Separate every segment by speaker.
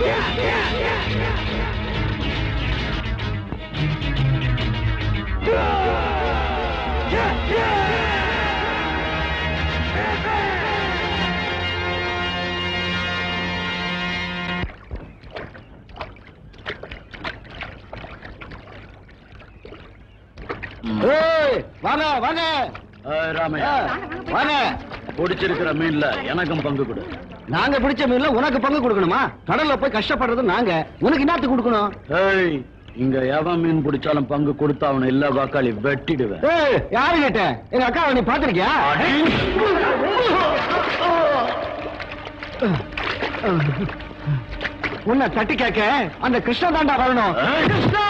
Speaker 1: ஏய், வாங்க வாங்க
Speaker 2: ஏய், ராமையா
Speaker 1: வாங்க
Speaker 2: பிடிச்சிருக்கிற மீன்ல எனக்கும் பங்கு கொடு
Speaker 1: நாங்க பிடிச்ச மீன்ல உனக்கு பங்கு கொடுக்கணுமா கடல்ல போய் கஷ்டப்படுறது நாங்க உனக்கு என்னத்துக்கு கொடுக்கணும்
Speaker 2: ஏய் இங்க எவன் மீன் பிடிச்சாலும் பங்கு கொடுத்தா அவனை இல்ல வாக்காளி வெட்டிடுவேன்
Speaker 1: ஏய், யாரு கேட்ட எங்க அக்கா நீ பாத்திருக்கியா உன்னை தட்டி கேட்க அந்த கிருஷ்ண தாண்டா வரணும்
Speaker 2: ஏய்.
Speaker 1: கிருஷ்ணா!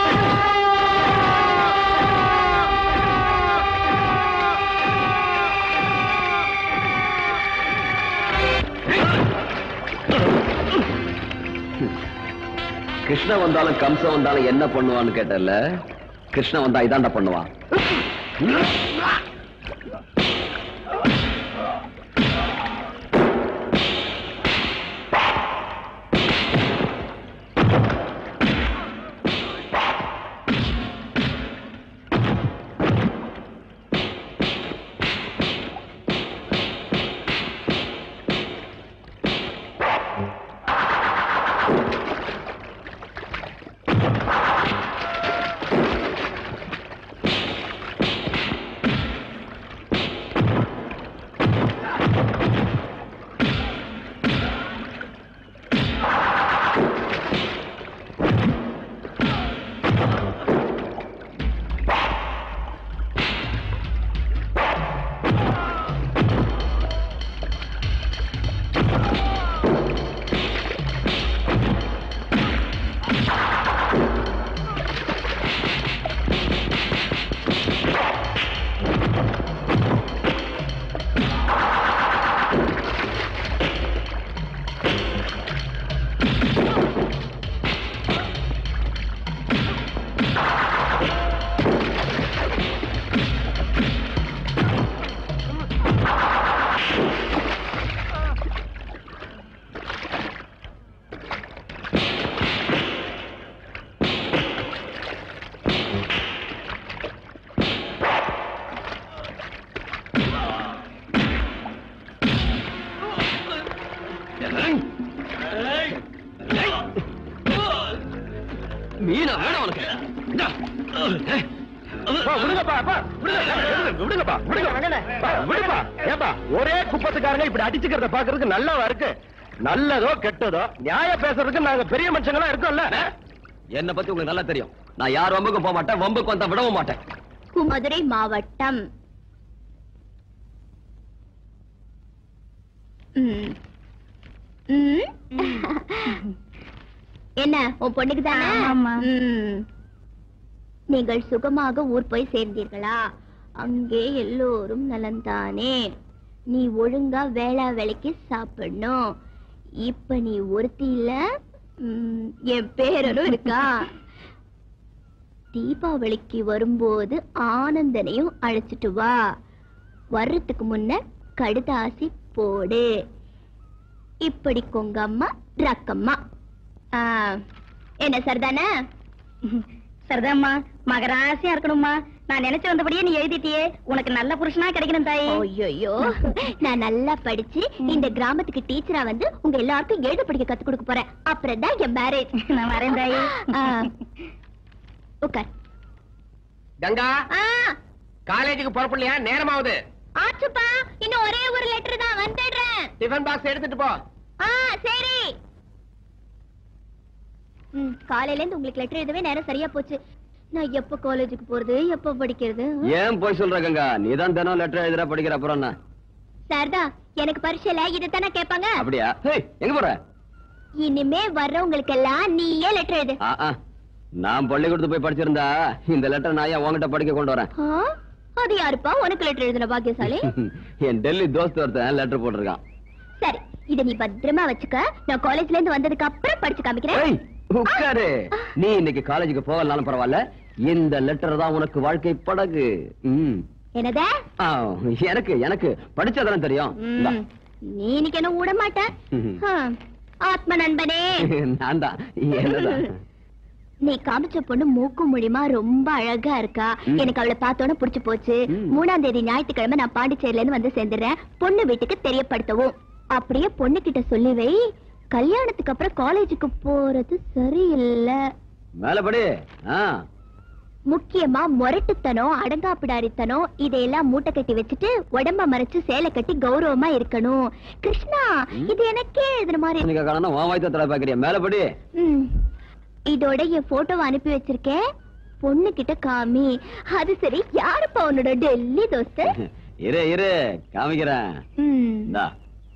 Speaker 3: கிருஷ்ண வந்தாலும் கம்சம் வந்தாலும் என்ன பண்ணுவான்னு கேட்டல கிருஷ்ண வந்தா இதாண்டா பண்ணுவான் மீனா வேணும் உனக்கு இந்தா.
Speaker 1: அப்பா, விடுங்கப்பா, அப்பா, விடுங்க, விடுங்க, விடுங்கப்பா, விடுங்க. அப்பா, விடுப்பா. ஏப்பா, ஒரே குப்பத்துக்காரங்க இப்படி அடிச்சுக்கிறத பாக்குறதுக்கு நல்லாவா இருக்கு நல்லதோ கெட்டதோ நியாயம் பேசுறதுக்கு நாங்க பெரிய மனுஷங்களா இருக்கோம்ல
Speaker 3: என்ன பத்தி உங்களுக்கு நல்லா தெரியும் நான் யார் வம்புக்கும் போக மாட்டேன் வம்புக்கு வந்தா விடவும் மாட்டேன்
Speaker 4: மதுரை மாவட்டம் ம். ம். என்ன உன் பொண்ணுக்கு தானே
Speaker 5: ஆமா.
Speaker 4: ம். நீங்கள் சுகமாக ஊர் போய் சேர்ந்தீர்களா அங்கே எல்லோரும் நலந்தானே நீ ஒழுங்கா வேளா வேலைக்கு சாப்பிடணும் இப்ப நீ ஒருத்தி இல்ல ம், என் பேரனும் இருக்கா தீபாவளிக்கு வரும்போது ஆனந்தனையும் அழைச்சிட்டு வா வர்றதுக்கு முன்ன கடுதாசி போடு இப்படி கொங்கம்மா ரக்கம்மா ஆ, என்ன சரிதானே
Speaker 5: சரிதாம்மா மகராசியா இருக்கணும்மா நான் நினைச்சு வந்தபடியே நீ எழுதிட்டியே உனக்கு நல்ல புருஷனா கிடைக்கணும் தாயி
Speaker 4: ஐயோ நான் நல்லா படிச்சு இந்த கிராமத்துக்கு டீச்சரா வந்து உங்க எல்லாருக்கும் எழுத படிக்க கத்து கொடுக்க போறேன் அப்புறம் தான் என் மேரேஜ்
Speaker 5: நான் வரேன் தாயி
Speaker 4: உட்கார்
Speaker 1: கங்கா
Speaker 4: ஆ,
Speaker 1: காலேஜுக்கு புறப்படலையா நேரமாவது
Speaker 4: ஆச்சுப்பா இன்னும் ஒரே ஒரு லெட்டர் தான் வந்துடுறேன்
Speaker 1: டிஃபன் பாக்ஸ் எடுத்துட்டு போ
Speaker 4: ஆ சரி ம், காலையில இருந்து உங்களுக்கு லெட்டர் எழுதவே நேரம் சரியா போச்சு நான் எப்ப காலேஜுக்கு போறது எப்ப படிக்கிறது
Speaker 3: ஏன் போய் சொல்ற கங்கா நீதான் தினம் லெட்டர் எழுதுற படிக்கிற அப்புறம் என்ன
Speaker 4: சாரதா எனக்கு பரீட்சையில இதுதானே கேட்பாங்க
Speaker 3: அப்படியா ஹேய், எங்க போற
Speaker 4: இனிமே வர்றவங்களுக்கு எல்லாம் நீயே லெட்டர் எழுது
Speaker 3: ஆ, ஆ. நான் பள்ளிக்கூடத்து போய் படிச்சிருந்தா இந்த லெட்டர் நான் ஏன் உன்கிட்ட படிக்க கொண்டு வரேன்
Speaker 4: ஆ, அது யாருப்பா உனக்கு லெட்டர் எழுதுன பாக்கியசாலி
Speaker 3: என் டெல்லி தோஸ்த் ஒருத்தன் லெட்டர் போட்டிருக்கான்
Speaker 4: சரி இத நீ பத்திரமா வச்சுக்க நான் காலேஜ்ல இருந்து வந்ததுக்கு அப்புறம் படிச்சு காமிக்கிறேன்
Speaker 3: ஏய், உட்காரு நீ இன்னைக்கு காலேஜுக்கு போகலனாலும் பரவாயில்ல இந்த லெட்டர் தான் உனக்கு வாழ்க்கை படகு ம்.
Speaker 4: என்னதே
Speaker 3: ஆ, எனக்கு எனக்கு படிச்சதெல்லாம் தெரியும் இந்தா.
Speaker 4: ம், நீ இன்னைக்கு என்ன விட மாட்ட
Speaker 3: ம்.
Speaker 4: ஆ, ஆத்ம நண்பனே
Speaker 3: நான் தான் என்னதான்
Speaker 4: நீ காமிச்ச பொண்ணு மூக்கு மூலியமா ரொம்ப அழகா இருக்கா
Speaker 3: ம்.
Speaker 4: எனக்கு அவளை பார்த்தோன்னு புடிச்சு போச்சு
Speaker 3: ம்.
Speaker 4: மூணாம் தேதி ஞாயிற்றுக்கிழமை நான் பாண்டிச்சேரியில இருந்து வந்து சேர்ந்துடுறேன் பொண்ணு வீட்டுக்கு தெரியப்படுத்தவும் அப்படியே பொண்ணு கிட்ட சொல்லி வை கல்யாணத்துக்கு அப்புறம் காலேஜுக்கு போறது சரியில்லை
Speaker 3: மேலபடி ஆ
Speaker 4: முக்கியமா முரட்டுத்தனம் அடங்காப்பிடாரித்தனம் இதையெல்லாம் மூட்டை கட்டி வச்சுட்டு உடம்ப மறைச்சு சேலை கட்டி கௌரவமா இருக்கணும் கிருஷ்ணா
Speaker 3: ம்.
Speaker 4: இது எனக்கே எழுதுன மாதிரி
Speaker 3: நீங்க காரணம் உன் வாய்த்த தலை பாக்குறியா மேலபடி
Speaker 4: ம். இதோட என் போட்டோவை அனுப்பி வச்சிருக்கேன் பொண்ணு கிட்ட காமி அது சரி யாருப்பா உன்னோட டெல்லி தோஸ்து
Speaker 3: இரு இரு காமிக்கிறேன்
Speaker 4: ம்.
Speaker 3: இந்தா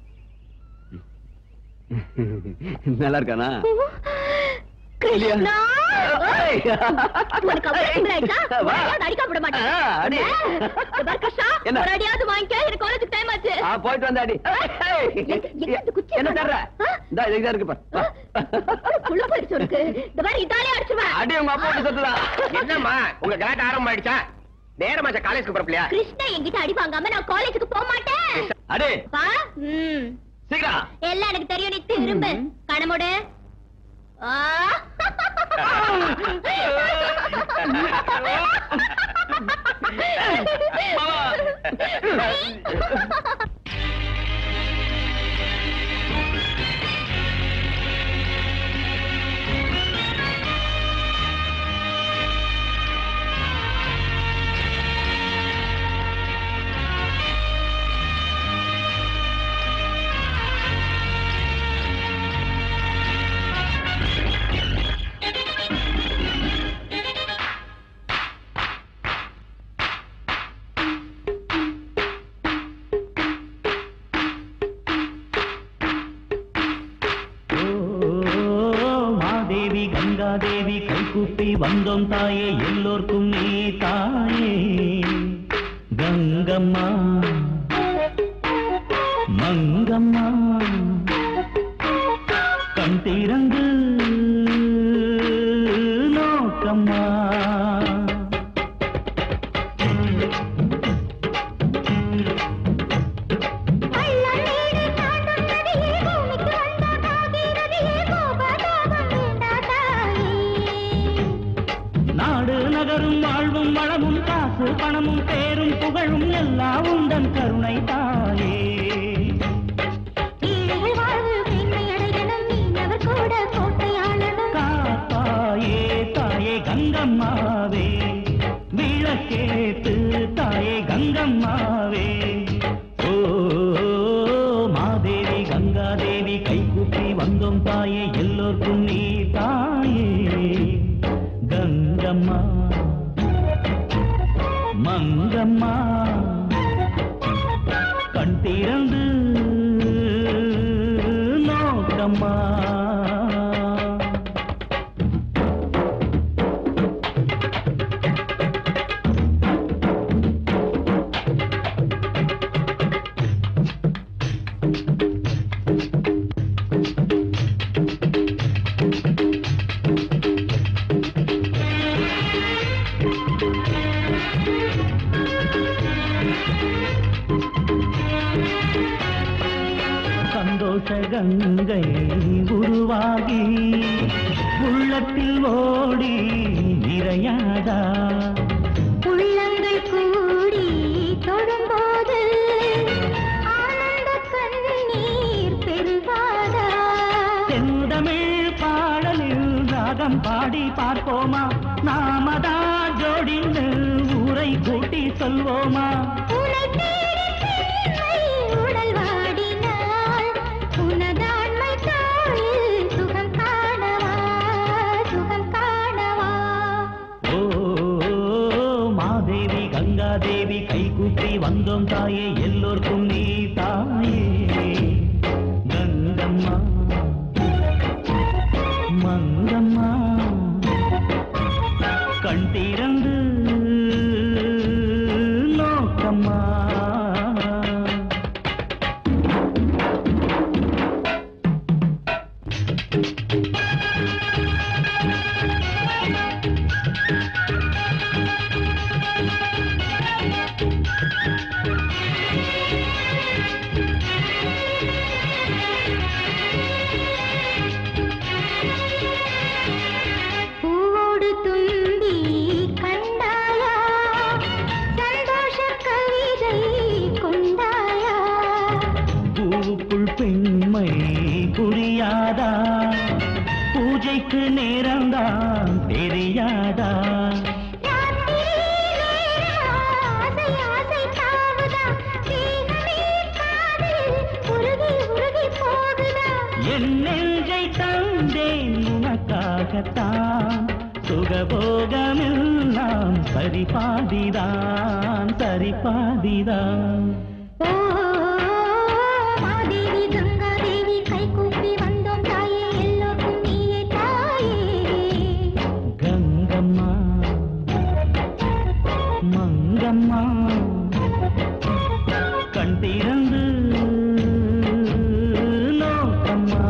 Speaker 3: நல்லா இருக்கானா
Speaker 4: கிருஷ்ணா
Speaker 3: ஏய்.
Speaker 4: உனக்கு அவ்வளவு திமிராயிடுச்சா?
Speaker 3: வா.
Speaker 4: உன்னையாவது அடிக்க விட மாட்டேன்.
Speaker 3: ஆ, அடி.
Speaker 4: இந்த பாரு கிருஷ்ணா,
Speaker 3: என்ன?
Speaker 4: ஒரு அடியாவது வாங்கிக்க, எனக்கு காலேஜுக்கு time ஆச்சு.
Speaker 3: ஆ, போயிட்டு வந்தாடி
Speaker 4: எங்க- எங்க இந்த குச்சி
Speaker 3: என்ன
Speaker 4: இருக்கா?
Speaker 3: தர்ற
Speaker 4: ஆ?
Speaker 3: இந்தா இதுதான் இருக்கு பாரு வா.
Speaker 4: புள்ள போயிடுச்சு உனக்கு. இந்த பாரு, இதாலே அடிச்சிருவேன்.
Speaker 3: அடி உங்க அப்பா சத்துதான்
Speaker 1: என்னம்மா உங்க கலாட்ட ஆரம்பம் ஆயிடுச்சா நேரமாச்சா காலேஜ்க்கு போறப்பிலையா
Speaker 4: கிருஷ்ணா என்கிட்ட அடி வாங்காம நான் காலேஜுக்கு போக மாட்டேன்
Speaker 3: அடி
Speaker 4: பா, ம்.
Speaker 3: சீக்கிரம்
Speaker 4: எல்லாம் எனக்கு தெரியும் நீ திரும்ப கணமுடு ஆ.
Speaker 6: மாதேவி கங்காதேவி கைகூப்பி வந்தோம் தாயே எல்லோர்க்கும் நீ தாயே கங்கம்மா மங்கம்மா கண் திறந்து நோக்கம்மா நாடு நகரும் வாழ்வும் வளமும் காசு பணமும் பேரும் புகழும் எல்லாம் உந்தன் கருணை தாயே காப்பாயே தாயே கங்கம்மாவே விளக்கேத்து தாயே கங்கம்மாவே ஓ மாதேவி கங்காதேவி கைகூப்பி வந்தோம் தாயே எல்லோர்க்கும் நீ தாயே கங்கம்மா மங்கம்மா கண் திறந்து நோக்கம்மா சந்தோஷ கங்கை உருவாகி உள்ளத்தில் ஓடி நிறையாதா
Speaker 4: உள்ளங்கள் கூடி தொடும்போது ஆனந்த கண்ணீர் பெருகாதா
Speaker 6: செந்தமிழ் பாடலில் ராகம் பாடி பார்ப்போமா நாமதான் ஜோடிந்து ஊரை கூட்டி சொல்வோமா
Speaker 4: உனை தேடி பெண்மை உடல் வாடினாள் உனதாண்மை தாயில் சுகம் காணவா சுகம் காணவா
Speaker 6: ஓ மாதேவி கங்காதேவி கைகூப்பி வந்தோம் தாயே எல்லோர்க்கும் நீ தாயே கங்கம்மா மங்கம்மா கண் திறந்து நோக்கம்மா தெரியாதா பூஜைக்கு நேரம்தான் தெரியாதா என் நெஞ்சை தந்தேன் உனக்காகத்தான் சுகபோகமெல்லாம் சரிபாதிதான் சரிபாதிதான்
Speaker 4: மாதேவி கங்காதேவி கை கூப்பி வந்தோம் தாயே எல்லோருக்கும் நீயே தாயே
Speaker 6: கங்கம்மா மங்கம்மா கண் திறந்து நோக்கம்மா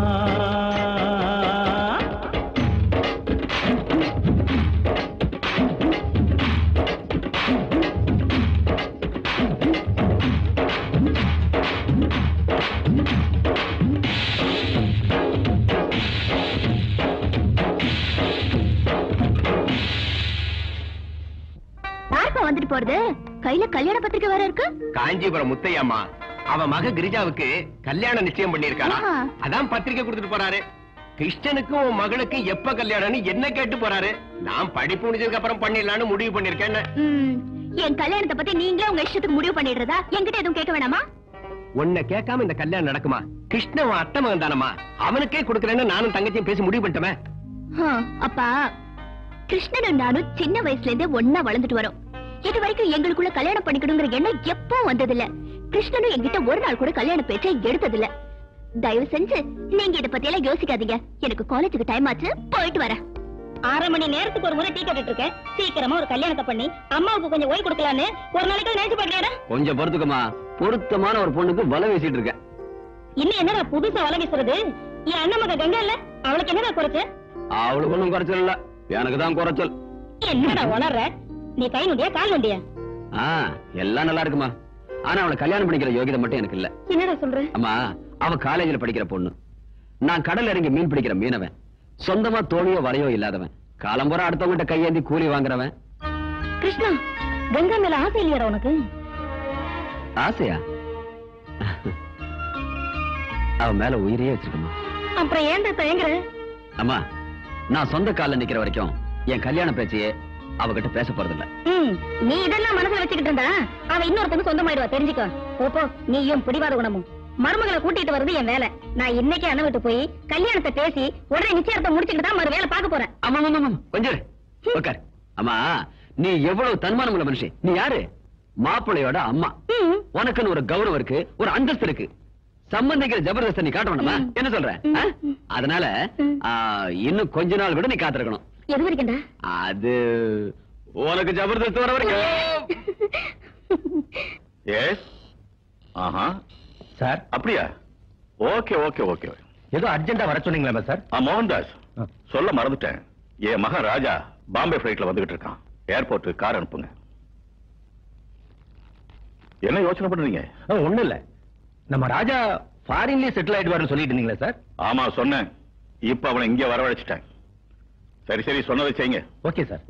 Speaker 4: யாருப்பா வந்துட்டு போறது கையில கல்யாண பத்திரிக்கை வேற இருக்கு
Speaker 1: காஞ்சிபுரம் முத்தையம்மா அவ மக கிரிஜாவுக்கு கல்யாணம் நிச்சயம் பண்ணிருக்காரா
Speaker 4: ஆஹா.
Speaker 1: அதான் பத்திரிக்கை கொடுத்துட்டு போறாரு கிருஷ்ணனுக்கும் உன் மகளுக்கு எப்ப கல்யாணம்னு என்ன கேட்டு போறாரு நான் படிப்பு முடிஞ்சதுக்கு அப்புறம் பண்ணிடலாம்னு முடிவு பண்ணிருக்கேன்
Speaker 4: ம், என் கல்யாணத்தை பத்தி நீங்களே உங்க இஷ்டத்துக்கு முடிவு பண்ணிடுறதா என்கிட்ட எதுவும் கேட்க வேணாமா
Speaker 1: உன்னை கேட்காம இந்த கல்யாணம் நடக்குமா கிருஷ்ணன் உன் அத்தை மகன் தானம்மா அவனுக்கே கொடுக்கறேன்னு நானும் தங்கச்சியும் பேசி முடிவு பண்ணிட்டோமே
Speaker 4: ஹம், அப்பா கிருஷ்ணனும் நானும் சின்ன வயசுல இருந்தே ஒன்னா வளர்ந்துட்டு வரோம் இது வரைக்கும் எங்களுக்குள்ள கல்யாணம் பண்ணிக்கணுங்கிற எண்ணம் எப்போ வந்ததில்ல கிருஷ்ணனும் என்கிட்ட ஒரு நாள் கூட கல்யாண பேச்சை எடுத்ததில்ல தயவு செஞ்சு நீங்க இத பத்தி எல்லாம் யோசிக்காதீங்க எனக்கு காலேஜுக்கு டைம் ஆச்சு போயிட்டு வரேன்
Speaker 5: அரை மணி நேரத்துக்கு ஒரு முறை டீ கேட்டுட்டு இருக்கேன் சீக்கிரமா ஒரு கல்யாணத்தை பண்ணி அம்மாவுக்கு கொஞ்சம் ஓய்வு கொடுக்கலான்னு ஒரு நாளைக்கு நினைச்சு பாக்கலையாடா
Speaker 3: கொஞ்சம் பொறுத்துக்கமா பொருத்தமான ஒரு பொண்ணுக்கு வலை வீசிட்டு இருக்கேன்
Speaker 5: இன்னும் என்னடா புதுசா வலை வீசுறது என் அண்ணன் மக கங்கா இல்ல அவளுக்கு என்னடா குறைச்சு
Speaker 3: அவளுக்கு ஒண்ணும் குறைச்சல் இல்ல எனக்கு தான் குறைச்சல்
Speaker 5: என்னடா உணர்ற நீ கை நொண்டியா கால் நொண்டியா
Speaker 3: ஆ எல்லாம் நல்லா இருக்குமா ஆனா அவளை கல்யாணம் பண்ணிக்கிற யோகிதை மட்டும் எனக்கு இல்ல
Speaker 5: என்னடா சொல்ற
Speaker 3: அம்மா அவ காலேஜ்ல படிக்கிற பொண்ணு நான் கடல் இறங்கி மீன் பிடிக்கிற மீனவன் சொந்தமா தோணியோ வலையோ இல்லாதவன் காலம்புற அடுத்தவங்கிட்ட கையேந்தி கூலி வாங்குறவன்
Speaker 5: கிருஷ்ணா கங்கா மேல ஆசை இல்லையாடா உனக்கு
Speaker 3: ஆசையா அவ மேல உயிரையே வச்சிருக்கமா
Speaker 5: அப்புறம் ஏன்டா தயங்குற
Speaker 3: அம்மா நான் சொந்த கால்ல நிக்கிற வரைக்கும் என் கல்யாண பேச்சையே அவகிட்ட பேச போறதில்ல
Speaker 5: ம், நீ இதெல்லாம் மனசுல வச்சுக்கிட்டு இருந்தா அவ இன்னொருத்தனுக்கு சொந்தமாயிடுவா தெரிஞ்சுக்கோ போ, போ நீயும் பிடிவாத குணமும் மருமகளை கூட்டிட்டு வர்றது என் வேலை நான் இன்னைக்கு அண்ணன் விட்டு போய் கல்யாணத்தை பேசி உடனே நிச்சயத்தை முடிச்சுட்டு தான் மறு வேலை பார்க்க போறேன்
Speaker 3: ஆமா ஆமா ஆமா கொஞ்சம் இரு. உட்காரு அம்மா நீ எவ்வளவு தன்மானம் உள்ள மனுஷன் நீ யாரு மாப்பிள்ளையோட அம்மா
Speaker 5: ம்,
Speaker 3: உனக்குன்னு ஒரு கௌரவம் இருக்கு ஒரு அந்தஸ்து இருக்கு சம்பந்திக்கிற ஜபர்தஸ்த நீ காட்ட வேண்டாமா என்ன சொல்ற ஆ? அதனால ஆ, இன்னும் கொஞ்ச நாள் கூட நீ காத்திருக்கணும்
Speaker 5: எது வரைக்கும்டா
Speaker 3: அது உனக்கு ஜபர்தஸ்த் வர வரைக்கும்
Speaker 7: எஸ் ஆஹா
Speaker 1: சார்
Speaker 7: அப்படியா ஓகே ஓகே ஓகே
Speaker 1: ஏதோ அர்ஜென்ட்டா வர சொன்னீங்களா சார்
Speaker 7: ஆ மோகன்தாஸ்
Speaker 1: ஆ.
Speaker 7: சொல்ல மறந்துட்டேன் என் மகன் ராஜா பாம்பே ஃபிளைட்ல வந்துகிட்டு இருக்கான் ஏர்போர்ட் கார் அனுப்புங்க என்ன யோசனை பண்றீங்க
Speaker 1: ஒண்ணும் இல்ல நம்ம ராஜா ஃபாரின்லயே செட்டில் ஆயிடுவாருன்னு சொல்லிட்டு இருந்தீங்களா சார்
Speaker 7: ஆமா சொன்னேன் இப்ப அவனை இங்கே வரவழைச்சிட்டேன் சரி சரி சொன்னதை செய்யுங்க
Speaker 1: okay sir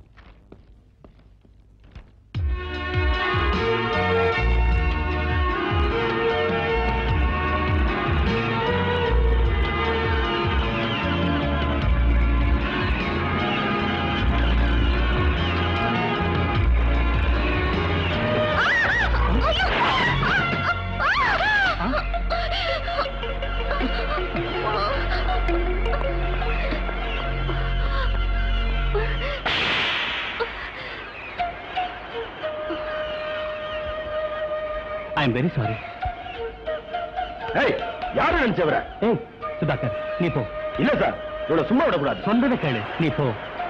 Speaker 6: I am very sorry
Speaker 1: ஏய் யாரு நினைச்சவர
Speaker 6: ஏய் சுதாகர் நீ போ
Speaker 1: இல்ல சார் இவ்வளவு சும்மா விடக்கூடாது
Speaker 6: சொன்னதை கேளு நீ போ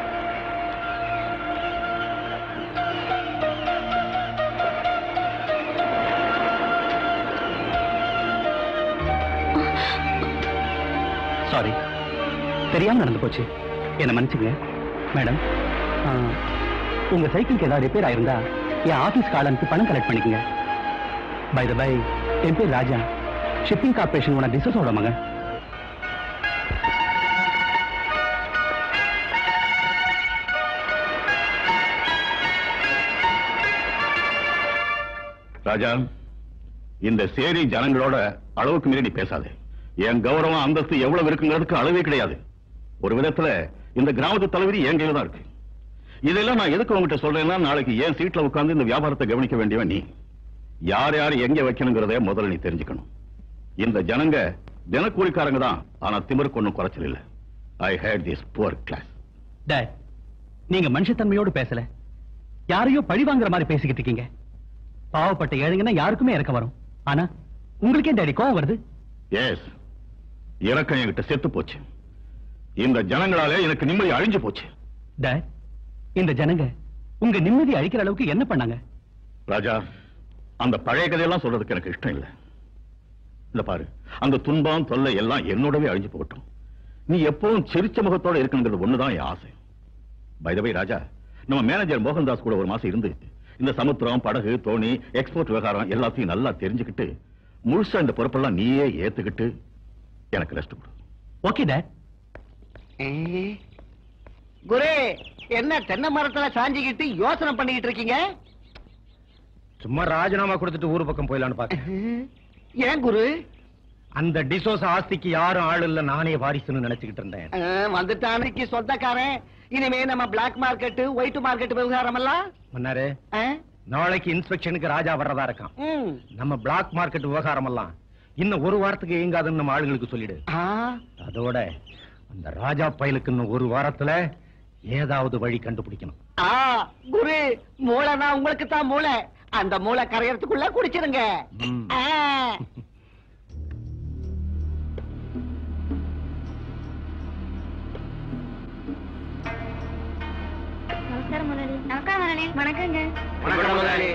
Speaker 6: சாரி தெரியாம நடந்து போச்சு என்ன மன்னிச்சுங்க மேடம் ஆ, உங்க சைக்கிளுக்கு ஏதாவது ரிப்பேர் ஆயிருந்தா என் ஆபீஸ் காலனுக்கு பணம் கலெக்ட் பண்ணிக்கங்க பை த பை என் பேர் ராஜா ஷிப்பிங் கார்பரேஷன் உன பிசினஸோட மகன்
Speaker 7: ராஜா இந்த சேரி ஜனங்களோட அளவுக்கு மீறி நீ பேசாதே என் கௌரவம் அந்தஸ்து எவ்வளவு இருக்குங்கிறதுக்கு அளவே கிடையாது ஒரு விதத்துல இந்த கிராமத்து தலைவிரி என் கையில தான் இருக்கு இதெல்லாம் நான் எதுக்கு உங்ககிட்ட சொல்றேன்னா நாளைக்கு என் சீட்ல உட்கார்ந்து இந்த வியாபாரத்தை கவனிக்க வேண்டியவன் நீ யார் யார் எங்க வைக்கணுங்கிறத முதல்ல நீ தெரிஞ்சுக்கணும் இந்த ஜனங்க தினக்கூலிக்காரங்க தான் ஆனா திமிருக்கு ஒண்ணும் குறைச்சல் இல்ல I hate this poor class
Speaker 6: dad நீங்க மனுஷத்தன்மையோடு பேசல யாரையோ பழி வாங்குற மாதிரி பேசிக்கிட்டு இருக்கீங்க பாவப்பட்ட ஏழைங்கன்னா யாருக்குமே இறக்க வரும் ஆனா உங்களுக்கே டேடி கோவம் வருது
Speaker 7: எஸ் இறக்கம் என்கிட்ட செத்து போச்சு இந்த ஜனங்களாலே எனக்கு நிம்மதி அழிஞ்சு போச்சு
Speaker 6: டேட் இந்த ஜனங்க உங்க நிம்மதி அழிக்கிற அளவுக்கு என்ன பண்ணாங்க
Speaker 7: ராஜா அந்த பழைய கதையெல்லாம் சொல்றதுக்கு எனக்கு இஷ்டம் இல்ல இந்த பாரு அந்த துன்பம் தொல்லை எல்லாம் என்னோடவே அழிஞ்சு போகட்டும் நீ எப்பவும் சிரிச்ச முகத்தோட இருக்கணுங்கிறது ஒண்ணுதான் என் ஆசை பைதவை ராஜா நம்ம மேனேஜர் மோகன்தாஸ் கூட ஒரு மாசம் இருந்து இந்த சமுத்திரம் படகு தோணி எக்ஸ்போர்ட் விவகாரம் எல்லாத்தையும் நல்லா தெரிஞ்சுக்கிட்டு முழுசா இந்த பொறுப்பெல்லாம் நீயே ஏத்துக்கிட்டு எனக்கு ரெஸ்ட் கொடு
Speaker 6: ஓகே டேட்
Speaker 8: குரு என்ன தென்னை மரத்துல சாஞ்சிக்கிட்டு யோசனை பண்ணிக்கிட்டு இருக்கீங்க
Speaker 1: சும்மா ராஜினாமா கொடுத்துட்டு ஊர் பக்கம் போயிடலான்னு பாக்க
Speaker 8: ஏன் குரு
Speaker 1: அந்த டிசோஸ் ஆஸ்திக்கு யாரும் ஆள் இல்ல நானே வாரிசுன்னு நினைச்சுக்கிட்டு இருந்தேன்
Speaker 8: அஹ், வந்துட்டானைக்கு சொந்தக்காரன் இனிமே நம்ம பிளாக் மார்க்கெட் ஒயிட் மார்க்கெட் விவகாரம் எல்லாம்
Speaker 1: மன்னாரு
Speaker 8: அஹ்,
Speaker 1: நாளைக்கு இன்ஸ்பெக்ஷனுக்கு ராஜா வர்றதா இருக்கான்
Speaker 8: ம்.
Speaker 1: நம்ம பிளாக் மார்க்கெட் விவகாரம் எல்லாம் இன்னும் ஒரு வாரத்துக்கு இயங்காதுன்னு நம்ம ஆளுங்களுக்கு சொல்லிடு
Speaker 8: ஆ,
Speaker 1: அதோட அந்த ராஜா பயலுக்கு இன்னும் ஒரு வாரத்துல ஏதாவது வழி கண்டுபிடிக்கணும்
Speaker 8: ஆ, குரு மூளைனா உங்களுக்கு தான் மூளை அந்த மூளை கரையறதுக்குள்ள குடிச்சிருங்க
Speaker 1: ம்.
Speaker 8: ஆ.
Speaker 5: நமஸ்காரம் முதலாளி நமஸ்காரம் முதலாளி வணக்கங்க
Speaker 1: வணக்கம் முதலாளி.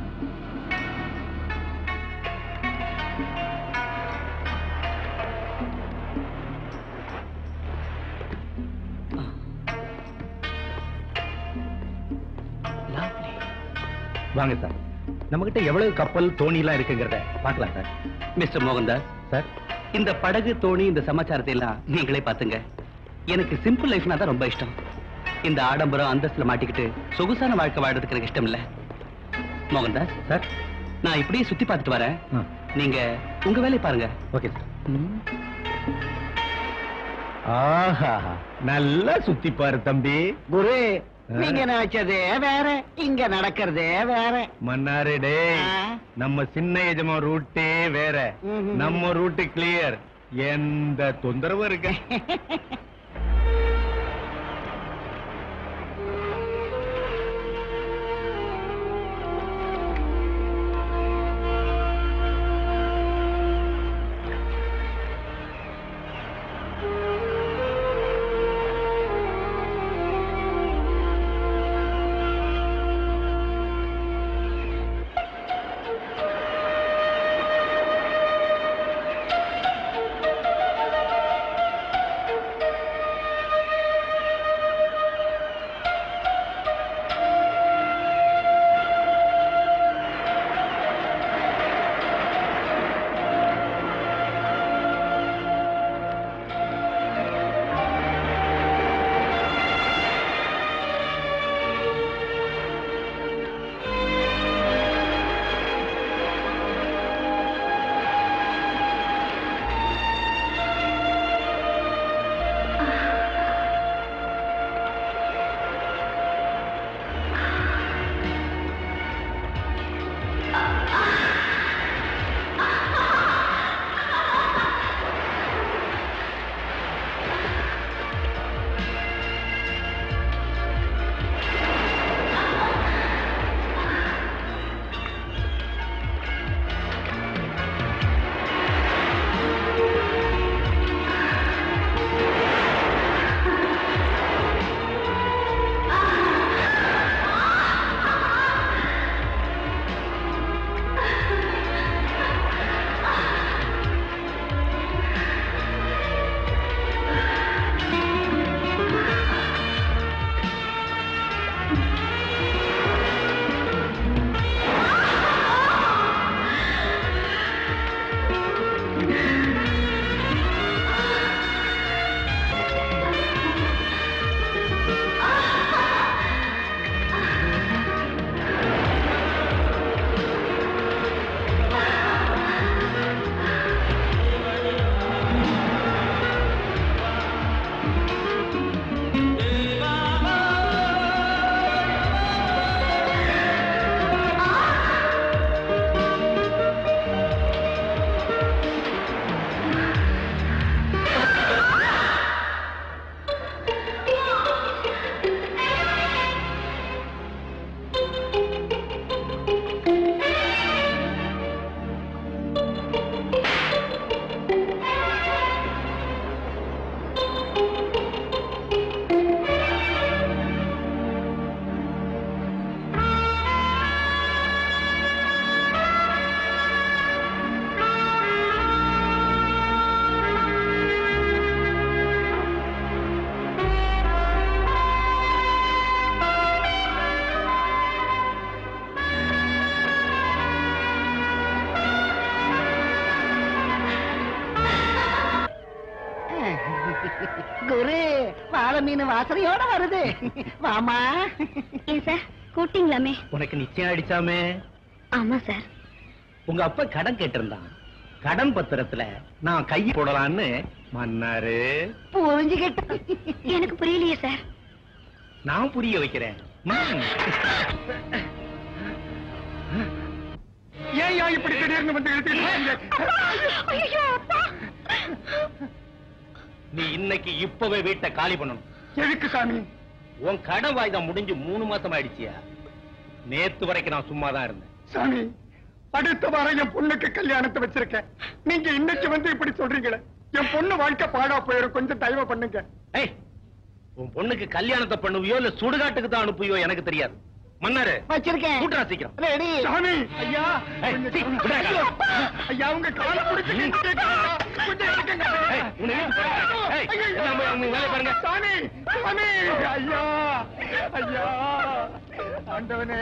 Speaker 1: வாங்க சார் நம்ம கிட்ட எவ்வளவு கப்பல் தோணி எல்லாம் இருக்குங்கிறத பார்க்கலாம் சார்
Speaker 6: மிஸ்டர் மோகன்தாஸ் சார் இந்த படகு தோணி இந்த சமாச்சாரத்தை எல்லாம் நீங்களே பாத்துங்க எனக்கு சிம்பிள் லைஃப்னா தான் ரொம்ப இஷ்டம் இந்த ஆடம்பரம் அந்தஸ்துல மாட்டிக்கிட்டு சொகுசான வாழ்க்கை வாழ்றதுக்கு எனக்கு இஷ்டம் இல்ல மோகன்தாஸ்
Speaker 1: சார்
Speaker 6: நான் இப்படியே சுத்தி பார்த்துட்டு வரேன்
Speaker 1: ஆ.
Speaker 6: நீங்க உங்க வேலையை பாருங்க
Speaker 1: ஓகே சார் ஆஹா நல்லா சுத்தி பாரு தம்பி
Speaker 8: குரு நீங்க நினைச்சதே வேற இங்க நடக்கிறதே வேற
Speaker 1: மன்னாரு டேய்
Speaker 8: ஆ.
Speaker 1: நம்ம சின்ன எஜமா ரூட்டே வேற
Speaker 8: ம்ஹும்.
Speaker 1: நம்ம ரூட்டு கிளியர் எந்த தொந்தரவும் இருக்க
Speaker 8: குரு வாழை மீன் வாசனையோட வருது வாமா
Speaker 4: ஏன் சார் கூட்டிங்களாமே
Speaker 6: உனக்கு நிச்சயம் அடிச்சாமே
Speaker 4: ஆமா சார்
Speaker 6: உங்க அப்பா கடன் கேட்டிருந்தான் கடன் பத்திரத்துல நான் கை போடலான்னு மன்னாரு
Speaker 8: புரிஞ்சுக்கிட்டு
Speaker 4: எனக்கு புரியலையே சார்
Speaker 6: நான் புரிய வைக்கிறேன் ம்.
Speaker 1: ஏன் இப்படி திடீர்னு வந்து இழுத்துக்கிட்டு
Speaker 6: நீ இன்னைக்கு இப்பவே வீட்டை காலி பண்ணணும்
Speaker 1: எதுக்கு சாமி
Speaker 6: உன் கடன் வாய்தா முடிஞ்சு மூணு மாசம் ஆயிடுச்சியா நேத்து வரைக்கும் நான் சும்மா தான் இருந்தேன்
Speaker 1: சாமி அடுத்த வாரம் என் பொண்ணுக்கு கல்யாணத்தை வச்சிருக்கேன் நீங்க இன்னைக்கு வந்து இப்படி சொல்றீங்களே என் பொண்ணு வாழ்க்கை பாடா போயிடும் கொஞ்சம் தயவு பண்ணுங்க
Speaker 6: ஏய் உன் பொண்ணுக்கு கல்யாணத்தை பண்ணுவியோ இல்ல சுடுகாட்டுக்கு தான் அனுப்புவியோ எனக்கு தெரியாது மன்னாரு
Speaker 8: வச்சிருக்கேன்
Speaker 6: கூட்டுறா சீக்கிரம்
Speaker 8: ரெடி
Speaker 1: சாமி ஐயா
Speaker 6: ஏய்,
Speaker 1: கொஞ்சம்
Speaker 6: சீ,
Speaker 1: சாமி.
Speaker 6: விடுடா.
Speaker 1: ஐயோ, ஐயா உங்க காலை பிடிச்சு கேட்கிறேன். கொஞ்சம் எடுக்கங்க.
Speaker 6: ஏய், உன்னை இழுத்து போடுறேன். ஏய்,
Speaker 1: ஐயோ,
Speaker 6: எல்லாம் போய் உங்க வேலையை பாருங்க.
Speaker 1: சாமி சாமி ஐயா ஐயா ஆண்டவனே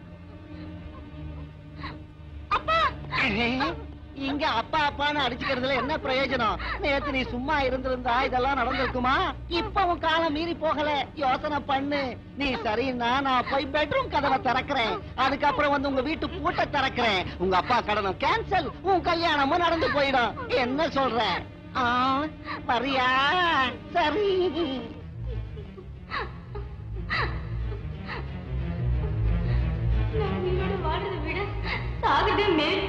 Speaker 8: இங்க அப்பா அப்பான்னு அடிச்சுக்கிறதுல என்ன பிரயோஜனம் நேத்து நீ சும்மா இருந்திருந்தா இதெல்லாம் நடந்திருக்குமா இப்ப உன் காலம் மீறி போகல யோசனை பண்ணு நீ சரின்னா நான் போய் பெட்ரூம் கதவை திறக்கிறேன் அதுக்கப்புறம் வந்து உங்க வீட்டு பூட்டை திறக்கிறேன் உங்க அப்பா கடனும் கேன்சல் உன் கல்யாணமும் நடந்து போயிடும் என்ன சொல்ற ஆ, வரியா சரி
Speaker 4: வாழ்றதை விட சாகுதே மேல்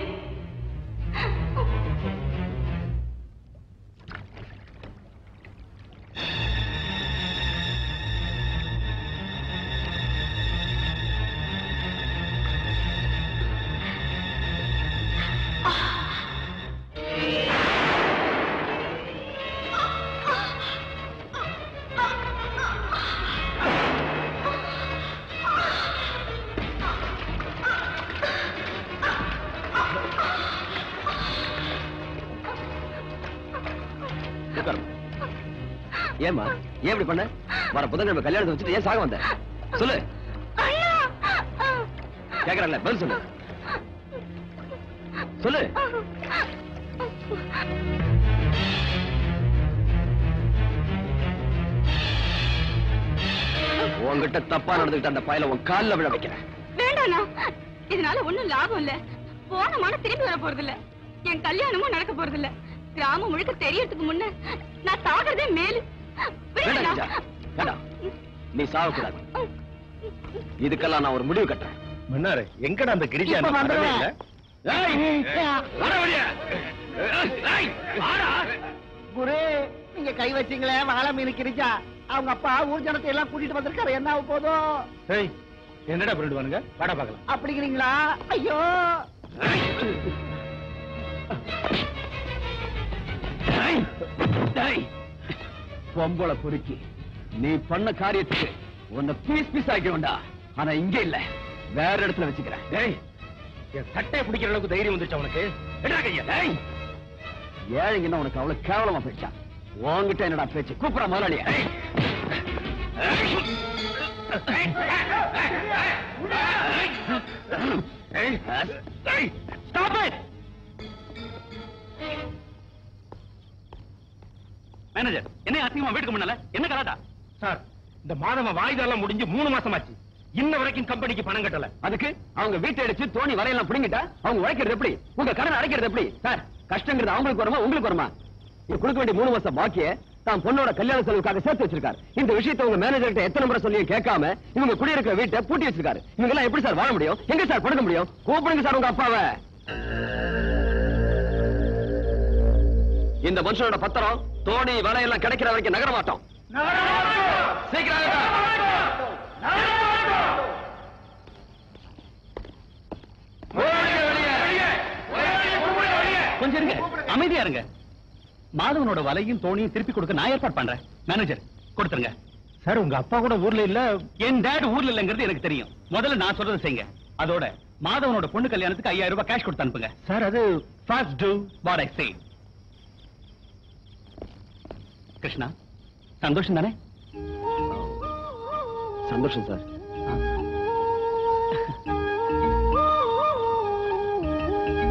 Speaker 3: உட்காருமா. ஏம்மா ஏன் இப்படி பண்ண வர புதன்கிழமை கல்யாணத்தை வச்சுட்டு ஏன் சாக வந்த சொல்லு கேக்குறல பதில் சொல்லு சொல்லு உன்கிட்ட தப்பா நடந்துகிட்ட அந்த பயல உன் கால்ல விழ வைக்கிறேன்
Speaker 4: வேண்டாண்ணா இதனால ஒண்ணும் லாபம் இல்ல போன மானம் திரும்பி வர போறது இல்ல என் கல்யாணமும் நடக்க போறது இல்ல கிராமம் முழுக்க தெரியறதுக்கு முன்ன நான் சாகிறதே மேலு
Speaker 3: வேண்டாம் கிரிஜா, வேண்டாம் நீ சாகக்கூடாது இதுக்கெல்லாம் நான் ஒரு முடிவு கட்டுறேன்
Speaker 6: மன்னாரு எங்கடா அந்த கிரிஜா
Speaker 8: இப்ப
Speaker 6: இன்னும் வரவே
Speaker 8: வந்துடுவேன்.
Speaker 6: இல்ல? ஏய், வர வழியா? ஏய், வாடா.
Speaker 8: குரு நீங்க கை வச்சீங்களே வாழை மீன் கிரிச்சா அவங்க அப்பா ஊர் ஜனத்தை எல்லாம் கூட்டிட்டு வந்திருக்காரு என்ன ஆக போதும்
Speaker 6: ஏய், என்னடா பண்ணிட்டு வானுங்க வாடா பாக்கலாம்
Speaker 8: அப்படிங்கிறீங்களா ஐயோ
Speaker 3: பொம்பளை பொறுக்கி நீ பண்ண காரியத்துக்கு உன்னை பீஸ் பீஸ் ஆக்கிடும்டா ஆனா இங்க இல்ல வேற இடத்துல வச்சுக்கிறேன்
Speaker 6: ஏய் என் சட்டையை பிடிக்கிற அளவுக்கு தைரியம் வந்துச்சு அவனுக்கு என்னடா கையா
Speaker 3: ஏய் ஏழைங்கன்னா உனக்கு அவ்வளவு கேவலமா பேச்சா உன்கிட்ட என்னடா பேச்சு கூப்பிடா முதலாளியா
Speaker 6: ஸ்டாப் இட்
Speaker 2: மேனேஜர் என்ன அசிங்கமா வீட்டுக்கு முன்னால என்ன கலாட்டா
Speaker 6: சார் இந்த மாதம வாய்தெல்லாம் முடிஞ்சு மூணு மாசமாச்சு இன்ன வரைக்கும் கம்பெனிக்கு பணம் கட்டல
Speaker 3: அதுக்கு அவங்க வீட்டை அடிச்சு தோணி வரையெல்லாம் பிடிங்கிட்டா அவங்க உழைக்கிறது எப்படி உங்க கடன் அடைக்கிறது எப்படி சார் கஷ்டங்கிறது அவங்களுக்கு வருமா உங்களுக்கு வருமா நீ கொடுக்க வேண்டிய மூணு வருஷம் பாக்கிய தான் பொண்ணோட கல்யாண செலவுக்காக சேர்த்து வச்சிருக்காரு இந்த விஷயத்தை உங்க மேனேஜர்கிட்ட எத்தனை முறை சொல்லி கேட்காம இவங்க குடியிருக்கிற வீட்டை பூட்டி வச்சிருக்காரு இவங்க எல்லாம் எப்படி சார் வாழ முடியும் எங்க சார் படுக்க முடியும் கூப்பிடுங்க சார் உங்க அப்பாவை இந்த மனுஷனோட பத்திரம் தோணி வலையெல்லாம் கிடைக்கிற வரைக்கும் நகர மாட்டோம் சீக்கிரம் ஆகுங்க.
Speaker 2: கொஞ்சம் இருங்க அமைதியா இருங்க மாதவனோட வலையும் தோணியும் திருப்பி கொடுக்க நான் ஏற்பாடு பண்றேன் மேனேஜர் கொடுத்துருங்க
Speaker 6: சார் உங்க அப்பா கூட ஊர்ல இல்ல
Speaker 2: என் டேட் ஊர்ல இல்லங்கிறது எனக்கு தெரியும் முதல்ல நான் சொல்றதை செய்யுங்க அதோட மாதவனோட பொண்ணு கல்யாணத்துக்கு ஐயாயிரம் ரூபாய் கேஷ் கொடுத்து அனுப்புங்க
Speaker 6: சார் அது
Speaker 2: fast do what I say Krishna சந்தோஷம் தானே
Speaker 3: சந்தோஷம் சார்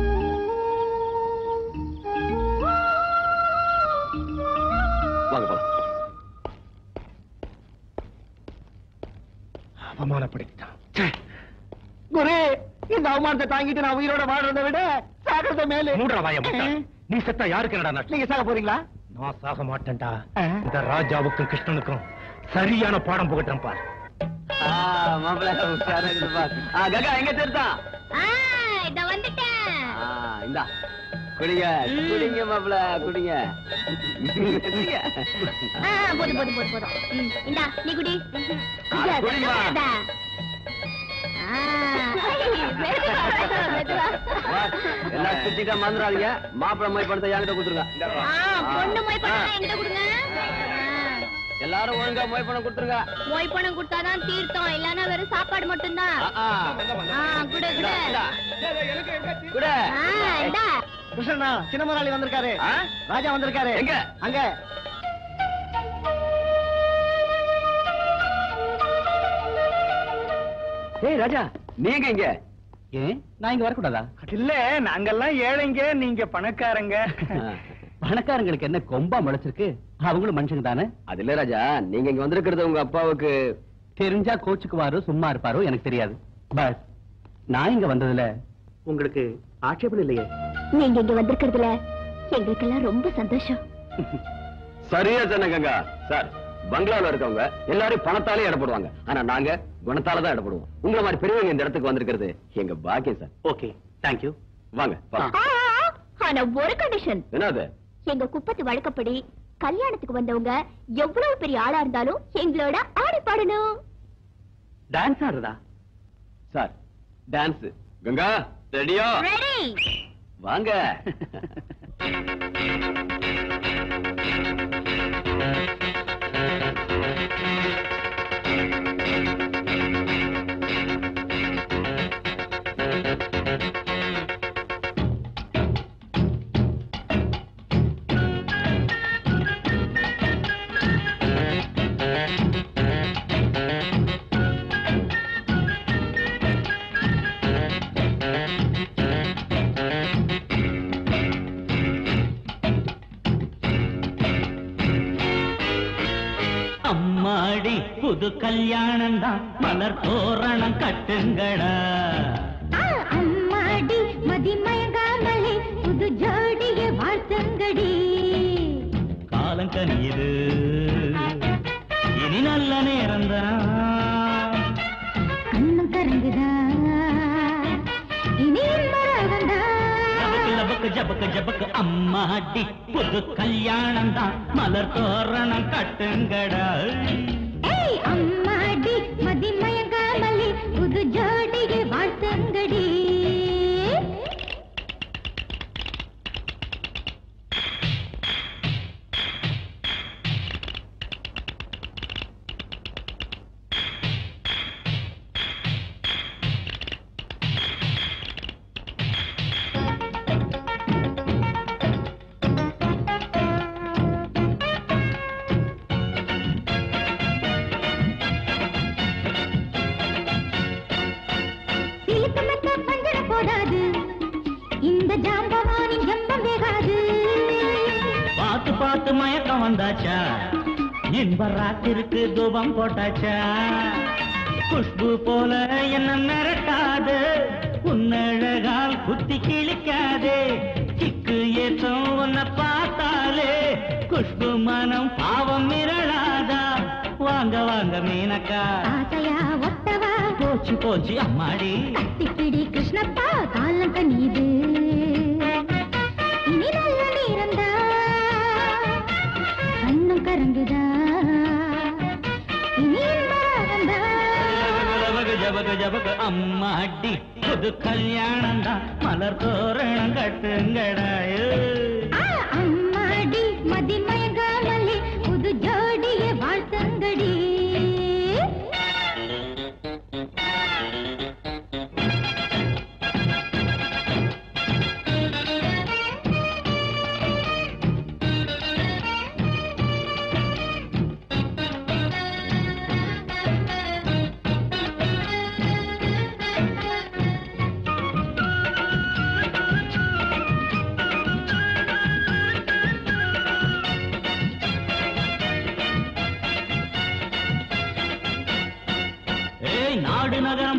Speaker 3: வாங்க போலாம்
Speaker 1: அவமானப்படுத்திட்டான் ச்சே,
Speaker 8: குரு இந்த அவமானத்தை தாங்கிட்டு நான் உயிரோட வாழ்றதை விட சாகிறத மேலே
Speaker 1: மூடுற வாய முட்டாள். நீ செத்தா யாருக்கு என்னடா நஷ்டம்
Speaker 8: நீங்க சாக போறீங்களா
Speaker 1: நான் சாக மாட்டேன்டா
Speaker 8: ஆ.
Speaker 1: இந்த ராஜாவுக்கும் கிருஷ்ணனுக்கும் சரியான பாடம் புகட்டுறேன் பார்
Speaker 3: மாப்பிள்ள உஷாரா இருக்குது பார். ஆ, கங்கா எங்க திருத்தான்
Speaker 4: ஆ, இதோ வந்துட்டேன்
Speaker 3: இந்தா குடிங்க குடிங்க மாப்பிள்ள குடிங்க குடிங்க.
Speaker 4: ஆ, போதும் போதும் போதும் போதும் ம், இந்தா நீ குடி
Speaker 3: ஆ, குடிமா.
Speaker 4: இந்தா. ஆ, மெதுவா, மெதுவா, மெதுவா.
Speaker 3: வா, எல்லாம் சுத்திட்டா மறந்துடாதீங்க மாப்பிள்ள மை பணத்தை என்கிட்ட கொடுத்துருங்க
Speaker 4: ஆ, பொண்ணு மொய் பணம் என்கிட்ட கொடுங்க
Speaker 3: எல்லாரும் ஒழுங்கா மொய் பணம் கொடுத்துருங்க
Speaker 4: மொய் பணம் கொடுத்தாதான் தீர்த்தம் இல்லன்னா வெறும் சாப்பாடு மட்டும்தான்
Speaker 3: ஆ, ஆ.
Speaker 4: ஆ, குடு குடு
Speaker 3: இந்தா. குடு.
Speaker 4: ஆ, இந்தா
Speaker 8: கிருஷ்ணனா சின்ன முதலாளி வந்திருக்காரு
Speaker 3: ஆ?
Speaker 8: ராஜா வந்திருக்காரு
Speaker 3: எங்க?
Speaker 8: அங்க
Speaker 3: ஏய் ராஜா நீங்க இங்க
Speaker 6: ஏன் நான் இங்க வரக்கூடாதா
Speaker 1: இல்ல நாங்கெல்லாம் ஏழைங்க நீங்க பணக்காரங்க
Speaker 6: பணக்காரங்களுக்கு என்ன கொம்பா முளைச்சிருக்கு அவங்களும் மனுஷங்க தானே
Speaker 3: அது இல்ல ராஜா நீங்க இங்க வந்திருக்கிறது உங்க அப்பாவுக்கு
Speaker 6: தெரிஞ்சா கோச்சுக்குவாரோ சும்மா இருப்பாரோ எனக்கு தெரியாது பஸ் நான் இங்க வந்ததுல உங்களுக்கு ஆட்சேபம் இல்லையே
Speaker 4: நீங்க இங்க வந்திருக்கிறதுல எங்களுக்கெல்லாம் ரொம்ப சந்தோஷம்
Speaker 3: சரியா சொன்ன கங்கா சார் பங்களால இருக்கவங்க எல்லாரும் பணத்தாலே இடப்படுவாங்க ஆனா நாங்க குணத்தால தான் இடப்படுவோம் உங்களை மாதிரி பெரியவங்க இந்த இடத்துக்கு வந்திருக்கிறது எங்க பாக்கியம் சார்
Speaker 6: ஓகே தேங்க்யூ
Speaker 3: வாங்க வாங்க.
Speaker 4: ஆ, ஆனா ஒரு கண்டிஷன்
Speaker 3: என்னது
Speaker 4: எங்க குப்பத்து வழக்கப்படி கல்யாணத்துக்கு வந்தவங்க எவ்வளவு பெரிய ஆளா இருந்தாலும் எங்களோட ஆடி பாடணும்
Speaker 6: டான்ஸ் ஆடுறதா
Speaker 3: சார் டான்ஸ் கங்கா ரெடியா
Speaker 4: ரெடி
Speaker 3: வாங்க
Speaker 9: அம்மாடி புது கல்யாணம் தான் மலர் தோரணம் கட்டுங்கடா
Speaker 5: அம்மாடி மதிமயங்காமலே புது ஜோடிய வாழ்த்துங்கடி
Speaker 9: காலம் கனியுது இனி நல்ல நேரம்தான்
Speaker 5: கண்ணும் கரங்குதா இனி
Speaker 9: ஜபக்கு லபக்கு ஜபக்கு ஜபக்கு அம்மாடி புது கல்யாணம் தான் மலர் தோரணம் கட்டுங்கடா
Speaker 5: ஏய் அம்மாடி மதிமயங்காமலே புது ஜோடிய வாழ்த்துங்கடி சிலுக்கு மெத்த பஞ்சர போடாது இந்த ஜாம்பவானின் ஜம்பம் வேகாது
Speaker 9: பார்த்து பார்த்து மயக்கம் வந்தாச்சா இன்ப ராத்திருக்கு தூபம் போட்டாச்சா குஷ்பு போல என்ன மிரட்டாது உன்னழகால் குத்தி கிழிக்காதே சிக்கு ஏத்தம் உன்னை பார்த்தாலே குஷ்பு மனம் பாவம் மிரளாதா வாங்க வாங்க மீனக்கா
Speaker 5: ஆசையா ஒட்டவா
Speaker 9: போச்சு போச்சு அம்மாடி
Speaker 5: கத்திப்பிடி கிருஷ்ணப்பா காலம் கனியுது இனி நல்ல நேரந்தா கண்ணும் கரங்குதா இனி இன்பராகந்தா.
Speaker 9: ஜபக ஜபக ஜபக அம்மாடி புது கல்யாணம் தான் மலர் தோரணம் கட்டுங்கடாயோ
Speaker 5: ஆ, அம்மாடி மதிமயங்காமலே புது ஜோடிய வாழ்த்தங்கடி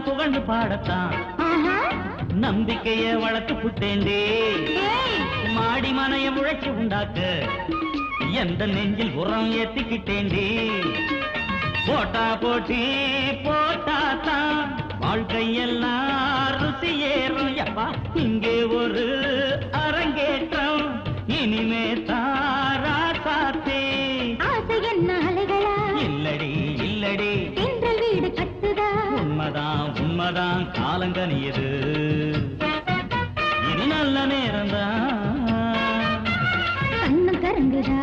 Speaker 9: நான் புகழ்ந்து பாடத்தான்
Speaker 5: ஆஹா.
Speaker 9: நம்பிக்கைய வளர்த்து புட்டேண்டே
Speaker 5: ஏய்,
Speaker 9: மாடி மனைய முளைச்சு உண்டாக்க எந்த நெஞ்சில் உரம் ஏத்திக்கிட்டேண்டி போட்டா போட்டி போட்டா தான் வாழ்க்கையெல்லாம் ருசி ஏறும் யப்பா இங்கே ஒரு அரங்கேற்றம் இனிமே தாரா சாத்தே
Speaker 5: ஆசை என்ன அலைகளா
Speaker 9: இல்லடி இல்லடி
Speaker 5: தென்றல் வீடு கட்டுதா
Speaker 9: உண்மைதான் உண்மைதான் காலங்கனியது இனி நல்ல நேரம்தான்
Speaker 5: கண்ணம் கரங்குதா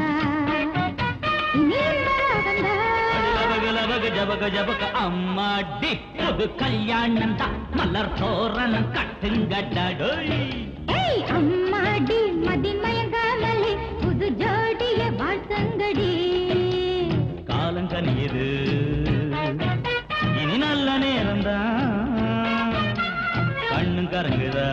Speaker 5: இனி இன்பராகந்தா.
Speaker 9: லபக லபக ஜபக ஜபக அம்மாடி புது கல்யாணம் தான் மலர் தோரணம் கட்டுங்கடடோய்
Speaker 5: ஏய், அம்மாடி மதி மயங்காமலே புது ஜோடிய வாழ்த்தங்கடி
Speaker 9: காலங்கனியது இனி நல்ல நேரம்தான் கண்ணு கரங்குதா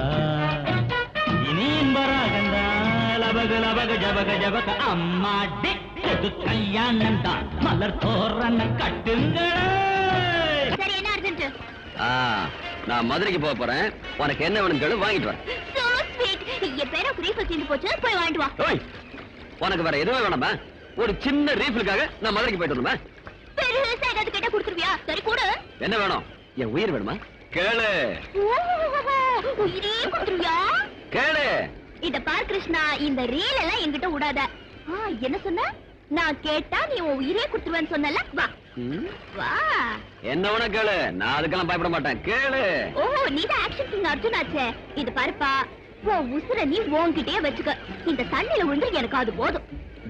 Speaker 9: இனி இன்பராகந்தா லபக லபக ஜபக ஜபக அம்மாடி புது கல்யாணம் தான் மலர் தோரணம் கட்டுங்களே
Speaker 4: சரி என்ன அர்ஜென்ட்
Speaker 3: ஆ, நான் மதுரைக்கு போக போறேன் உனக்கு என்ன வேணும் கேளு வாங்கிட்டு வரேன்
Speaker 4: சோ ஸ்வீட் என் பேர ரீஃபில் தீர்ந்து போச்சு போய் வாங்கிட்டு வா
Speaker 3: ஓய் உனக்கு வேற எதுவும் வேணாமா ஒரு சின்ன ரீஃபிலுக்காக நான் மதுரைக்கு போயிட்டு வரணுமா
Speaker 4: பெருசா ஏதாவது கேட்டா கொடுத்துருவியா சரி கொடு
Speaker 3: என்ன வேணும் என் உயிர் வேணுமா கேளு
Speaker 4: ஓ, உயிரே கொடுத்துருவியா
Speaker 3: கேளு
Speaker 4: இத பார் கிருஷ்ணா இந்த ரீல் எல்லாம் என்கிட்ட விடாத ஆ, என்ன சொன்ன நான் கேட்டா நீ உன் உயிரே கொடுத்துருவேன்னு சொன்னல வா
Speaker 3: ம்,
Speaker 4: வா
Speaker 3: என்ன வேணா கேளு நான் அதுக்கெல்லாம் பயப்பட மாட்டேன் கேளு
Speaker 4: ஓ நீ தான் ஆக்ஷன் கிங் அர்ஜுன் ஆச்சே இது பாருப்பா உன் உசுர நீ உன்கிட்டயே வச்சுக்க இந்த தண்ணியில விழுந்து எனக்கு அது போதும்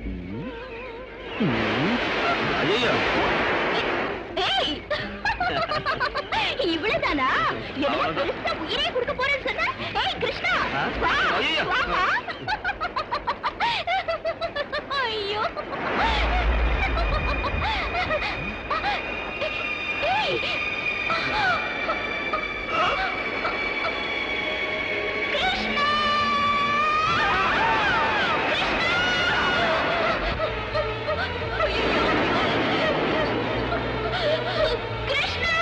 Speaker 3: ஐயோ
Speaker 4: ஏய் இவ்வளவுதானா என்ன பெருசா உயிரே கொடுக்க போறேன்னு சொன்ன ஏய் கிருஷ்ணா
Speaker 3: ஆ?
Speaker 4: வா
Speaker 3: ஐயையோ.
Speaker 4: வா ஐயோ ஏய் கிருஷ்ணா கிருஷ்ணா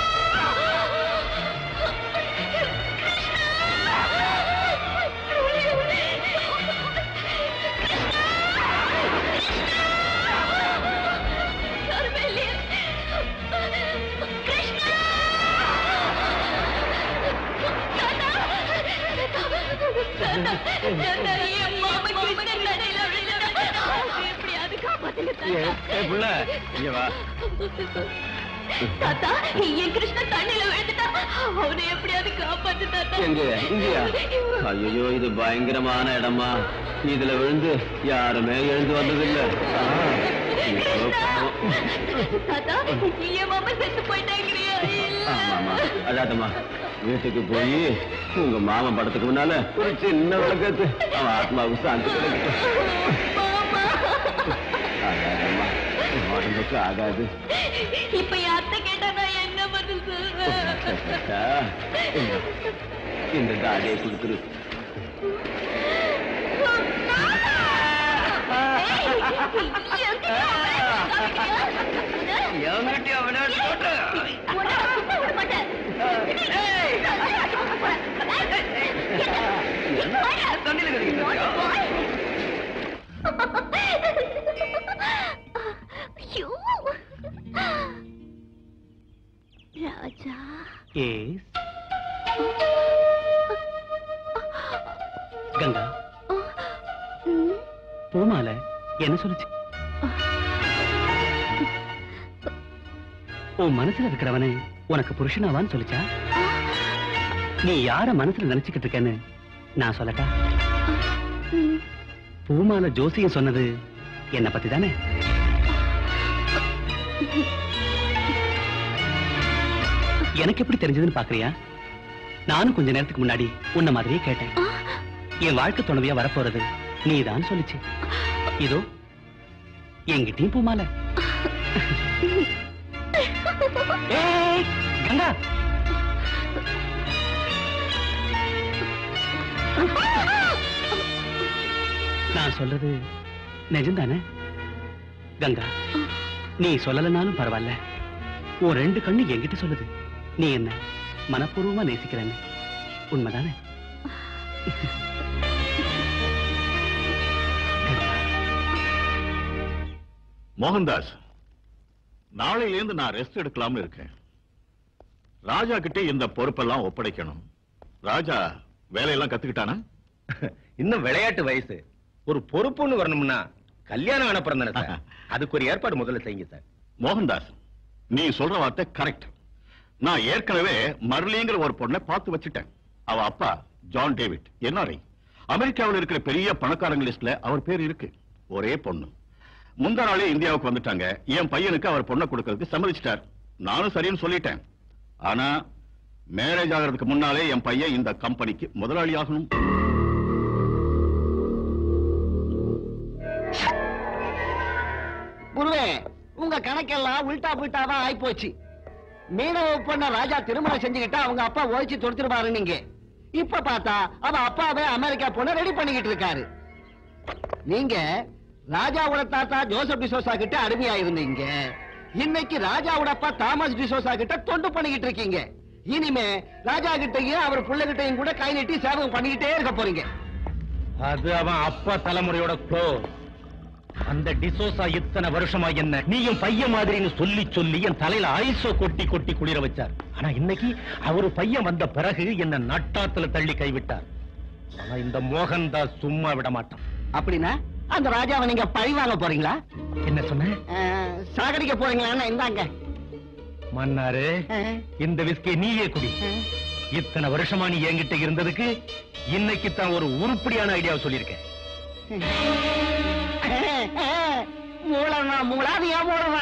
Speaker 3: ஏ, ஏ, புள்ள, இங்க வா.
Speaker 4: தாத்தா என் கிருஷ்ணன் தண்ணியில விழுந்துட்டா அவனை எப்படியாவது காப்பாத்து தாத்தா
Speaker 3: எங்க இங்கயா ஐயோ இது பயங்கரமான இடமா இதுல விழுந்து யாருமே எழுந்து வந்ததில்ல ஆ, ஐயோ, பாவம்.
Speaker 4: தாத்தா என் மாமா செத்து போயிட்டாங்கறியா இல்ல
Speaker 3: ஆமா, ஆமா. அழாதம்மா வீட்டுக்கு போய் உங்க மாமன் படத்துக்கு முன்னால ஒரு சின்ன விளக்கத்து அவன் ஆத்மாவுக்கு சாந்தி கிடைக்கட்டும்
Speaker 4: மாமா
Speaker 3: அழாதம்மா உன் உடம்புக்கு ஆகாது
Speaker 4: இப்ப என் அத்தை கேட்டா நான் என்ன பதில் சொல்றேன்
Speaker 3: ஆ, இந்த- இந்த தாடியை கொடுத்துரு எவன்கிட்டயும் அவனோட போட்டு. என்ன தண்ணியில கடிக்கிட்டு இருக்கியா?
Speaker 4: ராஜா
Speaker 6: எஸ் கங்கா
Speaker 4: ம்,
Speaker 6: பூமால என்ன சொல்லுச்சு உன் மனசுல இருக்கிறவனே உனக்கு புருஷனாவான்னு சொல்லுச்சா நீ யார மனசுல நினைச்சுக்கிட்டு இருக்கேன்னு நான் சொல்லட்டா
Speaker 4: ம்.
Speaker 6: பூமால ஜோசியம் சொன்னது என்ன பத்தி தானே எனக்கு எப்படி தெரிஞ்சதுன்னு பாக்குறியா நானும் கொஞ்ச நேரத்துக்கு முன்னாடி உன்ன மாதிரியே கேட்டேன் என் வாழ்க்கை துணைவியா வரப்போறது நீதான் சொல்லுச்சு இதோ என்கிட்டயும் பூமால ஏய், கங்கா நான் சொல்றது நிஜம்தானே கங்கா நீ சொல்லலனாலும் பரவாயில்ல உன் ரெண்டு கண்ணு என்கிட்ட சொல்லுது நீ என்ன மனப்பூர்வமா நேசிக்கிறேன்னு உண்மைதானே
Speaker 7: மோகன்தாஸ் நாளையிலேருந்து நான் ரெஸ்ட் எடுக்கலாம்னு இருக்கேன் ராஜா கிட்ட இந்த பொறுப்பெல்லாம் ஒப்படைக்கணும் ராஜா வேலையெல்லாம் கத்துக்கிட்டானா
Speaker 1: இன்னும் விளையாட்டு வயசு ஒரு பொறுப்புன்னு வரணும்னா கல்யாணம் அனுப்புறேன் தானே சார் அதுக்கு ஒரு ஏற்பாடு முதல்ல செய்யுங்க சார்
Speaker 7: மோகன்தாஸ் நீ சொல்ற வார்த்தை கரெக்ட் நான் ஏற்கனவே மர்லிங்கிற ஒரு பொண்ணை பார்த்து வச்சுட்டேன் அவ அப்பா ஜான் டேவிட் என்ஆர்ஐ அமெரிக்காவில் இருக்கிற பெரிய பணக்காரங்க லிஸ்ட்ல அவர் பேர் இருக்கு ஒரே பொண்ணு முந்தா நாளே இந்தியாவுக்கு வந்துட்டாங்க என் பையனுக்கு அவர் பொண்ணை கொடுக்கறதுக்கு சம்மதிச்சிட்டார் நானும் சரின்னு சொல்லிட்டேன் ஆனா மேரேஜ் ஆகிறதுக்கு முன்னாலே என் பையன் இந்த கம்பெனிக்கு முதலாளி ஆகணும்
Speaker 8: குருவே உங்க கணக்கெல்லாம் உல்டா புல்டாவா ஆயிப்போச்சு மீனவ பொண்ண ராஜா திருமணம் செஞ்சுக்கிட்டா அவங்க அப்பா ஓய்ச்சி தொடுத்துருவாரு நீங்க இப்ப பார்த்தா அவ அப்பாவே அமெரிக்கா பொண்ண ரெடி பண்ணிக்கிட்டு இருக்காரு நீங்க ராஜாவோட தாத்தா ஜோசப் டிசோசா கிட்ட அடிமையா இருந்தீங்க இன்னைக்கு ராஜாவோட அப்பா தாமஸ் டிசோசா கிட்ட தொண்டு பண்ணிக்கிட்டு இருக்கீங்க இனிமே ராஜா கிட்டயும் அவர் பிள்ளைகிட்டையும் கூட கை நீட்டி சேவகம் பண்ணிக்கிட்டே இருக்க போறீங்க
Speaker 1: அது அவன் அப்பா தலைமுறையோட க்ளோ அந்த டிசோசா இத்தனை வருஷமா என்ன நீயும் பையன் மாதிரின்னு சொல்லி சொல்லி என் தலையில ஐசோ கொட்டி கொட்டி குளிர வச்சார் ஆனா இன்னைக்கு அவரு பையன் வந்த பிறகு என்ன நட்டாத்துல தள்ளி கைவிட்டார் ஆனா இந்த மோகன்தாஸ் சும்மா விட மாட்டான்
Speaker 8: அப்படின்னா அந்த ராஜாவை நீங்க பழி வாங்க போறீங்களா
Speaker 1: என்ன சொன்ன
Speaker 8: அஹ், சாகடிக்க போறீங்களா இந்தாங்க
Speaker 1: மன்னாரு
Speaker 8: அஹ்,
Speaker 1: இந்த விஸ்கி நீயே குடி
Speaker 8: அஹ்.
Speaker 1: இத்தனை வருஷமா நீ என்கிட்ட இருந்ததுக்கு இன்னைக்கு தான் ஒரு உருப்படியான ஐடியாவை சொல்லியிருக்கேன்
Speaker 8: மூலமா மூலாதியா மூலமா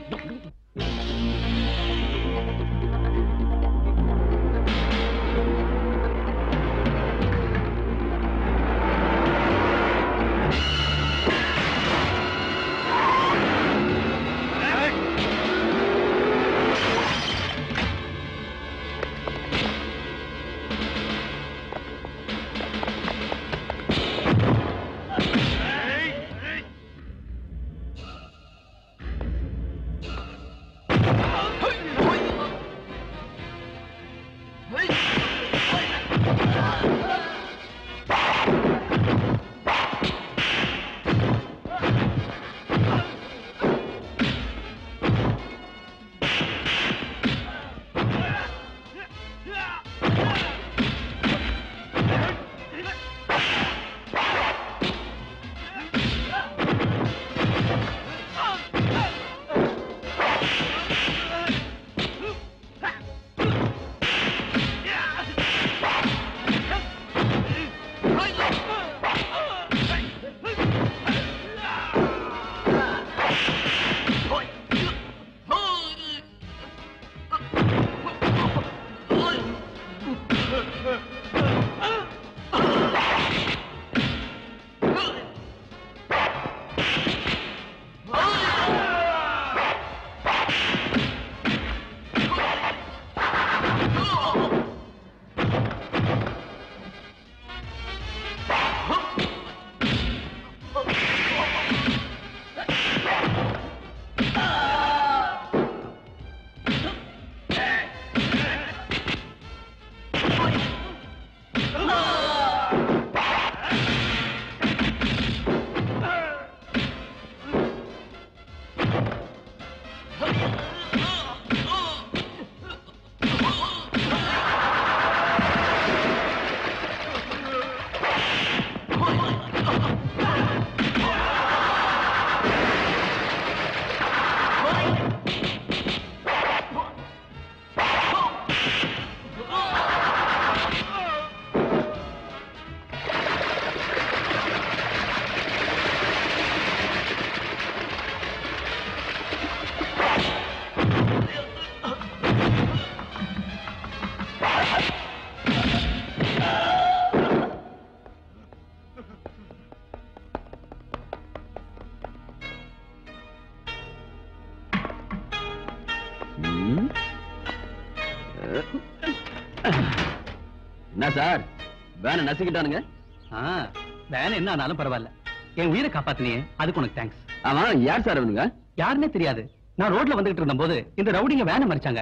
Speaker 3: என்ன சார் வேனை நசுக்கிட்டானுங்க
Speaker 6: ஆ, வேலை என்ன ஆனாலும் பரவாயில்ல என் உயிரை காப்பாத்தினியே அதுக்கு உனக்கு தேங்க்ஸ்
Speaker 3: ஆமா யார் சார் அவனுங்க
Speaker 6: யாருன்னே தெரியாது நான் ரோட்ல வந்துகிட்டு இருந்தபோது இந்த ரவுடிங்க வேனை மறிச்சாங்க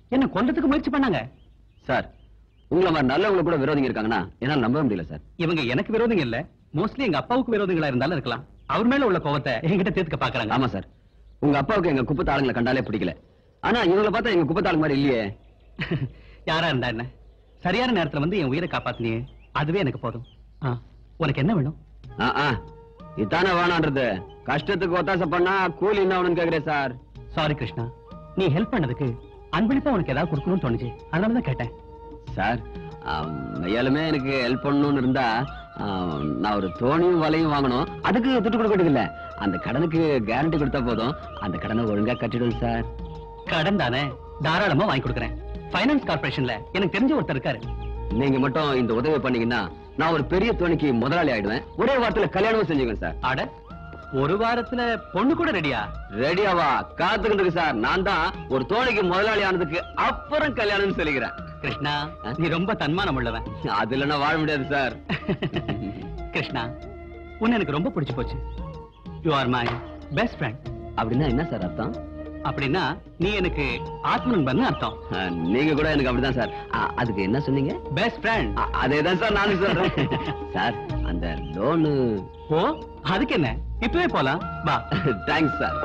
Speaker 6: என்ன கொல்றதுக்கு முயற்சி பண்ணாங்க
Speaker 3: சார் உங்களை மாதிரி நல்லவங்க கூட விரோதிங்க இருக்காங்கன்னா என்னால நம்பவே முடியல சார்
Speaker 6: இவங்க எனக்கு விரோதிங்க இல்ல மோஸ்ட்லி எங்க அப்பாவுக்கு விரோதிகளா இருந்தாலும் இருக்கலாம் அவர் மேல உள்ள கோவத்தை என்கிட்ட தீர்க்க பாக்குறாங்க
Speaker 3: ஆமா சார் உங்க அப்பாவுக்கு எங்க குப்பத்து ஆளுங்களை கண்டாலே பிடிக்கல ஆனா இவங்களை பார்த்தா எங்க குப்பத்து ஆளுங்க மாதிரி இல்லையே
Speaker 6: யாரா இருந்தா என்ன சரியான நேரத்துல வந்து என் உயிரை காப்பாத்தினியே அதுவே எனக்கு போதும் ஆ, உனக்கு என்ன வேணும்
Speaker 3: ஆ, ஆ. இதானே வேணான்றது கஷ்டத்துக்கு ஒத்தாசை பண்ணா கூலி என்ன வேணும்னு கேக்குறேன் சார்
Speaker 6: சாரி கிருஷ்ணா நீ ஹெல்ப் பண்ணதுக்கு அன்பளிப்பா உனக்கு ஏதாவது கொடுக்கணும்னு தோணுச்சு அதனாலதான் கேட்டேன்
Speaker 3: சார் ஆம், மெய்யாலுமே எனக்கு ஹெல்ப் பண்ணணும்னு இருந்தா ஆம், நான் ஒரு தோணியும் வலையும் வாங்கணும் அதுக்கு துட்டு கொடுக்கறது இல்ல அந்த கடனுக்கு கேரண்டி கொடுத்தா போதும் அந்த கடனை ஒழுங்கா கட்டிடுவேன் சார்
Speaker 6: கடன் தானே தாராளமா வாங்கி கொடுக்குறேன் ஃபைனான்ஸ் கார்பரேஷன்ல எனக்கு தெரிஞ்ச ஒருத்தர் இருக்காரு
Speaker 3: நீங்க மட்டும் இந்த உதவி பண்ணீங்கன்னா நான் ஒரு பெரிய தோணிக்கு முதலாளி ஆயிடுவேன் ஒரே வாரத்துல கல்யாணமும் செஞ்சுக்குவேன் சார்
Speaker 6: அட ஒரு வாரத்துல பொண்ணு கூட ரெடியா
Speaker 3: ரெடியாவா காத்துக்கிட்டு இருக்கு சார் நான் தான் ஒரு தோணிக்கு முதலாளி ஆனதுக்கு அப்புறம் கல்யாணம்னு சொல்லிக்கிறேன்
Speaker 6: கிருஷ்ணா நீ ரொம்ப தன்மானம் உள்ளவன்
Speaker 3: அது இல்லைன்னா வாழ முடியாது சார்
Speaker 6: கிருஷ்ணா உன்னை எனக்கு ரொம்ப பிடிச்சு போச்சு you are my best friend
Speaker 3: அப்படின்னா என்ன சார் அர்த்தம்
Speaker 6: அப்படின்னா நீ எனக்கு ஆத்ம நண்பன் அர்த்தம்
Speaker 3: ஆ, நீங்க கூட எனக்கு அப்படிதான் சார் ஆ, அதுக்கு என்ன சொன்னீங்க
Speaker 6: பெஸ்ட் ஃப்ரெண்ட்
Speaker 3: ஆ, அதேதான் சார் நானும் சொல்றேன் சார் அந்த லோனு
Speaker 6: ஓ அதுக்கு என்ன இப்பவே போலாம் வா
Speaker 3: தேங்க்ஸ் சார்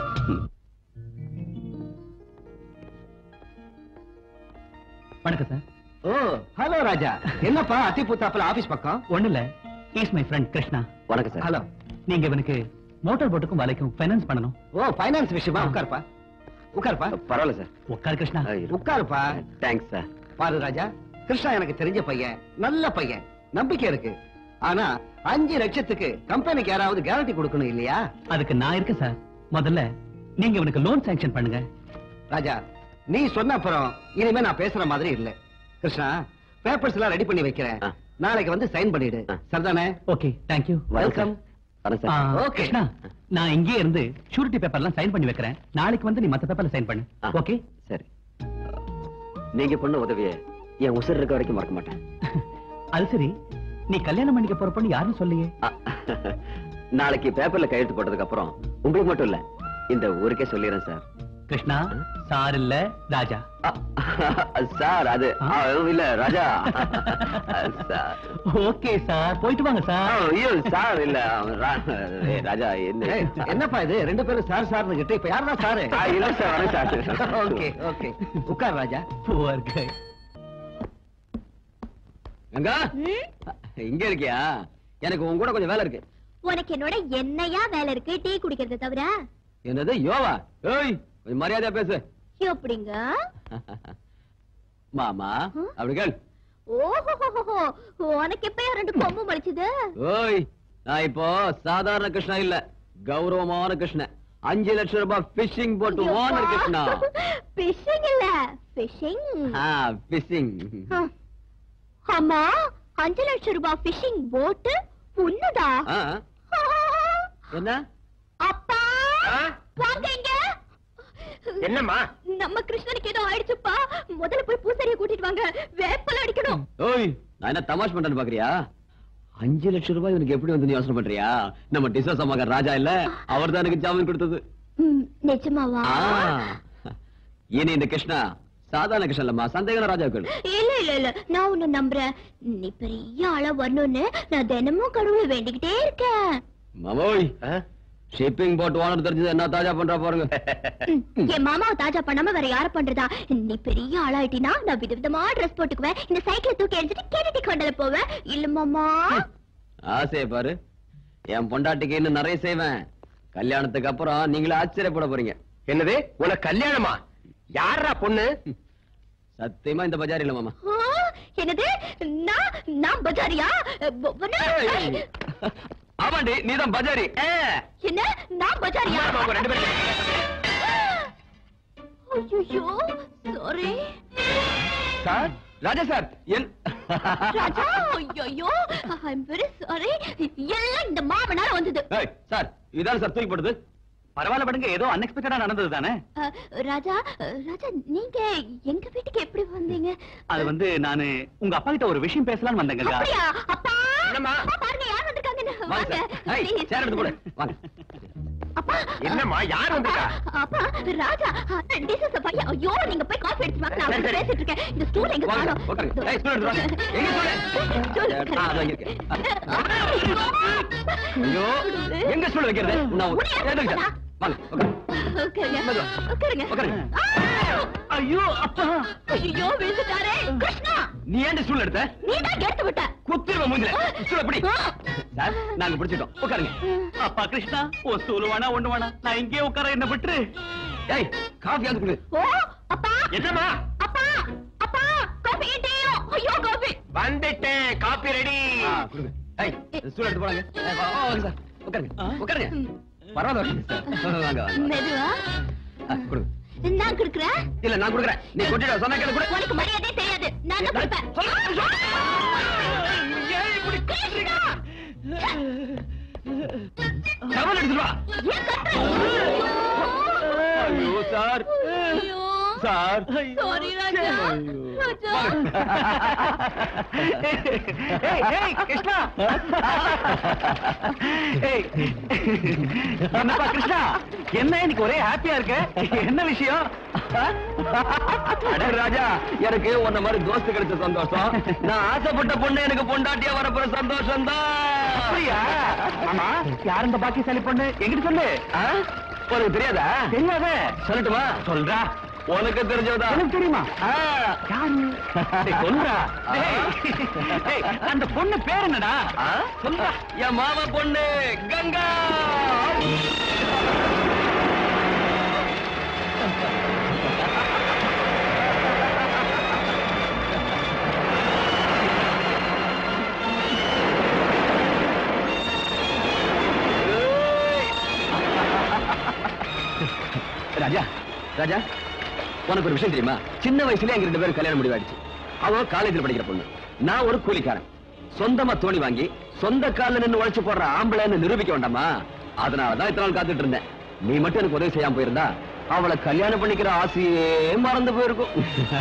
Speaker 6: வணக்கம் சார்
Speaker 1: ஓ ஹலோ ராஜா என்னப்பா அத்திப்புத்தாப்புல ஆபீஸ் பக்கம்
Speaker 6: ஒண்ணு இல்ல இஸ் மை ஃப்ரெண்ட் கிருஷ்ணா
Speaker 3: வணக்கம் சார்
Speaker 1: ஹலோ
Speaker 6: நீங்க இவனுக்கு மோட்டார் போட்டுக்கும் வலைக்கும் ஃபைனான்ஸ் பண்ணணும்
Speaker 1: ஓ ஃபைனான்ஸ் விஷயமா உட்காருப்பா உட்காருப்பா
Speaker 3: பரவாயில்ல சார்
Speaker 6: உட்கார் கிருஷ்ணா
Speaker 1: உட்காருப்பா
Speaker 3: தேங்க்ஸ் சார்
Speaker 1: பாரு ராஜா கிருஷ்ணா எனக்கு தெரிஞ்ச பையன் நல்ல பையன் நம்பிக்கை இருக்கு ஆனா அஞ்சு லட்சத்துக்கு கம்பெனிக்கு யாராவது கேரண்டி கொடுக்கணும் இல்லையா
Speaker 6: அதுக்கு நான் இருக்கேன் சார் முதல்ல நீங்க இவனுக்கு லோன் சாங்ஷன் பண்ணுங்க
Speaker 1: ராஜா நீ சொன்ன அப்புறம் இனிமே நான் பேசுற மாதிரி இல்ல கிருஷ்ணா பேப்பர்ஸ் எல்லாம் ரெடி பண்ணி வைக்கிறேன்
Speaker 3: ஆ.
Speaker 1: நாளைக்கு வந்து சைன் பண்ணிடு
Speaker 3: ஆ.
Speaker 1: சரிதானே
Speaker 6: ஓகே தேங்க்யூ
Speaker 1: வெல்கம்
Speaker 3: வரேன் சார்
Speaker 1: Okay.
Speaker 6: கிருஷ்ணா நான் இங்கே இருந்து ஷூரிட்டி பேப்பர்லாம் சைன் பண்ணி வைக்கிறேன் நாளைக்கு வந்து நீ மத்த பேப்பர்ல சைன் பண்ணு
Speaker 3: ஆ.
Speaker 6: ஓகே
Speaker 3: சரி நீங்க பண்ண உதவியை என் உசுர் இருக்க வரைக்கும் மறக்க மாட்டேன்
Speaker 6: அது சரி நீ கல்யாணம் பண்ணிக்க போற பொண்ணு யாருன்னு சொல்லியே
Speaker 3: ஆ, நாளைக்கு பேப்பர்ல கையெழுத்து போட்டதுக்கு அப்புறம் உங்களுக்கு மட்டும் இல்ல இந்த ஊருக்கே சொல்லிடுறேன் சார்
Speaker 6: கிருஷ்ணா சார் இல்ல ராஜா
Speaker 3: ஆ, சார் அது ஆ, இல்ல ராஜா சார்
Speaker 6: ஓகே சார் போயிட்டு வாங்க
Speaker 3: ஆ,
Speaker 6: சார்
Speaker 3: ஐயோ சார் இல்ல அவன் ரா- ஏய், ராஜா என்ன
Speaker 1: ஏய், என்னப்பா இது ரெண்டு பேரும் சார் சார்னு கிட்ட இப்ப யாரா சாரு
Speaker 3: ஆ, இல்ல சார், வரேன் சார்.
Speaker 1: ஓகே ஓகே உட்கார் ராஜா
Speaker 6: Poor guy.
Speaker 3: கங்கா இங்க இருக்கியா எனக்கு உன் கூட கொஞ்சம் வேலை இருக்கு
Speaker 4: உனக்கு என்னோட என்னையா வேலை இருக்கு டீ குடிக்கிறத தவிர
Speaker 3: என்னது யோவா ஏய் கொஞ்சம் மரியாதையா பேசு
Speaker 4: எப்படிங்க
Speaker 3: மாமா
Speaker 4: ம்?
Speaker 3: அப்படி கேள்
Speaker 4: ஓஹோ உனக்கு எப்ப ரெண்டு கொம்பு மலிச்சது
Speaker 3: ஓய் நான் இப்போ சாதாரண கிருஷ்ணா இல்ல கௌரவமான கிருஷ்ணன் அஞ்சு லட்சம் ரூபாய் பிஷிங் போட்டு ஓனர் கிருஷ்ணா
Speaker 4: பிஷிங் இல்ல பிஷிங்
Speaker 3: ஆ பிஷிங்
Speaker 4: ஆமா அஞ்சு லட்சம் ரூபாய் பிஷிங் போட்டு உன்னதா
Speaker 3: என்ன
Speaker 4: அப்பா வாங்க இங்க
Speaker 1: என்னம்மா
Speaker 4: நம்ம கிருஷ்ணனுக்கு ஏதோ ஆயிடுச்சுப்பா முதல்ல போய் பூசாரிய கூட்டிட்டு வாங்க வேப்பல அடிக்கணும்
Speaker 3: ஓய் நான் என்ன தமாஷ் பண்றேன்னு பாக்குறியா அஞ்சு லட்சம் ரூபாய் உனக்கு எப்படி வந்து யோசனை பண்றியா நம்ம டிசோசா மகன் ராஜா இல்ல அவர் தான் எனக்கு ஜாமீன் கொடுத்தது
Speaker 4: ம், நிஜமாவா
Speaker 3: ஆ. இனி இந்த கிருஷ்ணா சாதாரண கிருஷ்ணன் இல்லம்மா சந்தேகம் ராஜாக்கள்
Speaker 4: இல்ல இல்ல இல்ல நான் உன்னை நம்புறேன் நீ பெரிய ஆளா வரணும்னு நான் தினமும் கடவுளை வேண்டிக்கிட்டே இருக்கேன்
Speaker 3: மாமோய் ஷிப்பிங் போட் ஓனர் தெரிஞ்சது என்ன தாஜா பண்றா பாருங்க
Speaker 4: ம், என் மாமாவை தாஜா பண்ணாம வேற யார பண்றதா நீ பெரிய ஆளாயிட்டினா நான் விதவிதமா ட்ரெஸ் போட்டுக்குவேன் இந்த சைக்கிளை தூக்கி எரிஞ்சிட்டு கேரட்டி கொண்டல போவேன் இல்ல மாமா
Speaker 3: ஆசைய பாரு என் பொண்டாட்டிக்கு இன்னும் நிறைய செய்வேன் கல்யாணத்துக்கு அப்புறம் நீங்களே ஆச்சரியப்பட போறீங்க
Speaker 1: என்னது உனக்கு கல்யாணமா யாரா பொண்ணு
Speaker 3: சத்தியமா இந்த பஜார் இல்ல மாமா
Speaker 4: ஆ, என்னது நான் நான் பஜாரியா ப- ப-
Speaker 3: ஆமாண்டி நீதான் பஜாரி
Speaker 4: என்ன நான் பஜாரியா
Speaker 1: ஆமா, உங்க ரெண்டு பேரும்.
Speaker 4: ஐயோ சாரி
Speaker 3: சார் ராஜா சார் என்
Speaker 4: ராஜா ஐயோ ஐ அம் வெரி சாரி எல்லாம் இந்த மாமனால வந்தது
Speaker 3: ஏய், சார் இதான் சார் தூக்கி போடுது
Speaker 6: பரவாயில்ல படுங்க ஏதோ அன்எக்ஸ்பெக்டடா நடந்தது தானே
Speaker 4: அஹ், ராஜா அஹ், ராஜா நீங்க எங்க வீட்டுக்கு எப்படி வந்தீங்க
Speaker 6: அது வந்து நானு உங்க அப்பா கிட்ட ஒரு விஷயம் பேசலாம்னு வந்தேங்க
Speaker 4: அப்படியா அப்பா
Speaker 1: என்னம்மா?
Speaker 4: அப்பா, பாருங்க யார் வந்திருக்காங்கன்னு
Speaker 3: வாங்க
Speaker 4: வாங்க
Speaker 3: சார் ஏய்,
Speaker 4: please.
Speaker 3: சேர் எடுத்து போடு வாங்க
Speaker 4: அப்பா
Speaker 1: என்னம்மா யார் வந்திருக்கா
Speaker 4: அப்பா ராஜா டிசஸ் பையன் ஐயோ நீங்க போய் காஃபி எடுத்து வாங்க நான்
Speaker 1: சரி, சரி.
Speaker 4: பேசிட்டு இருக்கேன் இந்த ஸ்டூல் எங்க
Speaker 3: வாங்க,
Speaker 4: காணோம்
Speaker 3: உட்காருங்க. ஏய், stool எடுத்து வா. எங்க stool?
Speaker 4: ஸ்டூல்
Speaker 3: ஆ, அதோ இங்க இருக்கு. ஐயோ எங்க ஸ்டூல் வைக்கிறது நான் எடுத்துக்கிட்டேன். வாங்க உட்காருங்க.
Speaker 4: உட்காருங்க
Speaker 3: மெதுவா.
Speaker 4: உட்காருங்க
Speaker 3: உட்காருங்க.
Speaker 4: ஐயோ அப்பா ஐயோ விழுந்துட்டாரே கிருஷ்ணா
Speaker 3: நீ ஏன் ஸ்டூல் எடுத்த
Speaker 4: நீ தான் எடுத்து விட்ட
Speaker 3: குத்திருவ மூஞ்சில ஸ்டூல் எப்படி சார் நாங்க பிடிச்சிட்டோம் உட்காருங்க
Speaker 2: அப்பா கிருஷ்ணா ஓ ஸ்டூல் வேணா ஒண்ணு வேணா நான் இங்கே உட்கார என்ன விட்டுரு
Speaker 3: ஏய் காஃபி வந்து குடு
Speaker 4: ஓ அப்பா
Speaker 1: என்னம்மா
Speaker 4: அப்பா அப்பா காஃபி டீயும் ஐயோ காஃபி
Speaker 1: வந்துட்டேன் காப்பி ரெடி
Speaker 3: ஆ, கொடுங்க ஏய் ஸ்டூல் எடுத்து போறாங்க ஏய், வா, வா, வாங்க சார் உட்காருங்க உட்காருங்க பரவாயில்ல சார் வாங்க வாங்க
Speaker 4: மெதுவா
Speaker 3: ஆ, கொடுங்க
Speaker 4: நான் குடுக்குறேன்
Speaker 3: இல்ல நான் கொடுக்குறேன் நீ கொட்டிட சொன்னா கேளு கொடு
Speaker 4: உனக்கு மரியாதையே தெரியாது நான் தான் கொடுப்பேன் கிருஷ்ணா!
Speaker 3: டவல் எடுத்துட்டு வா
Speaker 4: ஏன் கத்துற?
Speaker 3: ஐயோ சார்
Speaker 4: ஐயோ.
Speaker 3: Sir
Speaker 4: Sorry, Raja. ராஜா.
Speaker 2: ஏய் ஏய் கிருஷ்ணா ஏய் என்னப்பா கிருஷ்ணா என்ன இன்னைக்கு ஒரே ஹாப்பியா இருக்கு என்ன விஷயம்
Speaker 3: அட ராஜா எனக்கு உன்ன மாதிரி தோஸ்து கிடைச்ச சந்தோஷம் நான் ஆசைப்பட்ட பொண்ணு எனக்கு பொண்டாட்டியா வரப்போற சந்தோஷம் தான்
Speaker 2: அப்படியா ஆமா யார் இந்த பாக்கியசாலி பொண்ணு எங்கிட்ட சொல்லு
Speaker 3: உனக்கு தெரியாதா
Speaker 2: தெரியாதே
Speaker 3: சொல்லட்டுமா
Speaker 2: சொல்றா
Speaker 3: உனக்கு தெரிஞ்சதா
Speaker 2: எனக்கு தெரியுமா யாரு டேய், சொல்றா
Speaker 3: ஆ.
Speaker 2: டேய், டேய், அந்த பொண்ணு பேர் என்னடா சொல்றா
Speaker 3: என் மாமா பொண்ணு கங்கா ராஜா ராஜா உனக்கு ஒரு விஷயம் தெரியுமா சின்ன வயசுல எங்க ரெண்டு பேரும் கல்யாணம் முடிவாயிடுச்சு அவ காலேஜ்ல படிக்கிற பொண்ணு நான் ஒரு கூலிக்காரன் சொந்தமா தோணி வாங்கி சொந்த கால்ல நின்னு உழைச்சு போடுற ஆம்பளைன்னு நிரூபிக்க வேண்டாமா அதனாலதான் இத்தனை நாள் காத்துட்டு இருந்தேன் நீ மட்டும் எனக்கு உதவி செய்யாம போயிருந்தா அவளை கல்யாணம் பண்ணிக்கிற ஆசையே மறந்து போயிருக்கும்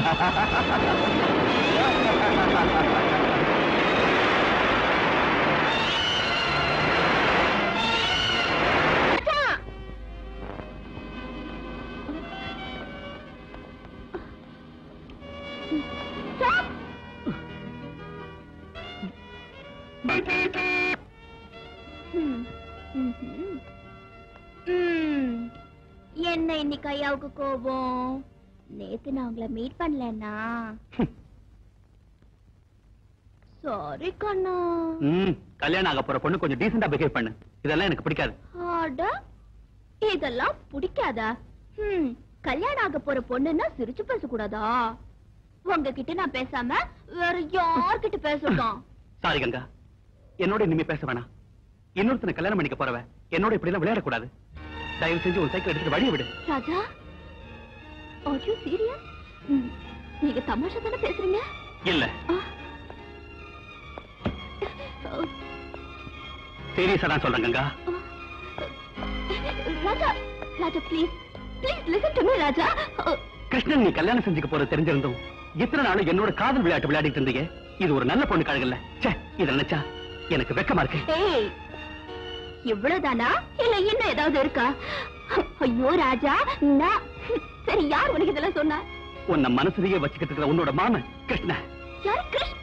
Speaker 4: ம். ம்ஹும். ம். என்ன இன்னைக்கு ஐயாவுக்கு கோபம் நேத்து நான் உங்களை மீட் பண்ணலன்னா சாரி கண்ணா
Speaker 2: ம் கல்யாணம் ஆக போற பொண்ணு கொஞ்சம் டீசெண்டா பிஹேவ் பண்ணு இதெல்லாம் எனக்கு பிடிக்காது
Speaker 4: அட இதெல்லாம் பிடிக்காதா ம் கல்யாணம் ஆக போற பொண்ணுன்னா சிரிச்சு பேசக்கூடாதா உங்ககிட்ட நான் பேசாம வேற யார்கிட்ட பேசட்டும்
Speaker 2: சாரி கங்கா என்னோட இனிமே பேச வேணாம் இன்னொருத்தனை கல்யாணம் பண்ணிக்க போறவ என்னோட இப்படி எல்லாம் விளையாடக்கூடாது தயவு செஞ்சு உன் சைக்கிள் எடுத்துட்டு வழியை விடு
Speaker 4: ராஜா ஆர் யூ சீரியஸ் நீங்க தமாஷா தானே பேசுறீங்க
Speaker 2: இல்ல
Speaker 4: ஆ. ஓ,
Speaker 2: சீரியஸா தான் சொல்றேன் Ganga
Speaker 4: Raja Raja please please listen to me Raja ஓ,
Speaker 2: கிருஷ்ணன் நீ கல்யாணம் செஞ்சுக்க போற தெரிஞ்சிருந்தும் இத்தனை நாளும் என்னோட காதல் விளையாட்டு விளையாடிட்டு இருந்தீங்க இது ஒரு நல்ல பொண்ணு கழகல்ல ச்சே இத நினைச்சா எனக்கு வெக்கமா இருக்கு
Speaker 4: ஏய் இவ்வளவுதானா இல்ல இன்னும் ஏதாவது இருக்கா ஐயோ ராஜா நான் சரி யார் உனக்கு இதெல்லாம் சொன்னா
Speaker 2: உன்னை மனசுலயே வச்சுக்கிட்டு இருக்கிற உன்னோட மாமன் கிருஷ்ண
Speaker 4: யார் கிருஷ்ண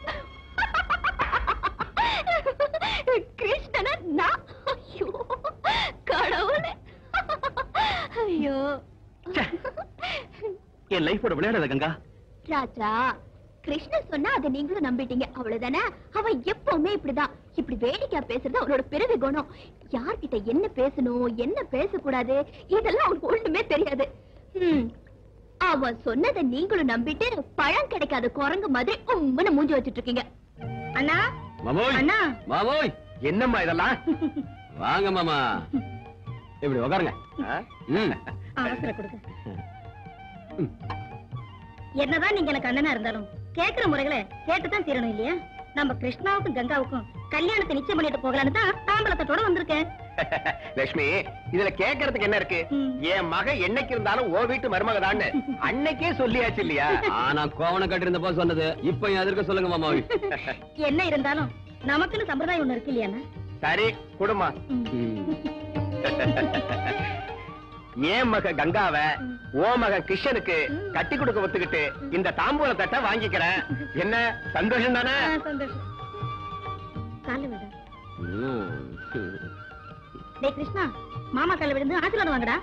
Speaker 4: கிருஷ்ணனா நான் ஐயோ கடவுளே ஐயோ
Speaker 2: ச்சே. என் லைஃபோட விளையாடாத கங்கா
Speaker 4: ராஜா கிருஷ்ணன் சொன்னா அதை நீங்களும் நம்பிட்டீங்க அவ்வளவுதானே அவன் எப்பவுமே இப்படிதான் இப்படி வேடிக்கையா பேசுறது அவனோட பிறவி குணம் யார்கிட்ட என்ன பேசணும் என்ன பேசக்கூடாது இதெல்லாம் அவனுக்கு ஒண்ணுமே தெரியாது ஹம். அவன் சொன்னதை நீங்களும் நம்பிட்டு பழம் கிடைக்காத குரங்கு மாதிரி உம்முன்னு மூஞ்சி வச்சிட்டு இருக்கீங்க அண்ணா
Speaker 3: மாமோய்
Speaker 4: அண்ணா.
Speaker 3: மாமோய்
Speaker 1: என்னம்மா இதெல்லாம்
Speaker 3: வாங்க மாமா இப்படி உட்காருங்க
Speaker 1: ஆ?
Speaker 3: ம்.
Speaker 5: அவசர கொடுங்க என்னதான் நீங்க எனக்கு அண்ணனா இருந்தாலும் கேக்குற முறைகளை கேட்டுதான் தீரணும் இல்லையா நம்ம கிருஷ்ணாவுக்கும் கங்காவுக்கும் கல்யாணத்தை நிச்சயம் பண்ணிட்டு போகலான்னு தான் தாம்பலத்தோட வந்திருக்கேன்
Speaker 1: லட்சுமி இதுல கேக்குறதுக்கு என்ன இருக்கு
Speaker 5: ம்.
Speaker 1: என் மக என்னைக்கு இருந்தாலும் ஓ வீட்டு மருமகதான்னு அன்னைக்கே சொல்லியாச்சு இல்லையா
Speaker 3: ஆ, நான் கோவணம் கட்டிருந்தப்போ சொன்னது இப்ப எதற்கு சொல்லுங்க மாமாவி
Speaker 5: என்ன இருந்தாலும் நமக்குன்னு சம்பிரதாயம் ஒண்ணு இருக்கு இல்லையாண்ணா
Speaker 1: சரி குடுமா
Speaker 3: ம்.
Speaker 1: ஏன் மக கங்காவ ஓ மகன் கிருஷ்ணனுக்கு கட்டி கொடுக்க ஒத்துக்கிட்டு இந்த தாம்பூல தட்டை வாங்கிக்கிறேன் என்ன சந்தோஷம் தானே
Speaker 5: சந்தோஷம் கால விட டேய் கிருஷ்ணா மாமா கால விழுந்து ஆசீர்வாதம் வாங்கடா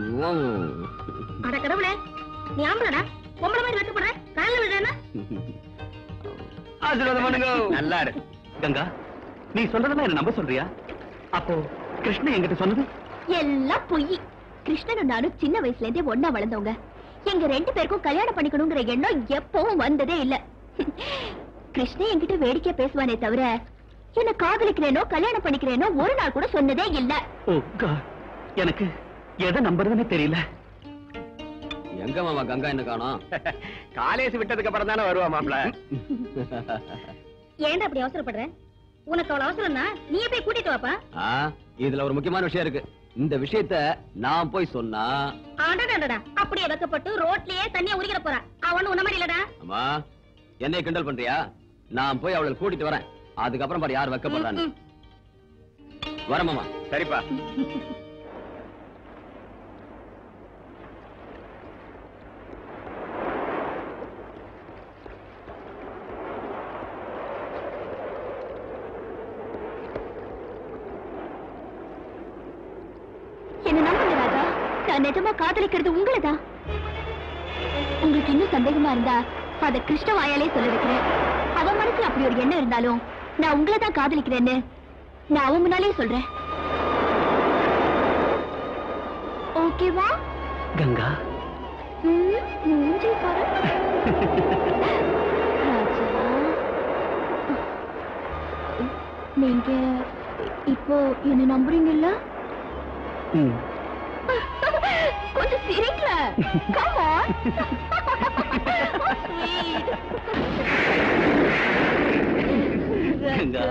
Speaker 5: அட கடவுளே நீ ஆம்பளடா பொம்பளை மாதிரி வெக்கப்படுற கால விடுறேன்னா
Speaker 3: ஆசீர்வாதம் பண்ணுங்க
Speaker 1: நல்லா இரு
Speaker 2: கங்கா நீ சொல்றதெல்லாம் என்ன நம்ப சொல்றியா அப்போ கிருஷ்ணன் என்கிட்ட சொன்னது
Speaker 4: எல்லாம் பொய் கிருஷ்ணனும் நானும் சின்ன வயசுல இருந்தே ஒன்னா வளர்ந்தவங்க எங்க ரெண்டு பேருக்கும் கல்யாணம் பண்ணிக்கணுங்கிற எண்ணம் எப்பவும் வந்ததே இல்ல கிருஷ்ணன் என்கிட்ட வேடிக்கையா பேசுவானே தவிர என்ன காதலிக்கிறேனோ கல்யாணம் பண்ணிக்கிறேனோ ஒரு நாள் கூட சொன்னதே இல்ல
Speaker 2: ஓ God. எனக்கு எதை நம்புறதுன்னு தெரியல
Speaker 3: எங்க மாமா கங்கா என்ன காணோம்
Speaker 1: காலேஜ் விட்டதுக்கு அப்புறம் தானே வருவா மாப்பிள
Speaker 5: ஏன்டா அப்படி அவசரப்படுற உனக்கு அவ்வளவு அவசரம்னா நீயே போய் கூட்டிட்டு வாப்பா
Speaker 3: ஆ, இதுல ஒரு முக்கியமான விஷயம் இருக்கு இந்த விஷயத்த நான் போய் சொன்னா
Speaker 5: ஆண்டடா அப்படியே வெக்கப்பட்டு ரோட்லயே தண்ணியா உரிக்கிற போறா அவன் உன்ன மாதிரி இல்லடா
Speaker 3: அம்மா என்னை கிண்டல் பண்றியா நான் போய் அவளை கூட்டிட்டு வரேன் அதுக்கப்புறம் பாரு யார் வைக்கப்படுறான்னு
Speaker 5: ம்,
Speaker 3: வரேன் மாமா
Speaker 1: சரிப்பா
Speaker 4: என்ன நம்புங்க ராஜா நான் நிஜமா காதலிக்கிறது உங்களதான் உங்களுக்கு இன்னும் சந்தேகமா இருந்தா அத கிருஷ்ண வாயாலே சொல்ல வைக்கிறேன் அவன் மனசுல அப்படி ஒரு எண்ணம் இருந்தாலும் நான் உங்களை தான் காதலிக்கிறேன்னு நான் அவன் முன்னாலே சொல்றேன் ஓகேவா
Speaker 2: கங்கா
Speaker 4: ம், மூஞ்சி பாரு. ராஜா. நீங்க இப்போ என்ன நம்புறீங்கல்ல
Speaker 2: ம்.
Speaker 4: கொஞ்சம் சிரிக்கல Come on. Oh, sweet.
Speaker 2: Ganga.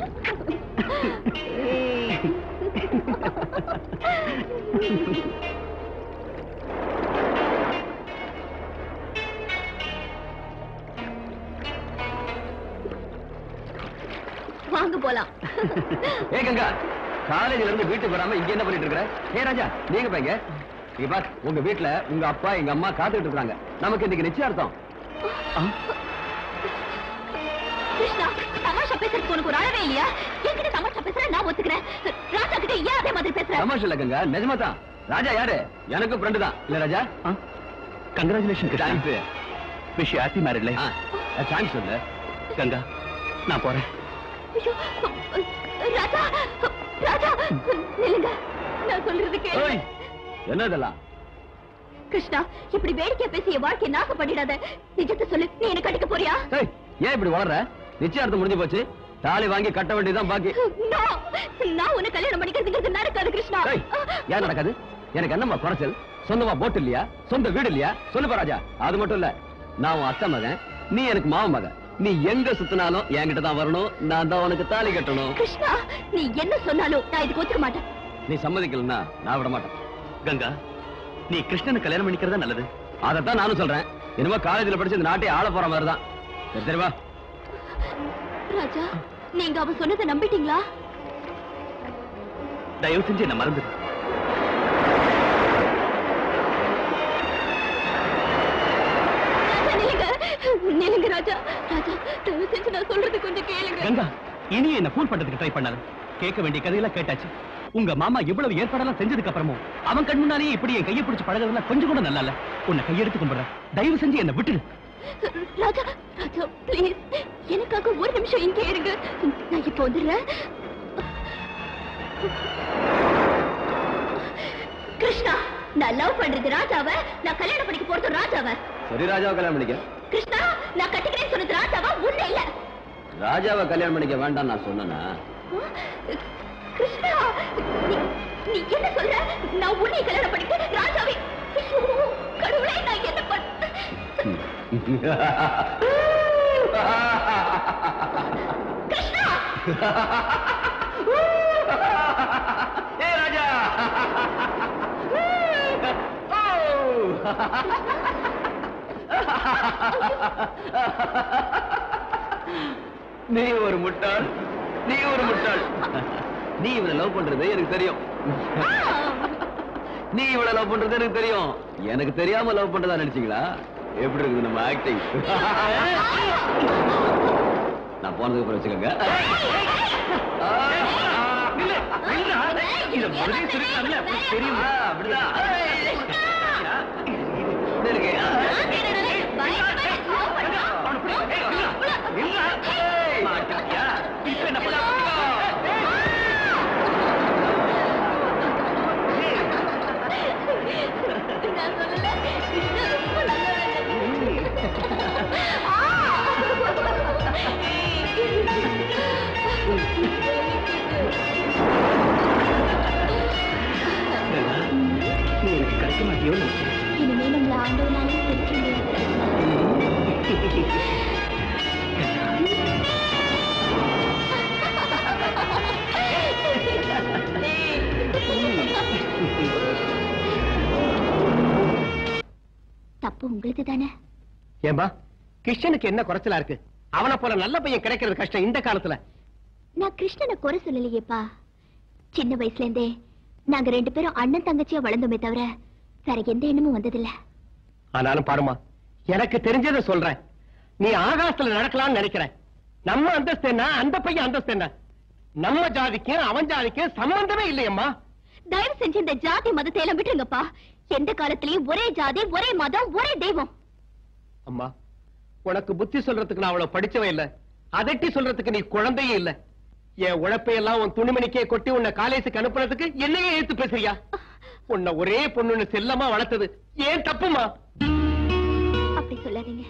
Speaker 4: வாங்க போலாம்
Speaker 3: ஏ கங்கா காலேஜ்ல இருந்து வீட்டுக்கு வராம இங்க என்ன பண்ணிட்டு இருக்கிற ஏ ராஜா நீங்க பையங்க இங்க பார் உங்க வீட்ல உங்க அப்பா எங்க அம்மா காத்துக்கிட்டு இருக்காங்க நமக்கு இன்னைக்கு நிச்சயார்த்தம்
Speaker 4: கிருஷ்ணா தமாஷா பேசுறதுக்கு உனக்கு ஒரு அழவே இல்லையா என்கிட்ட தமாஷா பேசுற நான் ஒத்துக்கிறேன் ராஜா கிட்ட ஏன் அதே மாதிரி பேசுற
Speaker 3: தமாஷ் இல்ல கங்கா நிஜமா தான் ராஜா யாரு எனக்கும் ஃப்ரெண்டு தான் இல்ல Raja
Speaker 2: congratulation Krishna
Speaker 3: thanks
Speaker 2: wish happy married life
Speaker 3: thanks சொல்லு
Speaker 2: கங்கா நான் போறேன்
Speaker 4: ஐயோ, ராஜா ராஜா நில்லுங்க நான் சொல்றது கேளு
Speaker 3: ஏய், என்ன இதெல்லாம்
Speaker 4: கிருஷ்ணா இப்படி வேடிக்கை பேசி என் வாழ்க்கையை நாசம் பண்ணிடாத நிஜத்தை சொல்லு நீ என்ன கட்டிக்க போறியா
Speaker 3: ஏய், ஏன் இப்படி வளர்ற நிச்சயார்த்தம் முடிஞ்சு போச்சு தாலி வாங்கி கட்ட வேண்டியதுதான் பாக்கி
Speaker 4: No, நான் உன்னை கல்யாணம் பண்ணிக்கிறதுங்கிறது நடக்காது கிருஷ்ணா
Speaker 3: ஏய், ஏன் நடக்காது எனக்கு என்னம்மா குறைச்சல் சொந்தமா போட் இல்லையா சொந்த வீடு இல்லையா சொல்லுப்பா ராஜா அது மட்டும் இல்ல நான் உன் அத்தை மகன் நீ எனக்கு மாம மகன் நீ எங்க சுத்தினாலும் என்கிட்ட தான் வரணும் நான் தான் உனக்கு தாலி கட்டணும்
Speaker 4: கிருஷ்ணா நீ என்ன சொன்னாலும் நான் இதுக்கு ஒத்துக்க மாட்டேன்
Speaker 3: நீ சம்மதிக்கலன்னா நான் விட மாட்டேன்
Speaker 2: கங்கா நீ கிருஷ்ணனை கல்யாணம் பண்ணிக்கிறதா நல்லது
Speaker 3: அதைத்தான் நானும் சொல்றேன் என்னமோ காலேஜ்ல படிச்சு இந்த நாட்டை ஆள போற மாதிரி தான் சரி சரி வா
Speaker 4: ராஜா நீங்க அவ சொன்னதை நம்பிட்டீங்களா
Speaker 2: தயவு செஞ்சு என்ன மறந்துடு
Speaker 4: ராஜா நில்லுங்க நில்லுங்க ராஜா ராஜா தயவு செஞ்சு நான் சொல்றது கொஞ்சம் கேளுங்க
Speaker 2: கங்கா இனி என்ன ஃபோன் பண்றதுக்கு ட்ரை பண்ணாத கேட்க வேண்டிய கதையெல்லாம் கேட்டாச்சு உங்க மாமா இவ்வளவு ஏற்பாடெல்லாம் செஞ்சதுக்கு அப்புறமும் அவன் கண் முன்னாலேயே இப்படி என் கையை பிடிச்சு பழகுறதுல கொஞ்சம் கூட நல்லா இல்ல உன்னை கையெடுத்து கும்பிடுறேன் தயவு செஞ்சு என்ன விட்டுடு
Speaker 4: ராஜா ராஜா ப்ளீஸ் எனக்காக ஒரு நிமிஷம் இங்கே இருங்க நான் இப்போ வந்துடுறேன் கிருஷ்ணா நான் லவ் பண்றது ராஜாவை நான் கல்யாணம் பண்ணிக்க போறது ராஜாவை
Speaker 3: சரி ராஜாவை கல்யாணம் பண்ணிக்க
Speaker 4: கிருஷ்ணா நான் கட்டிக்கிறேன்னு சொன்னது ராஜாவா உன்னை இல்ல
Speaker 3: ராஜாவை கல்யாணம் பண்ணிக்க வேண்டாம் நான் சொன்னேனா
Speaker 4: கிருஷ்ணா நீ நீ என்ன சொல்ற நான் உன்னை கல்யாணம் பண்ணிக்க ராஜாவை ஐயோ கடவுளே நான் என்ன பண்ண கிருஷ்ணா
Speaker 3: ஏ ராஜா நீ ஒரு முட்டாள் நீ ஒரு முட்டாள் நீ இவனை லவ் பண்றது எனக்கு தெரியும் நீ இவளை லவ் பண்றது எனக்கு தெரியும் எனக்கு தெரியாம லவ் பண்றதா நினைச்சீங்களா எப்படி இருக்குது நம்ம ஆக்டிங் நான் போனதுக்கு அப்புறம் வச்சுக்கோங்க
Speaker 2: இத மறுபடியும் சிரிக்கலாம்ல உனக்கு தெரியுமா
Speaker 3: அப்படிதான் இப்படி இருக்கு மாட்டிக்கிட்டியா?
Speaker 2: இப்ப என்ன பண்ண நீ எனக்கு கிடைக்க மாட்டியோ
Speaker 4: இனிமே நம்மள ஆண்டவனாலே பிரிக்க முடியாது தப்பு உங்களுக்கு தானே
Speaker 1: ஏம்பா கிருஷ்ணனுக்கு என்ன குறைச்சலா இருக்கு அவனை போல நல்ல பையன் கிடைக்கிறது கஷ்டம் இந்த காலத்துல
Speaker 4: நான் கிருஷ்ணனை குறை சொல்லலையேப்பா சின்ன வயசுல இருந்தே நாங்க ரெண்டு பேரும் அண்ணன் தங்கச்சியா வளர்ந்தோமே தவிர வேற எந்த எண்ணமும் வந்ததில்ல
Speaker 1: ஆனாலும் பாருமா எனக்கு தெரிஞ்சதை சொல்றேன் நீ ஆகாசத்துல நடக்கலாம்னு நினைக்கிற நம்ம அந்தஸ்து என்ன அந்த பையன் அந்தஸ்து என்ன நம்ம ஜாதிக்கும் அவன் ஜாதிக்கும் சம்பந்தமே இல்லையம்மா
Speaker 4: தயவு செஞ்சு இந்த ஜாதி மதத்தை எல்லாம் விட்டுருங்கப்பா எந்த காலத்திலயும் ஒரே ஜாதி ஒரே மதம் ஒரே தெய்வம்
Speaker 1: அம்மா உனக்கு புத்தி சொல்றதுக்கு நான் அவ்வளவு படிச்சவன் இல்ல அதட்டி சொல்றதுக்கு நீ குழந்தையே இல்ல என் உழைப்பையெல்லாம் உன் துணிமணிக்கே கொட்டி உன்னை காலேஜுக்கு அனுப்புறதுக்கு என்னையே ஏத்து பேசுறியா உன்னை ஒரே பொண்ணுன்னு செல்லமா வளர்த்தது ஏன் தப்புமா
Speaker 4: அப்படி சொல்லாதீங்க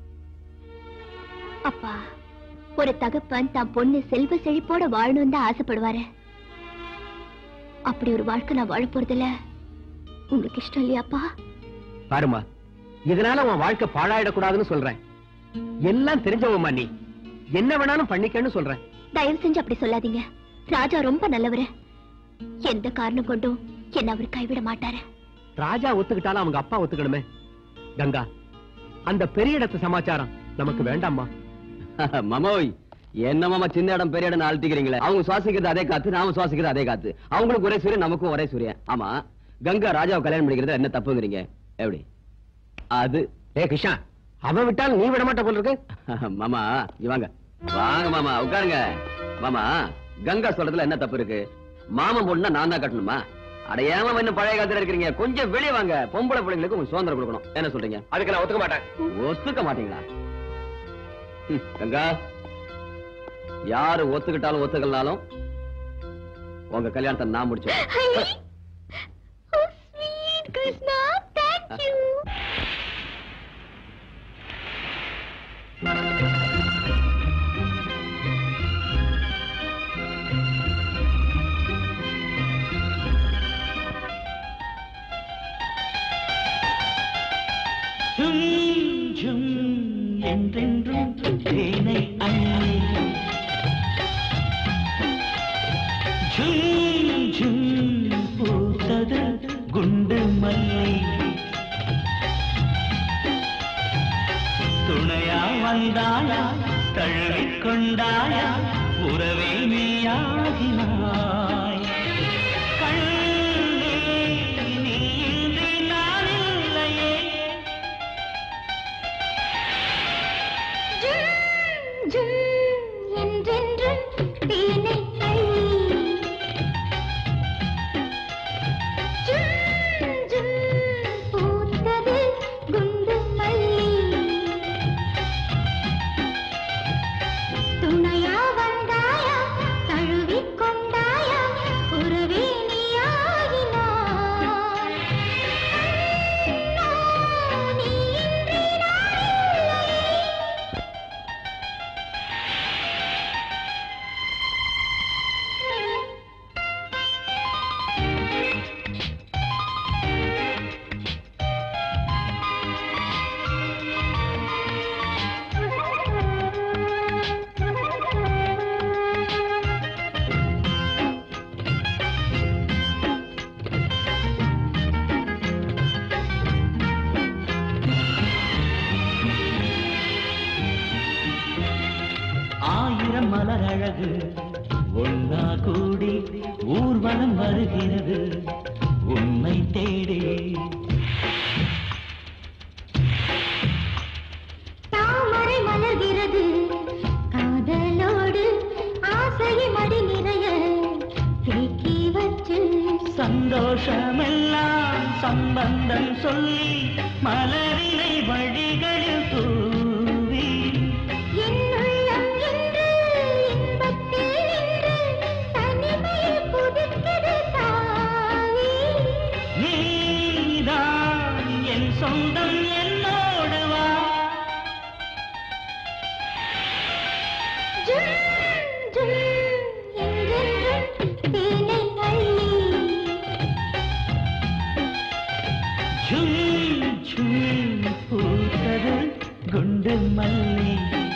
Speaker 4: அப்பா ஒரு தகப்பன் தான் பொண்ணு செல்வ செழிப்போட வாழணும் தான் ஆசைப்படுவாரு அப்படி ஒரு வாழ்க்கை நான் வாழ போறதில்ல உங்களுக்கு இஷ்டம் இல்லையாப்பா
Speaker 1: பாருமா இதனால உன் வாழ்க்கை பாழாயிடக்கூடாதுன்னு சொல்றேன் எல்லாம் தெரிஞ்சவம்மா நீ என்ன வேணாலும் பண்ணிக்கன்னு சொல்றேன்
Speaker 4: தயவு செஞ்சு அப்படி சொல்லாதீங்க ராஜா ரொம்ப நல்லவரு எந்த காரணம் கொண்டும் என்ன அவர் கைவிட மாட்டாரு
Speaker 1: ராஜா ஒத்துக்கிட்டாலும் அவங்க அப்பா ஒத்துக்கணுமே கங்கா அந்த பெரிய இடத்து சமாச்சாரம் நமக்கு வேண்டாம்மா
Speaker 3: மாமோய் என்ன மாமா சின்ன இடம் பெரிய இடம் அழுத்திக்கிறீங்களே அவங்க சுவாசிக்கிறது அதே காத்து நாம சுவாசிக்கிறது அதே காத்து அவங்களுக்கு ஒரே சூரியன் நமக்கும் ஒரே சூரியன் ஆமா கங்கா ராஜாவை கல்யாணம் பண்ணிக்கிறது என்ன தப்புங்கிறீங்க எப்படி அது
Speaker 1: ஏ கிருஷ்ணா அவன் விட்டாலும் நீ விட மாட்ட போல இருக்கு
Speaker 3: மாமா இங்க வாங்க வாங்க மாமா உட்காருங்க மாமா கங்கா சொல்றதுல என்ன தப்பு இருக்கு மாமன் பொண்ணுனா நான் தான் கட்டணுமா அட ஏமா இன்னும் பழைய காலத்துல இருக்கிறீங்க கொஞ்சம் வெளியே வாங்க பொம்பளை பிள்ளைங்களுக்கு கொஞ்சம் சுதந்திரம் கொடுக்கணும் என்ன சொல்றீங்க
Speaker 1: அதுக்கு நான் ஒத்துக்க மாட்டேன்
Speaker 3: ஒத்துக்க மாட்டீங்களா ஹம், கங்கா யாரு ஒத்துக்கிட்டாலும் ஒத்துக்கலனாலும் உங்க கல்யாணத்தை நான் முடிச்சேன்
Speaker 4: கிருஷ்ணா தேங்க்யூ
Speaker 9: ஜும் ஜும் என்றென்றும் தேனை அள்ளி ஜும் ஜும் பூத்தது குண்டு மல்லி துணையா வந்தாயா தழுவிக் கொண்டாயா உறவே நீயாகினாய் கண்ணே நீ இன்றி நான் இல்லையே
Speaker 4: என்றென்றும் தேனை அள்ளி ஜும், ஜும் பூத்தது குண்டு மல்லி துணையா வந்தாயா தழுவிக் கொண்டாயா
Speaker 9: வருகிறது உன்னை தேடி
Speaker 5: தாமரை மலர்கிறது காதலோடு ஆசை மடி நிறைய தேக்கி வச்சு
Speaker 9: சந்தோஷமெல்லாம் சம்பந்தம் சொல்லி மலரினை வழிகளில் தூவி
Speaker 5: என் உள்ளம் என்று இன்பத்தில் நின்று தனிமையில் குதிக்கிறது தாவி
Speaker 9: நீதான் என் சொந்தம் என்னோடு வா
Speaker 5: ஜும் ஜும் என்றென்றும் தேனை அள்ளி
Speaker 9: ஜும் ஜும் பூத்தது குண்டு மல்லி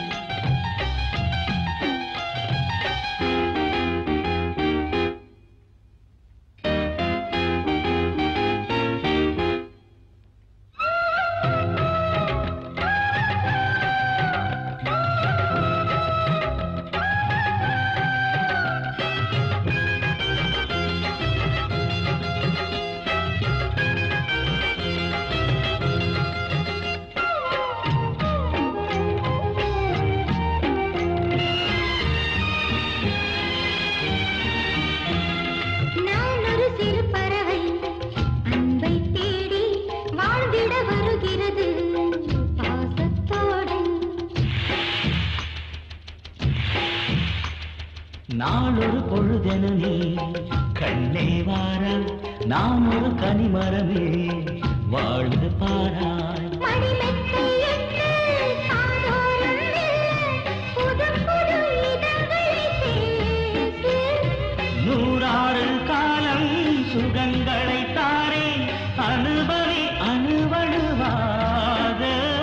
Speaker 5: நான் ஒரு சிறு பறவை அன்பை தேடி வாழ்ந்திட வருகிறது பாசத்தோடு
Speaker 9: நாளொரு பொழுதென நீ கண்ணே வார நான் ஒரு கனிமரமே வாழ்ந்து பாராய்
Speaker 5: மணிமெத்தை என்று காதோரம் மெல்ல புது புது இதழ்களை பேசு
Speaker 9: நூறாறு காலம் சுகங்களை தாரே அனுபவி அணுவணுவாக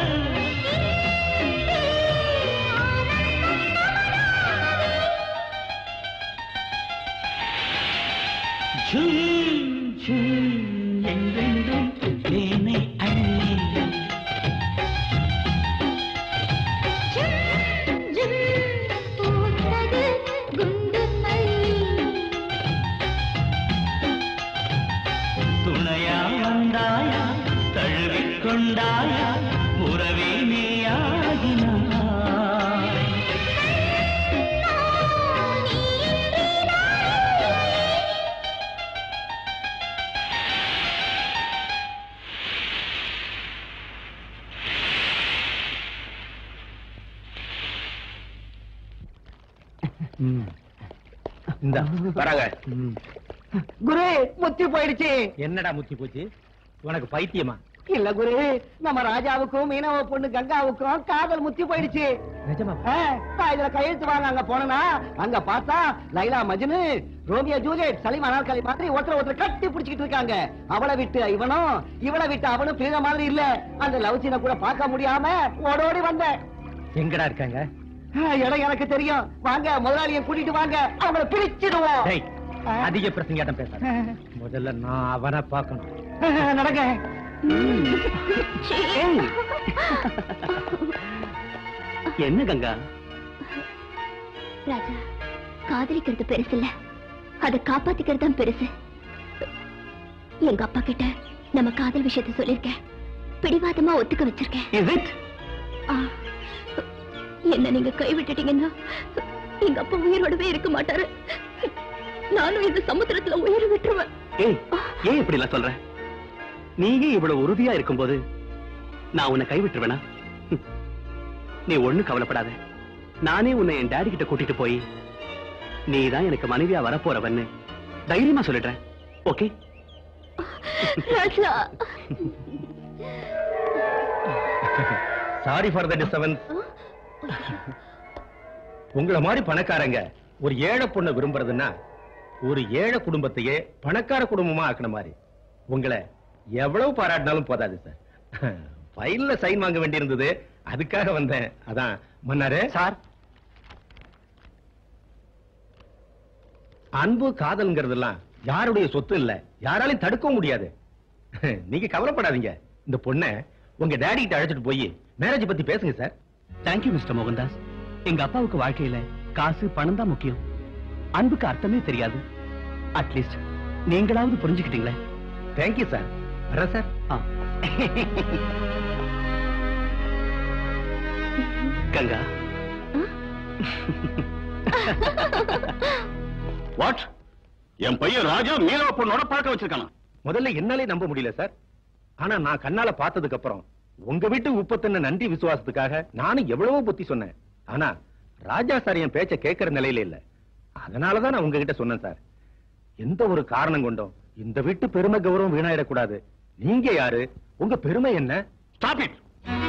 Speaker 9: ஜும் ஜும் என்றென்றும் தேனை அள்ளி
Speaker 5: ஜும் ஜும் பூத்தது குண்டு மல்லி
Speaker 9: துணையா வந்தாயா தழுவிக் கொண்டாயா உறவே நீயாகினாய்
Speaker 1: இந்த வராங்க
Speaker 8: குரு முத்தி போயிடுச்சு
Speaker 2: என்னடா முத்தி போச்சு உனக்கு பைத்தியமா
Speaker 8: இல்ல குரு நம்ம ராஜாவுக்கும் மீனவ பொண்ணு கங்காவுக்கும் காதல் முத்தி போயிடுச்சு
Speaker 2: நிஜமா
Speaker 8: ஆ, நான் இதுல கையெழுத்து வாங்க அங்க போனா அங்க பார்த்தா Laila Majnu Romeo Juliet Salim Anarkali மாதிரி ஒருத்தர் ஒருத்தர் கட்டி பிடிச்சிட்டு இருக்காங்க அவளை விட்டு இவனும் இவளை விட்டு அவனும் பிரிந்த மாதிரி இல்ல அந்த லவ் சீனை கூட பார்க்க முடியாம ஓடோடி வந்தேன்
Speaker 2: எங்கடா இருக்காங்க
Speaker 8: ஆ, இடம் எனக்கு தெரியும் வாங்க முதலாளியை கூட்டிட்டு வாங்க அவங்கள பிரிச்சிடுவோம்
Speaker 2: டேய், அதிக பிரசங்காட்டம் பேசாத முதல்ல நான் அவனை பார்க்கணும்
Speaker 8: நடங்க
Speaker 6: என்ன கங்கா
Speaker 4: ராஜா காதலிக்கிறது பெருசு இல்ல அதை காப்பாத்திக்கிறது தான் பெருசு எங்க அப்பா கிட்ட நம்ம காதல் விஷயத்தை சொல்லிருக்கேன் பிடிவாதமா ஒத்துக்க வச்சிருக்கேன்
Speaker 6: இஸ் இட்
Speaker 4: ஆ, என்ன நீங்க கைவிட்டுட்டீங்கன்னா எங்க அப்பா உயிரோடவே இருக்க மாட்டாரு நானும் இந்த சமுத்திரத்துல உயிர் விட்டுருவேன்
Speaker 6: ஏய் ஏன் இப்படி எல்லாம் சொல்ற நீயே இவ்வளவு உறுதியா இருக்கும்போது நான் உன்னை கைவிட்டுருவேனா ஹம். நீ ஒண்ணு கவலைப்படாத நானே உன்னை என் டாடி கிட்ட கூட்டிட்டு போய் நீ தான் எனக்கு மனைவியா வரப்போறவன்னு தைரியமா சொல்லிடுறேன் okay
Speaker 4: Raja
Speaker 2: sorry for the disturbance உங்கள மாதிரி பணக்காரங்க ஒரு ஏழை பொண்ணை விரும்புறதுன்னா ஒரு ஏழை குடும்பத்தையே பணக்கார குடும்பமா ஆக்கின மாதிரி உங்களை எவ்வளவு பாராட்டினாலும் போதாது சார் ஃபைல்ல சைன் வாங்க வேண்டியிருந்தது அதுக்காக வந்தேன் அதான் மன்னாரு
Speaker 6: சார்
Speaker 2: அன்பு காதல்ங்கிறதெல்லாம் யாருடைய சொத்து இல்ல யாராலையும் தடுக்கவும் முடியாது நீங்க கவலைப்படாதீங்க இந்த பொண்ணை உங்க டேடி கிட்ட அழைச்சிட்டு போய் மேரேஜ் பத்தி பேசுங்க சார்
Speaker 6: தேங்க்யூ மிஸ்டர் மோகன்தாஸ் எங்க அப்பாவுக்கு வாழ்க்கையில காசு பணம் தான் முக்கியம் அன்புக்கு அர்த்தமே தெரியாது அட்லீஸ்ட் நீங்களாவது புரிஞ்சுக்கிட்டீங்களே
Speaker 2: தேங்க்யூ சார் வரேன் சார்
Speaker 6: ஆ. கங்கா
Speaker 7: வாட் என் பையன் ராஜா மீனவ பொண்ணோட பழக்கம் வச்சிருக்கானா
Speaker 2: முதல்ல என்னாலே நம்ப முடியல சார் ஆனா நான் கண்ணால பார்த்ததுக்கு அப்புறம் உங்க வீட்டு உப்பத்தன்ன நன்றி விசுவாசத்துக்காக நானும் எவ்வளவோ புத்தி சொன்னேன் ஆனா ராஜா சார் என் பேச்ச கேட்கிற நிலையில இல்ல அதனாலதான் நான் உங்ககிட்ட சொன்னேன் சார் எந்த ஒரு காரணம் கொண்டும் இந்த வீட்டு பெருமை கௌரவம் வீணாயிடக்கூடாது நீங்க யாரு உங்க பெருமை என்ன
Speaker 7: ஸ்டாப் இட்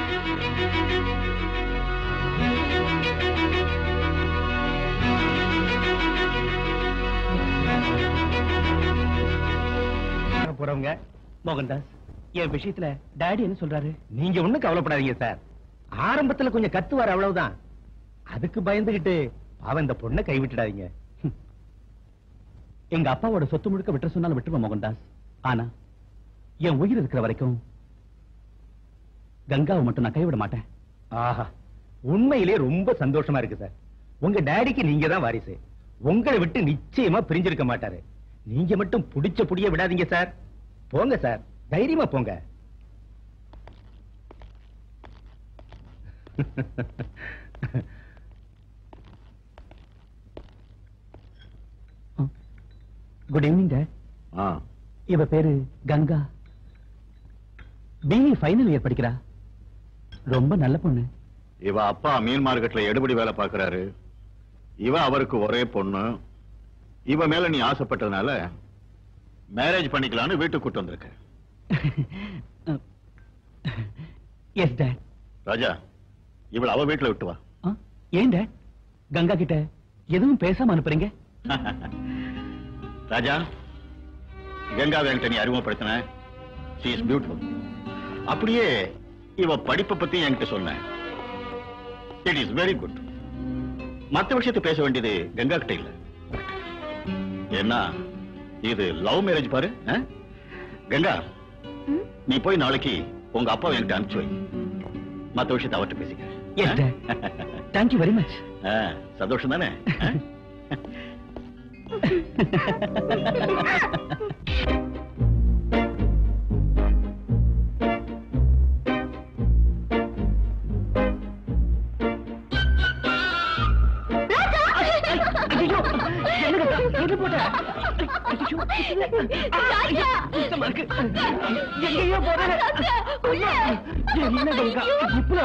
Speaker 6: போறவங்க மோகன்தாஸ் என் விஷயத்துல டாடி என்ன சொல்றாரு
Speaker 2: நீங்க ஒண்ணும் கவலைப்படாதீங்க சார் ஆரம்பத்துல கொஞ்சம் கத்துவார் அவ்வளவுதான் அதுக்கு பயந்துகிட்டு அவன் இந்த பொண்ணை கைவிட்டுடாதீங்க
Speaker 6: எங்க அப்பாவோட சொத்து முழுக்க விட்டுற சொன்னாலும் விட்டுருவேன் மோகன்தாஸ் ஆனா என் உயிர் இருக்கிற வரைக்கும் கங்காவை மட்டும் நான் கைவிட மாட்டேன்
Speaker 2: ஆஹா உண்மையிலே ரொம்ப சந்தோஷமா இருக்கு சார் உங்க டாடிக்கு நீங்க தான் வாரிசு உங்களை விட்டு நிச்சயமா பிரிஞ்சிருக்க மாட்டாரு நீங்க மட்டும் புடிச்ச புடிய விடாதீங்க சார் போங்க சார் தைரியமா போங்க
Speaker 6: குட் ஈவினிங் டேட்
Speaker 7: ஆ
Speaker 6: இவ பேரு கங்கா பிஇ ஃபைனல் இயர் படிக்கிறா ரொம்ப நல்ல பொண்ணு
Speaker 7: இவ அப்பா மீன் மார்க்கெட்ல எடுபடி வேலை பார்க்கறாரு இவ அவருக்கு ஒரே பொண்ணு இவ மேல நீ ஆசைப்பட்டதுனால மேரேஜ் பண்ணிக்கலாம்னு வீட்டுக்கு கூட்டு வந்திருக்க
Speaker 6: எஸ் டேட்
Speaker 7: ராஜா இவள அவ வீட்டுல விட்டு வா
Speaker 6: ஏன் டேட் கங்கா கிட்ட எதுவும் பேசாம அனுப்புறீங்க
Speaker 7: ராஜா கங்காவை என்கிட்ட நீ அறிமுகப்படுத்தின she is beautiful அப்படியே இவ படிப்பை பத்தி என்கிட்ட சொன்ன இட் இஸ் வெரி குட் மத்த விஷயத்தை பேச வேண்டியது கங்கா கிட்ட இல்ல ஏன்னா இது லவ் மேரேஜ் பாரு ஆ? கங்கா நீ போய் நாளைக்கு உங்க அப்பாவை என்கிட்ட அனுப்பிச்சு வை மத்த விஷயத்தை அவர்கிட்ட பேசிக்க
Speaker 6: yes dad thank you very much
Speaker 7: ஆ, சந்தோஷம் தானே ஆ?
Speaker 6: எங்கேயோ போறேன் என்ன கங்கா இப்படி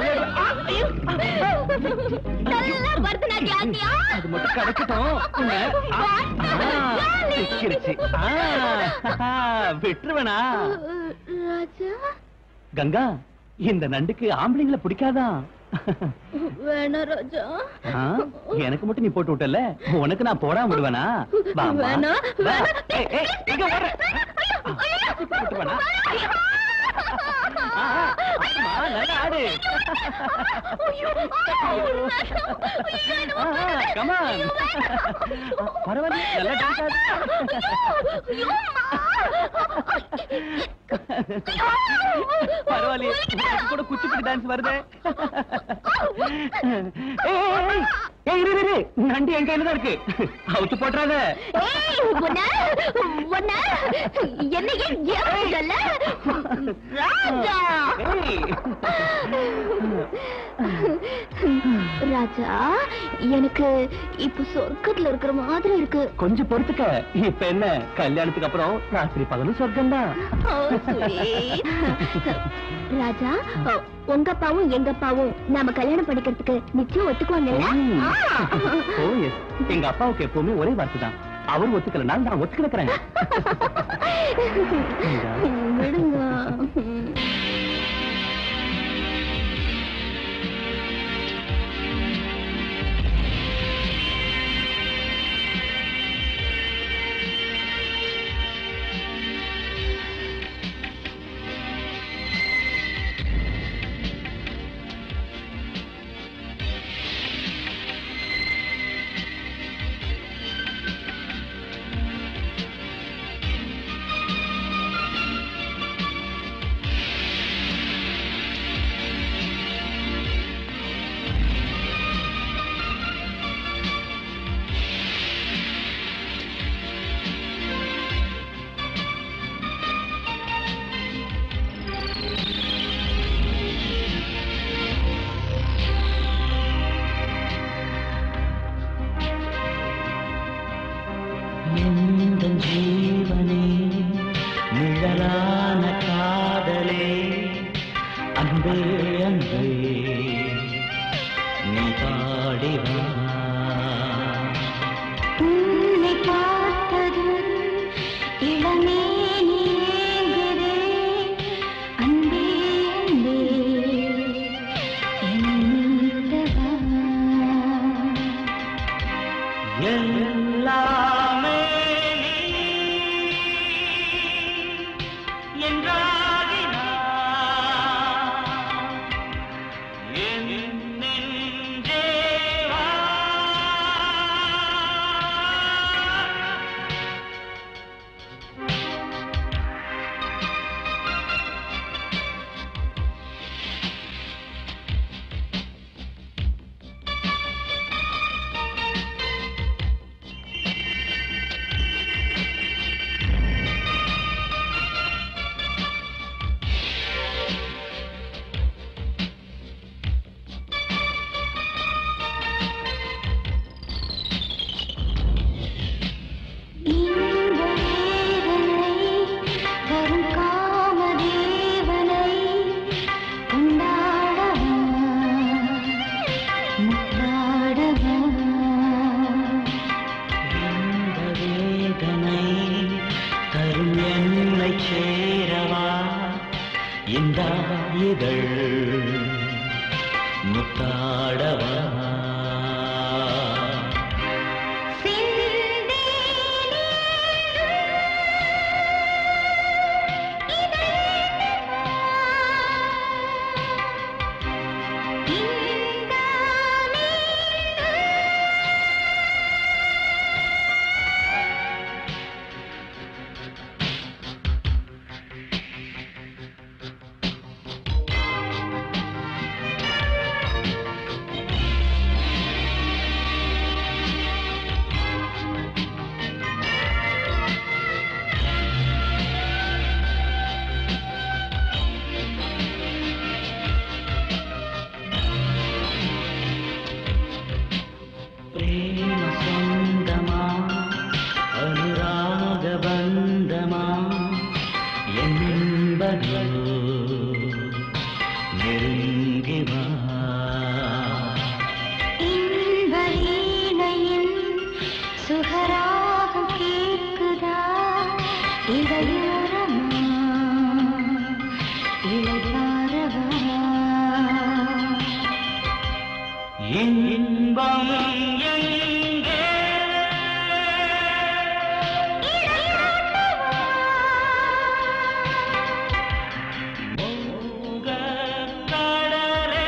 Speaker 4: நல்லா பரதநாட்டியம் ஆட்டியா?
Speaker 6: அது மட்டும் கிடைக்கட்டும் உன்னை. ஆ, ஆ, சிக்கிருச்சு. ஆ, விட்டுருவேனா
Speaker 4: ராஜா
Speaker 6: கங்கா இந்த நண்டுக்கு ஆம்பளைங்களை பிடிக்காதா
Speaker 4: வேணா ராஜா
Speaker 6: ஆ, எனக்கு மட்டும் நீ போட்டு விட்டல உனக்கு நான் போடாம விடுவேனா வாம்மா.
Speaker 4: வேணா,
Speaker 6: வா.
Speaker 4: வேணா.
Speaker 6: ஏய், ஏய், எங்க ஓடுற? விட்டுருவேனா? ஆ, ஆ, ஆமா, நல்லா ஆடு ஆ, ஆ, come on. பரவாயில்ல நல்லா டான்ஸ் ஆடு பரவாயில்லையே உனக்கு கூட குச்சிப்புடி டான்ஸ் வருதே ஏய், ஏய், ஏய், ஏய், இரு, இரு, இரு. நண்டு என் கையில தான் இருக்கு அவுத்து போட்டுறாத
Speaker 4: ஏய், உன்னை, உன்னை, என்னையே ஏமாத்தல? ராஜா
Speaker 6: ஏய்.
Speaker 4: ராஜா எனக்கு இப்ப சொர்க்கத்துல இருக்கிற மாதிரி இருக்கு
Speaker 6: கொஞ்சம் பொறுத்துக்க இப்ப என்ன கல்யாணத்துக்கு அப்புறம் ராத்திரி பகலும் சொர்க்கம் தான்
Speaker 4: Oh, sweet. ராஜா உங்க அப்பாவும் எங்க அப்பாவும் நாம கல்யாணம் பண்ணிக்கிறதுக்கு நிச்சயம் ஒத்துக்குவாங்கல்ல
Speaker 6: ஓ எஸ் எங்க அப்பாவுக்கு எப்பவுமே ஒரே வார்த்தை தான் அவர் ஒத்துக்கலனா நான் ஒத்துக்கிறேன்
Speaker 4: விடுங்க
Speaker 7: ஆ
Speaker 9: அன்பே அன்பே நீ பாடி வா
Speaker 5: உன்னை பார்த்ததும் இளமே நீங்குதே அன்பே அன்பே என்னை மீட்டவா
Speaker 9: எல்லாமே நீ என்றாகினாய். என் நெஞ்சே வா.
Speaker 5: இன்ப வேதனை வரும் காமதேவனை கொண்டாடவா முத்தாடவா
Speaker 9: இந்த வேதனை தரும் என்னை சேரவா இந்த இதழ் முத்தாடவா
Speaker 5: சிந்தே
Speaker 9: பிரேம சொந்தமா அனுராக பந்தமா என்பதோ நெருங்கி வா
Speaker 5: இன்ப வீணையின் சுகராகம் கேட்குதா இளையோரமா இளைப்பாரவா
Speaker 9: இன்பம் எங்கே மோகக் கடலே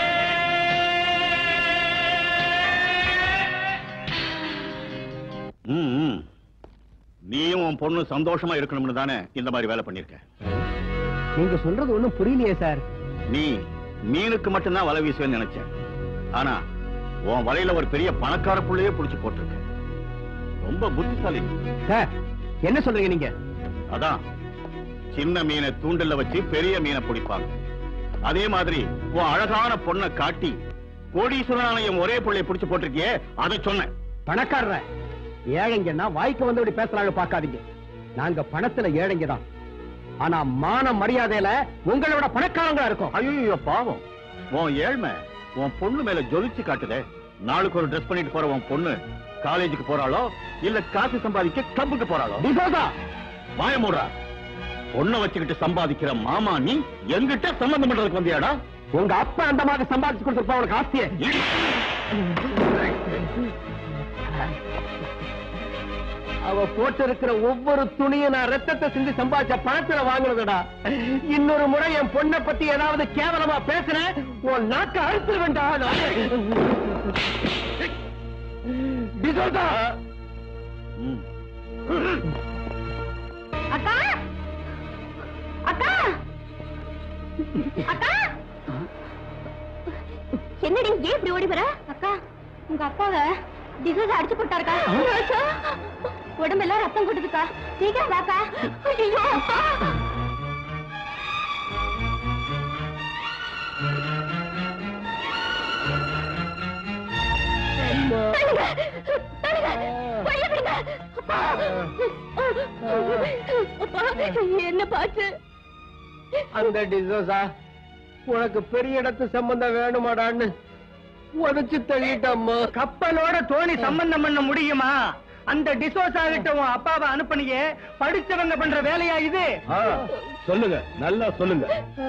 Speaker 7: ம், ம். நீயும் உன் பொண்ணு சந்தோஷமா இருக்கணும்னு தானே இந்த மாதிரி வேலை பண்ணிருக்க
Speaker 2: நீங்க சொல்றது ஒண்ணும் புரியலையே சார்
Speaker 7: நீ மீனுக்கு மட்டும்தான் வலை வீசுவேன்னு நினைச்சேன் ஆனா உன் வலையில ஒரு பெரிய பணக்கார புள்ளையே புடிச்சு போட்டிருக்க ரொம்ப புத்திசாலி நீ.
Speaker 2: சார் என்ன சொல்றீங்க நீங்க
Speaker 7: அதான் சின்ன மீனை தூண்டில்ல வச்சு பெரிய மீனை பிடிப்பாங்க அதே மாதிரி உன் அழகான பொண்ணை காட்டி கோடீஸ்வரனான என் ஒரே புள்ளைய புடிச்சு போட்டிருக்கியே அதை சொன்னேன்
Speaker 2: பணக்காரர ஏழைங்கன்னா வாய்க்கு வந்தபடி பேசுறாங்க பார்க்காதீங்க நாங்க பணத்துல ஏழைங்க தான் ஆனா மான மரியாதையில உங்களோட பணக்காரங்களா இருக்கும்
Speaker 7: ஐயோ பாவம் உன் ஏழ்மை உன் பொண்ணு மேல ஜொலிச்சு காட்டுதே நாளுக்கு ஒரு ட்ரெஸ் பண்ணிட்டு போற உன் பொண்ணு காலேஜுக்கு போறாளோ இல்ல காசு சம்பாதிக்க கிளப்புக்கு போறாளோ
Speaker 2: டிசோசா
Speaker 7: வாய மூடுறா பொண்ணை வச்சுக்கிட்டு சம்பாதிக்கிற மாமா நீ எங்கிட்ட சம்பந்தம் பண்றதுக்கு வந்தியாடா
Speaker 2: உங்க அப்பா அந்த மாதிரி சம்பாதிச்சு கொடுத்துருப்பா உனக்கு ஆஸ்திய அவ போட்டு இருக்கிற ஒவ்வொரு துணியும் நான் ரத்தத்தை சிந்தி சம்பாதிச்ச பணத்துல வாங்குறதுடா இன்னொரு முறை என் பொண்ணை பத்தி ஏதாவது கேவலமா பேசுறேன் உன் நாக்க அழுத்துருவேண்டா டிசோசா
Speaker 7: ம்.
Speaker 5: அக்கா அக்கா அக்கா
Speaker 4: என்னடி ஏன் இப்படி ஓடி வர
Speaker 5: அக்கா உங்க அப்பாவை டிசோஸ் அடிச்சு போட்டாருக்கா உடம்பெல்லாம் ரத்தம் கொட்டுதுக்கா சீக்கிரம் வாக்கா
Speaker 4: ஐயோ அப்பா தள்ளுங்க, தள்ளுங்க, வழிய விடுங்க. அப்பா. அப்பா, என்ன பாச்சு
Speaker 2: அந்த டிசோசா
Speaker 1: உனக்கு பெரிய இடத்து சம்பந்தம் வேணுமாடான்னு உதச்சு தள்ளிட்டம்மா
Speaker 10: கப்பலோட தோணி சம்பந்தம் பண்ண முடியுமா அந்த டிசோஸ் ஆகிட்ட உன் அப்பாவை அனுப்புனியே படிச்சவங்க பண்ற வேலையா இது
Speaker 1: சொல்லுங்க நல்லா சொல்லுங்க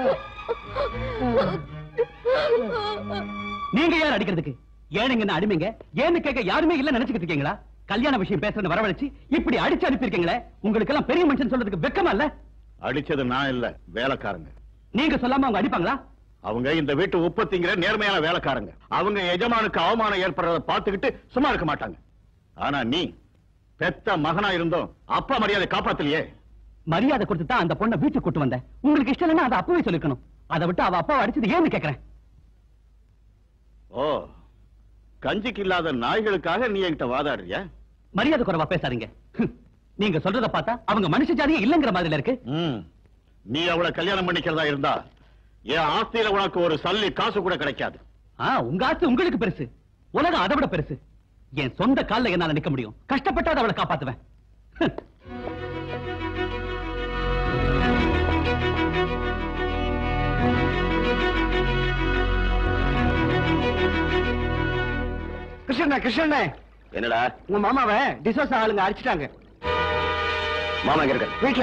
Speaker 6: நீங்க யார் அடிக்கிறதுக்கு ஏனுங்கன்னு அடிமைங்க ஏன்னு கேட்க யாருமே இல்ல நினைச்சுக்கிட்டு இருக்கீங்களா கல்யாண விஷயம் பேசுறது வரவழைச்சு இப்படி அடிச்சு அனுப்பியிருக்கீங்களே உங்களுக்கு எல்லாம் பெரிய மனுஷன் சொல்றதுக்கு வெக்கமா இல்ல
Speaker 7: அடிச்சது நான் இல்ல வேலைக்காரங்க
Speaker 6: நீங்க சொல்லாம அவங்க அடிப்பாங்களா
Speaker 7: அவங்க இந்த வீட்டு உற்பத்திங்கிற நேர்மையான வேலைக்காரங்க அவங்க எஜமானுக்கு அவமானம் ஏற்படுறத பார்த்துக்கிட்டு சும்மா இருக்க மாட்டாங்க ஆனா நீ பெத்த மகனா இருந்தோம் அப்பா மரியாதை காப்பாத்தலையே
Speaker 6: மரியாதை கொடுத்து தான் அந்த பொண்ணை வீட்டுக்கு கூட்டு வந்தேன் உங்களுக்கு இஷ்டம் இல்லைன்னா அதை அப்பவே சொல்லிருக்கணும் அதை விட்டு அவ அப்பாவை அடிச்சது ஏன்னு கேக்குறேன்
Speaker 7: ஓ கஞ்சிக்கு இல்லாத நாய்களுக்காக நீ என்கிட்ட வாதாடுறியா
Speaker 6: மரியாதை குறைவா பேசாதீங்க ஹம். நீங்க சொல்றத பார்த்தா அவங்க மனுஷ ஜாதியே இல்லங்கிற மாதிரி இருக்கு
Speaker 7: ம். நீ அவளை கல்யாணம் பண்ணிக்கிறதா இருந்தா என் ஆஸ்தியில உனக்கு ஒரு சல்லி காசு கூட கிடைக்காது
Speaker 6: ஆ, உங்க ஆசை உங்களுக்கு பெருசு உலகம் அதை விட பெருசு என் சொந்த கால்ல என்னால நிக்க முடியும் கஷ்டப்பட்டாத அவளை காப்பாத்துவேன் ஹம்.
Speaker 1: கிருஷ்ணண்ணே கிருஷ்ணண்ணே
Speaker 3: என்னடா
Speaker 1: உங்க மாமாவை டிசோஸ் ஆளுங்க அடிச்சிட்டாங்க
Speaker 3: மாமா எங்க இருக்க
Speaker 1: வீட்டுல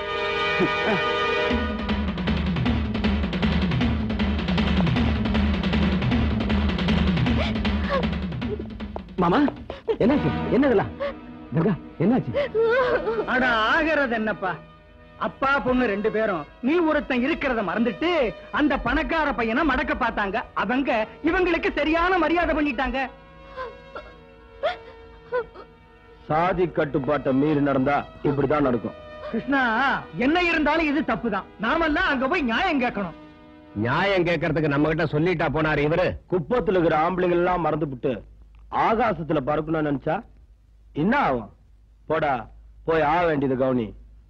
Speaker 3: மாமா என்னாச்சு என்னதெல்லாம் கங்கா என்னாச்சு
Speaker 10: அட ஆகிறது என்னப்பா அப்பா பொண்ணு ரெண்டு பேரும் நீ ஒருத்தன் இருக்கிறத மறந்துட்டு அந்த பணக்கார பையனை மடக்க பார்த்தாங்க அவங்க இவங்களுக்கு சரியான மரியாதை பண்ணிட்டாங்க
Speaker 1: சாதி கட்டுப்பாட்டை மீறி நடந்தா இப்படிதான் நடக்கும்
Speaker 10: கிருஷ்ணா என்ன இருந்தாலும் இது தப்புதான் நாமெல்லாம் அங்க போய் நியாயம் கேட்கணும்
Speaker 1: நியாயம் கேட்கறதுக்கு நம்ம கிட்ட சொல்லிட்டா போனாரு இவரு குப்பத்துல இருக்கிற ஆம்பளைங்க எல்லாம் மறந்துபிட்டு ஆகாசத்துல பறக்கணும்னு நினைச்சா என்ன ஆகும் போடா போய் ஆக வேண்டியது கவுனி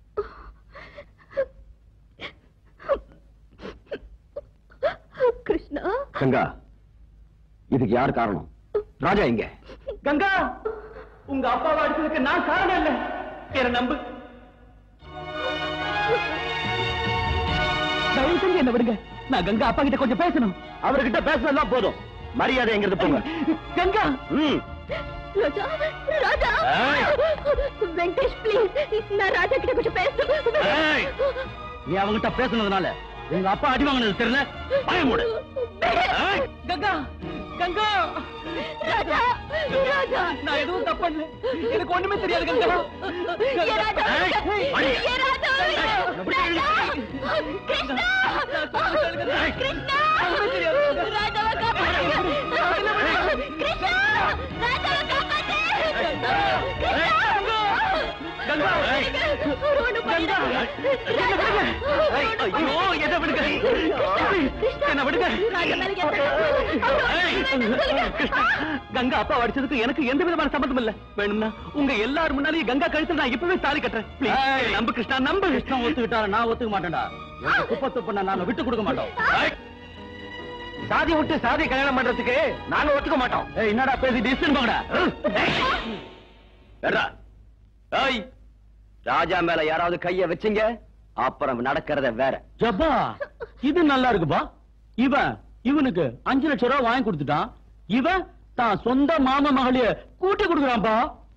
Speaker 4: கிருஷ்ணா
Speaker 3: கங்கா இதுக்கு யார் காரணம் ராஜா எங்க
Speaker 6: கங்கா உங்க அப்பாவை அடிச்சதுக்கு நான் காரணம் இல்ல என்ன நம்பு தயவு செஞ்சு என்ன விடுங்க நான் கங்கா அப்பா கிட்ட கொஞ்சம் பேசணும்
Speaker 1: அவர்கிட்ட பேசினா போதும் மரியாதை எங்கிறது போங்க
Speaker 6: கங்கா
Speaker 1: ம்
Speaker 4: ராஜா ராஜா
Speaker 1: ஏய்.
Speaker 4: வெங்கடேஷ் ப்ளீஸ் நான் ராஜா கிட்ட கொஞ்சம்
Speaker 1: ஏய்.
Speaker 4: பேசணும்
Speaker 1: நீ அவங்கிட்ட பேசுனதுனால உங்க அப்பா அடி வாங்கினது தெரியல பயமுடு ஏய்.
Speaker 6: கங்கா கங்கா
Speaker 4: ராஜா ராஜா
Speaker 6: நான் எதுவும் தப்பு பண்ணல எனக்கு ஒண்ணுமே தெரியாது கங்கா
Speaker 4: ஏ ராஜா
Speaker 1: ஏய், அடி.
Speaker 4: ஏ ராஜா ராஜா கிருஷ்ணா கிருஷ்ணா ராஜாவை காப்பாத்து கிருஷ்ணா ராஜாவை காப்பாத்து
Speaker 6: கங்கா
Speaker 4: ஒரு ஒண்ணு பண்ணிடாத. ராஜா
Speaker 6: ஐயோ என்ன விடுங்க என்ன விடுங்க
Speaker 4: ராஜா மேல
Speaker 6: கிருஷ்ணா, கங்கா அப்பா அடிச்சதுக்கு எனக்கு எந்த விதமான சம்பந்தம் இல்ல வேணும்னா உங்க எல்லாரும் முன்னாலேயும் கங்கா கழுத்துல நான் இப்பவே தாலி கட்டுறேன் Please, நம்பு கிருஷ்ணா நம்பு கிருஷ்ணா ஒத்துக்கிட்டாரு நான் ஒத்துக்க மாட்டேன்டா குப்பத்து பண்ண நாங்க விட்டு கொடுக்க மாட்டோம்
Speaker 1: சாதி விட்டு சாதி கல்யாணம் பண்றதுக்கு நாங்க ஒத்துக்க மாட்டோம்
Speaker 6: ஏய், என்னடா பேசி டிஸ்டன் போங்கடா
Speaker 3: ஏறா. ஏய் ராஜா மேல யாராவது கைய வச்சீங்க அப்புறம் நடக்கிறத வேற
Speaker 6: ஜப்பா இது நல்லா இருக்குப்பா இவன் இவனுக்கு அஞ்சு லட்சம் ரூபாய் வாங்கி கொடுத்துட்டான் இவன் தான் சொந்த மாமா மகளைய கூட்டி கொடுக்குறான்பா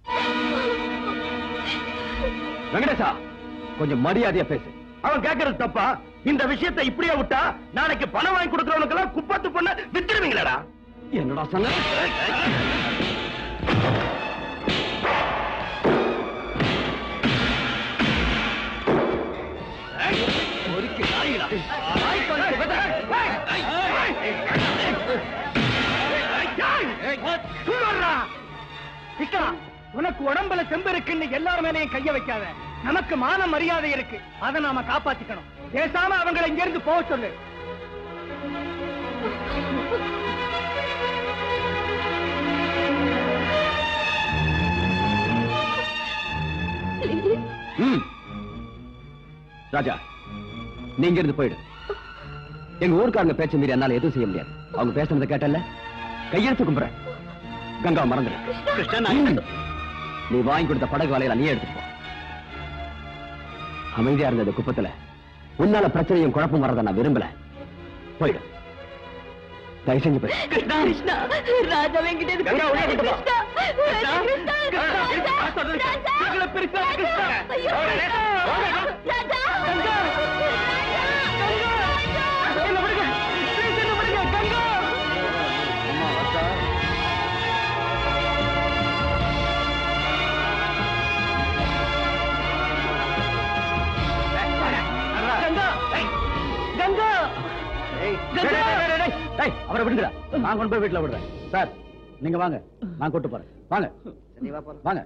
Speaker 3: வெங்கடேசா கொஞ்சம் மரியாதையா பேசு
Speaker 1: அவன் கேட்கறது தப்பா இந்த விஷயத்தை இப்படியே விட்டா நாளைக்கு பணம் வாங்கி கொடுக்கறவனுக்கு எல்லாம் குப்பத்து பொண்ண வித்துருவீங்களடா
Speaker 3: என்னடா சொன்ன
Speaker 10: கிருஷ்ணா உனக்கு உடம்புல செம்பு இருக்குன்னு எல்லார் மேலயும் கைய வைக்காத நமக்கு மான மரியாதை இருக்கு அதை நாம காப்பாத்திக்கணும் பேசாம அவங்களை இங்க இருந்து போக சொல்லு
Speaker 3: ம். ராஜா நீங்க இருந்து போயிடு எங்க ஊருக்காரங்க பேச்ச மீறி என்னால எதுவும் செய்ய முடியாது அவங்க பேசுனதை கேட்டல கையெழுத்து கும்புறேன் கங்கா மறந்துடு ம். நீ வாங்கி கொடுத்த படகு வலையில நீ எடுத்துட்டு போ அமைதியா இருந்த இந்த குப்பத்துல உன்னால பிரச்சனையும் குழப்பம் வர்றத நான் விரும்பல போயிடு தயவு செஞ்சு போய்
Speaker 4: கிருஷ்ணா கிருஷ்ணா ராஜா வெங்கடேஷ்
Speaker 3: கங்கா, உள்ள கூட்டு போ.
Speaker 4: கிருஷ்ணா கிருஷ்ணா
Speaker 3: கிருஷ்ணா,
Speaker 4: ராஜா
Speaker 3: நான் சொல்றது கேளு.
Speaker 4: ராஜா
Speaker 3: இவங்களை பிரிச்சா கிருஷ்ணா.
Speaker 4: ஐயோ,
Speaker 3: ஓடலே, ஓடலே.
Speaker 4: ராஜா
Speaker 3: கங்கா. என்ன விடுங்க Please, என்ன விடுங்க கங்கா அம்மா அக்கா கங்கா ஏய், கங்கா ஏய், டேய், டேய், டேய், டேய், டேய், டேய், அவரை விடுங்கடா நான் கொண்டு போய் வீட்டுல விடுறேன் சார் நீங்க வாங்க நான் கூட்டு போறேன் வாங்க வாங்க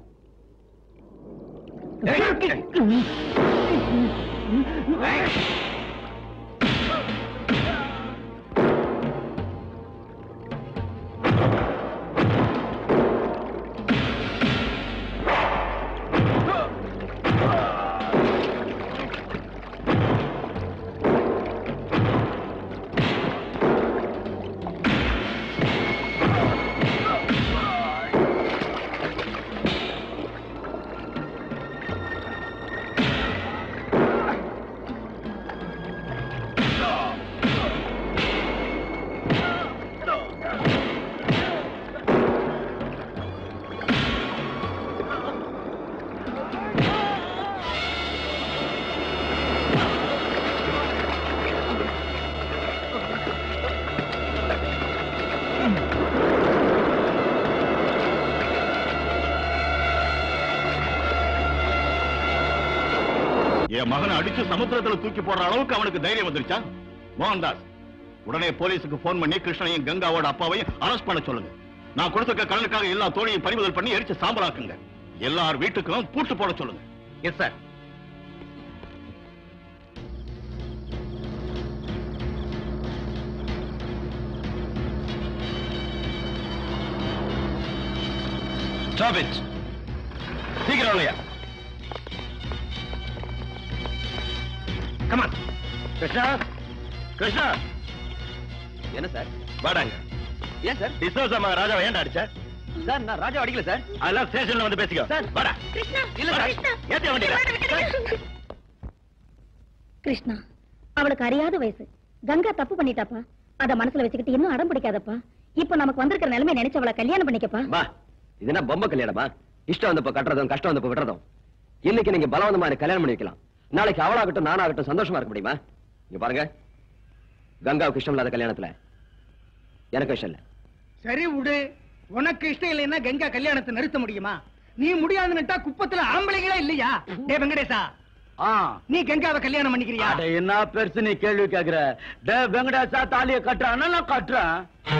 Speaker 7: என் மகனை அடிச்சு சமுத்திரத்துல தூக்கி போடுற அளவுக்கு அவனுக்கு தைரியம் வந்துருச்சா மோகன்தாஸ் உடனே போலீஸுக்கு போன் பண்ணி கிருஷ்ணனையும் கங்காவோட அப்பாவையும் அரெஸ்ட் பண்ண சொல்லுங்க நான் கொடுத்துருக்க கடனுக்காக எல்லா தோழியும் பறிமுதல் பண்ணி எரிச்சு சாம்பலாக்குங்க எல்லார் வீட்டுக்கும் பூட்டு போட சொல்லுங்க
Speaker 2: எஸ் சார்
Speaker 1: ஸ்டாப் இட் சீக்கிரம் இல்லையா கமான் கிருஷ்ணா கிருஷ்ணா
Speaker 3: என்ன சார்
Speaker 1: வாடாங்க
Speaker 3: ஏன் சார்
Speaker 1: டிஸ்னோஸ் அம்மா ராஜாவை ஏன்டா அடிச்ச
Speaker 3: சார் நான் ராஜா அடிக்கல சார்
Speaker 1: அதெல்லாம் ஸ்டேஷன்ல வந்து பேசிக்கோ
Speaker 3: சார்.
Speaker 1: வாடா
Speaker 4: கிருஷ்ணா
Speaker 3: இல்ல சார்.
Speaker 4: கிருஷ்ணா
Speaker 1: ஏத்தி வண்டியில
Speaker 5: கிருஷ்ணா அவளுக்கு அறியாத வயசு கங்கா தப்பு பண்ணிட்டாப்பா அத மனசுல வச்சுக்கிட்டு இன்னும் அடம் பிடிக்காதப்பா இப்ப நமக்கு வந்திருக்கிற நிலைமை நினைச்சு அவளை கல்யாணம் பண்ணிக்கப்பா
Speaker 3: பா இது என்ன பொம்மை கல்யாணமா இஷ்டம் வந்தப்ப கட்டுறதும் கஷ்டம் வந்தப்ப விடுறதும் இன்னைக்கு நீங்க பலவந்தமா எனக்கு கல்யாணம் பண்ணி வைக்கலாம் நாளைக்கு அவளாகட்டும் நானாகட்டும் சந்தோஷமா இருக்க முடியுமா இங்க பாருங்க கங்காவுக்கு இஷ்டம் இல்லாத கல்யாணத்துல எனக்கு இஷ்டம் இல்ல
Speaker 10: சரி விடு உனக்கு இஷ்டம் இல்லைன்னா கங்கா கல்யாணத்தை நிறுத்த முடியுமா நீ முடியாதுன்னுட்டா குப்பத்துல ஆம்பளைங்களே இல்லையா டே வெங்கடேசா நீ கங்காவை கல்யாணம் பண்ணிக்கிறியா
Speaker 3: என்ன பெருசு நீ கேள்வி கேக்குற டே வெங்கடேசா தாலிய கட்டுறான் நான் கட்டுறேன்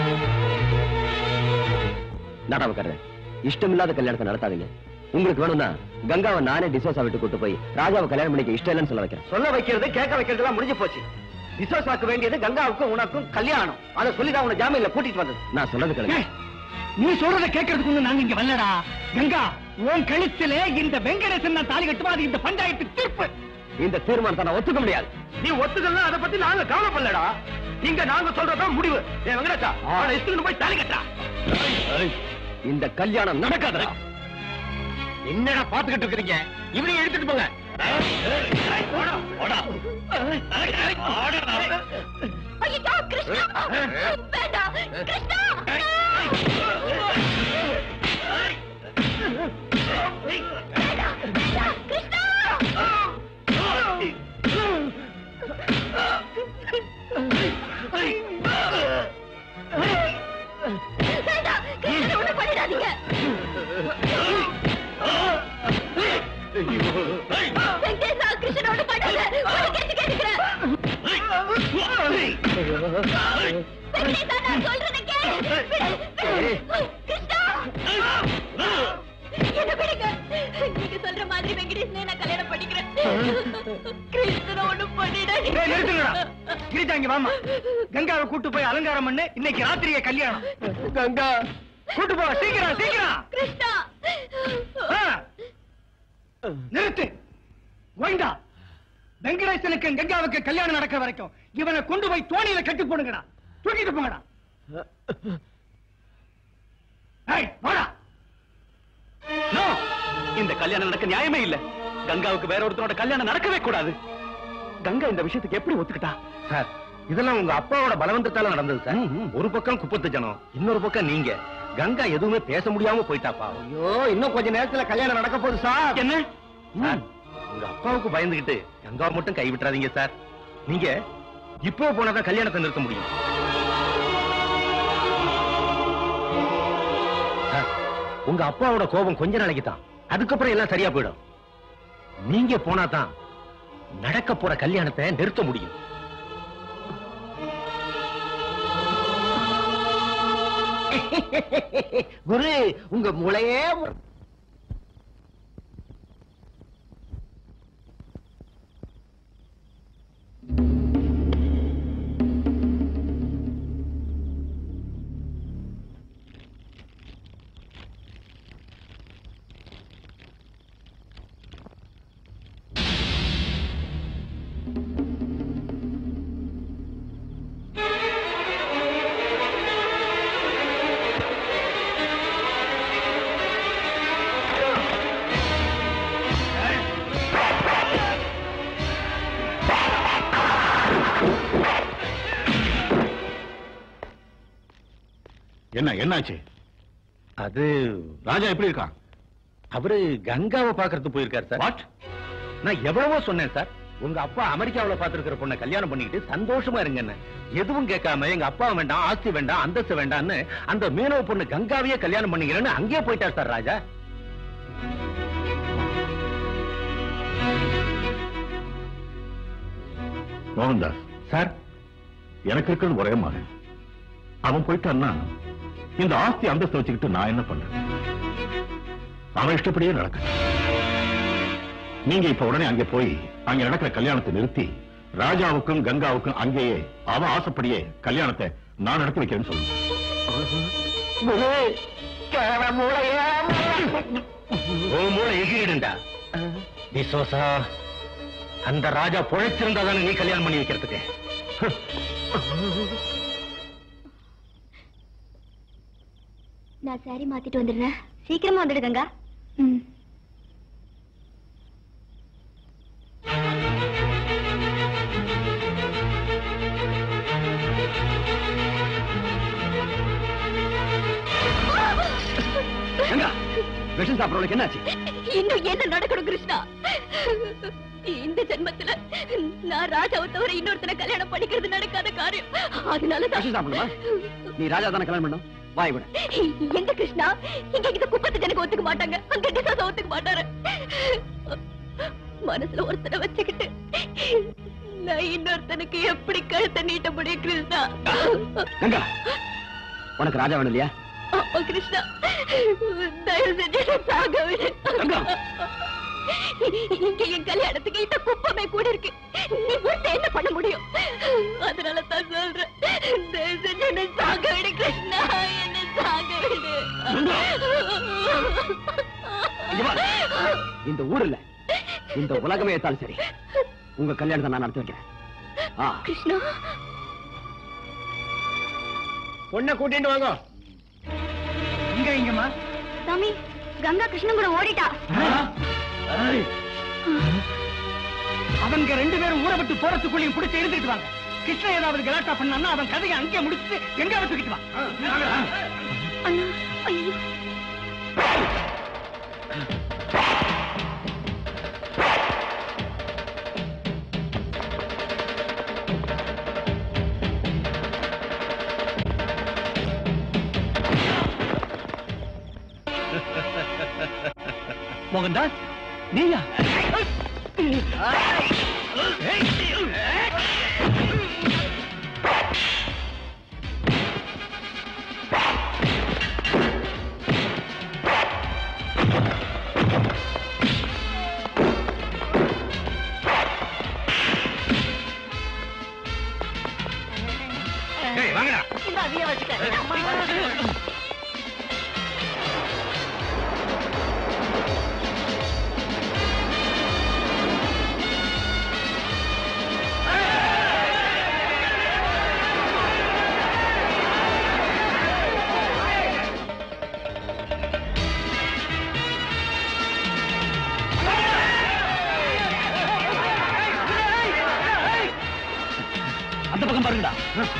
Speaker 3: நாடாம கட்டுறேன் இஷ்டம் இல்லாத கல்யாணத்தை நடத்தாதீங்க உங்களுக்கு வேணும்னா கங்காவை நானே டிசோசா விட்டு கூட்டு போய் ராஜாவை கல்யாணம் பண்ணிக்க இஷ்டம் இல்லைன்னு சொல்ல வைக்கிறேன்
Speaker 1: சொல்ல வைக்கிறது கேட்க வைக்கிறது எல்லாம் முடிஞ்சு போச்சு விசோசாக்கு வேண்டியது கங்காவுக்கும் உனக்கும் கல்யாணம் அதை சொல்லிதான் உன ஜாமீன்ல கூட்டிட்டு வந்தது
Speaker 3: நான் சொல்றது கிடையாது
Speaker 10: ஏய், நீ சொல்றத கேட்கறதுக்கு ஒண்ணு நாங்க இங்க வரலடா கங்கா உன் கழுத்துல இந்த வெங்கடேசன் நான் தாலி கட்டுவா அது இந்த பஞ்சாயத்து தீர்ப்பு
Speaker 3: இந்த தீர்மானத்தை நான் ஒத்துக்க முடியாது
Speaker 1: நீ ஒத்துக்கலாம் அதை பத்தி நாங்க கவலைப்படலடா இங்க நாங்க சொல்றதுதான் முடிவு ஏ வெங்கடேஷா அவனை இஷ்டத்துக்கு போய் தாலி கட்டா
Speaker 3: இந்த கல்யாணம் நடக்காதடா
Speaker 1: என்னடா பாத்துக்கிட்டு இருக்கீங்க இவனையும் எடுத்துட்டு போங்க
Speaker 4: ஐயோ கிருஷ்ணா வேண்டாம் கிருஷ்ணா வேண்டாம், வேண்டாம், கிருஷ்ணா வேண்டாம் கிருஷ்ணனை ஒண்ணும் பண்ணிடாதீங்க வெங்கடேஷா கிருஷ்ணனை ஒண்ணும் பண்ணாத உனக்கு கேட்டு கேட்டுக்கிறேன் வெங்கடேஷா நான் சொல்றதை கேளு விடு, விடு. கிருஷ்ணா என்ன விடுங்க நீங்க சொல்ற மாதிரி வெங்கடேஷனை நான் கல்யாணம் பண்ணிக்கிறேன் கிருஷ்ணனை ஒண்ணும் பண்ணிடாதீங்க
Speaker 10: ஏய், நிறுத்துங்கடா. கிரிஜா இங்க வாமா கங்காவை கூட்டு போய் அலங்காரம் பண்ணு இன்னைக்கு ராத்திரியே கல்யாணம் கங்கா கூட்டு போ சீக்கிரம் சீக்கிரம்
Speaker 4: கிருஷ்ணா
Speaker 10: ஆ. நிறுத்து வைண்டா வெங்கடேசனுக்கு கங்காவுக்கு கல்யாணம் நடக்க வரைக்கும் இவனை கொண்டு போய் தோணியில கட்டி போடுங்கடா தூக்கிட்டு போங்கடா ஏய், வாடா
Speaker 6: No! இந்த கல்யாணம் நடக்க நியாயமே இல்ல கங்காவுக்கு வேற ஒருத்தனோட கல்யாணம் நடக்கவே கூடாது கங்கா இந்த விஷயத்துக்கு எப்படி ஒத்துக்கிட்டா
Speaker 2: சார் இதெல்லாம் உங்க அப்பாவோட பலவந்தத்தால நடந்தது சார் ஒரு பக்கம் குப்பத்து ஜனம் இன்னொரு பக்கம் நீங்க கங்கா எதுவுமே பேச முடியாம போயிட்டாப்பா
Speaker 3: ஐயோ இன்னும் கொஞ்ச நேரத்துல கல்யாணம் நடக்க போகுது சார்
Speaker 2: என்ன சார், உங்க அப்பாவுக்கு பயந்துகிட்டு கங்காவை மட்டும் கை விட்டுறாதீங்க சார் நீங்க இப்போ போனாதான் கல்யாணத்தை நிறுத்த முடியும் சார், உங்க அப்பாவோட கோபம் கொஞ்ச நாளைக்கு தான் அதுக்கப்புறம் எல்லாம் சரியா போயிடும் நீங்க போனா தான் நடக்க போற கல்யாணத்தை நிறுத்த முடியும்
Speaker 8: குரு உங்க மூளையே மு-
Speaker 7: என்ன என்னாச்சு
Speaker 2: அது
Speaker 7: ராஜா எப்படி இருக்கான்
Speaker 2: அவரு கங்காவை பாக்குறது போயிருக்காரு சார்
Speaker 7: வாட்
Speaker 2: நான் எவ்வளவோ சொன்னேன் சார் உங்க அப்பா அமெரிக்காவுல பாத்துருக்கிற பொண்ணை கல்யாணம் பண்ணிக்கிட்டு சந்தோஷமா இருங்கன்னு எதுவும் கேட்காம எங்க அப்பா வேண்டாம் ஆஸ்தி வேண்டாம் அந்தஸ்து வேண்டாம்னு அந்த மீனவ பொண்ணு கங்காவையே கல்யாணம் பண்ணிக்கிறேன்னு அங்கேயே போயிட்டார் சார் ராஜா
Speaker 7: மோகன்தாஸ்
Speaker 2: சார்
Speaker 7: எனக்கு இருக்கிறது ஒரே மகன் அவன் போயிட்டான்னா இந்த ஆஸ்தி அந்தஸ்து வச்சுக்கிட்டு நான் என்ன பண்றேன் அவன் இஷ்டப்படியே நடக்க நீங்க இப்ப உடனே அங்க போய் அங்க நடக்கிற கல்யாணத்தை நிறுத்தி ராஜாவுக்கும் கங்காவுக்கும் அங்கேயே அவன் ஆசைப்படியே கல்யாணத்தை நான் நடத்தி வைக்கிறேன்னு சொல்லுங்க
Speaker 8: குரு கேவல மூளையே
Speaker 2: ஓ மூளை எகிரிடுண்டா விசோசா அந்த ராஜா பொழைச்சிருந்தா தானே நீ கல்யாணம் பண்ணி வைக்கிறதுக்கு
Speaker 4: நான் சாரி மாத்திட்டு வந்துடுறேன்
Speaker 5: சீக்கிரமா வந்துடு கங்கா
Speaker 4: ம்
Speaker 3: கங்கா விஷம் சாப்பிடறவளுக்கு என்னாச்சு
Speaker 4: இன்னும் என்ன நடக்கணும் கிருஷ்ணா இந்த ஜென்மத்துல நான் ராஜாவை தவிர இன்னொருத்தனை கல்யாணம் பண்ணிக்கிறது நடக்காத காரியம் அதனாலதான்
Speaker 3: விஷம் சாப்பிடணுமா நீ ராஜா தானே கல்யாணம் பண்ணும் வாய் விட
Speaker 4: எங்க கிருஷ்ணா இங்க இந்த குப்பத்து ஜனக்கு ஒத்துக்க மாட்டாங்க அங்க டிசாச ஒத்துக்க மாட்டாரு மனசுல ஒருத்தனை வச்சுக்கிட்டு நான் இன்னொருத்தனுக்கு எப்படி கழுத்தை நீட்ட முடியும் கிருஷ்ணா
Speaker 3: கங்கா உனக்கு ராஜா வேணும் இல்லையா
Speaker 4: அப்பா கிருஷ்ணா தயவு செஞ்சு என்னை சாக விடு
Speaker 3: கங்கா.
Speaker 4: இங்க என் கல்யாணத்துக்கு இந்த குப்பமே கூட இருக்கு நீ ஒருத்த என்ன பண்ண முடியும் அதனால தான் சொல்றேன் தயவு செஞ்சு என்ன சாக விடு கிருஷ்ணா என்ன சாக விடு
Speaker 3: இங்க வா. இந்த ஊர் இல்ல இந்த உலகமே ஏத்தாலும் சரி உங்க கல்யாணத்தை நான் நடத்தி வைக்கிறேன் ஆ
Speaker 4: கிருஷ்ணா
Speaker 2: பொண்ணை கூட்டிட்டு வாங்க
Speaker 10: இங்க இங்கம்மா
Speaker 5: சாமி கங்கா கிருஷ்ணன் கூட ஓடிட்டா
Speaker 10: அவங்க ரெண்டு பேரும் ஊரை விட்டு போறதுக்குள்ளேயும் பிடிச்சு எழுதிட்டு வாங்க கிருஷ்ணன் ஏதாவது கலாட்டா பண்ணான்னா அவன் கதையை அங்கேயே முடிச்சுட்டு எங்க தூக்கிட்டு வா
Speaker 4: அண்ணா ஐயோ
Speaker 6: மோகன்தாஸ் நீயா
Speaker 2: ஏய், வாங்கடா
Speaker 8: இந்த அதையே வச்சுக்க
Speaker 3: அந்த பக்கம் பாருங்கடா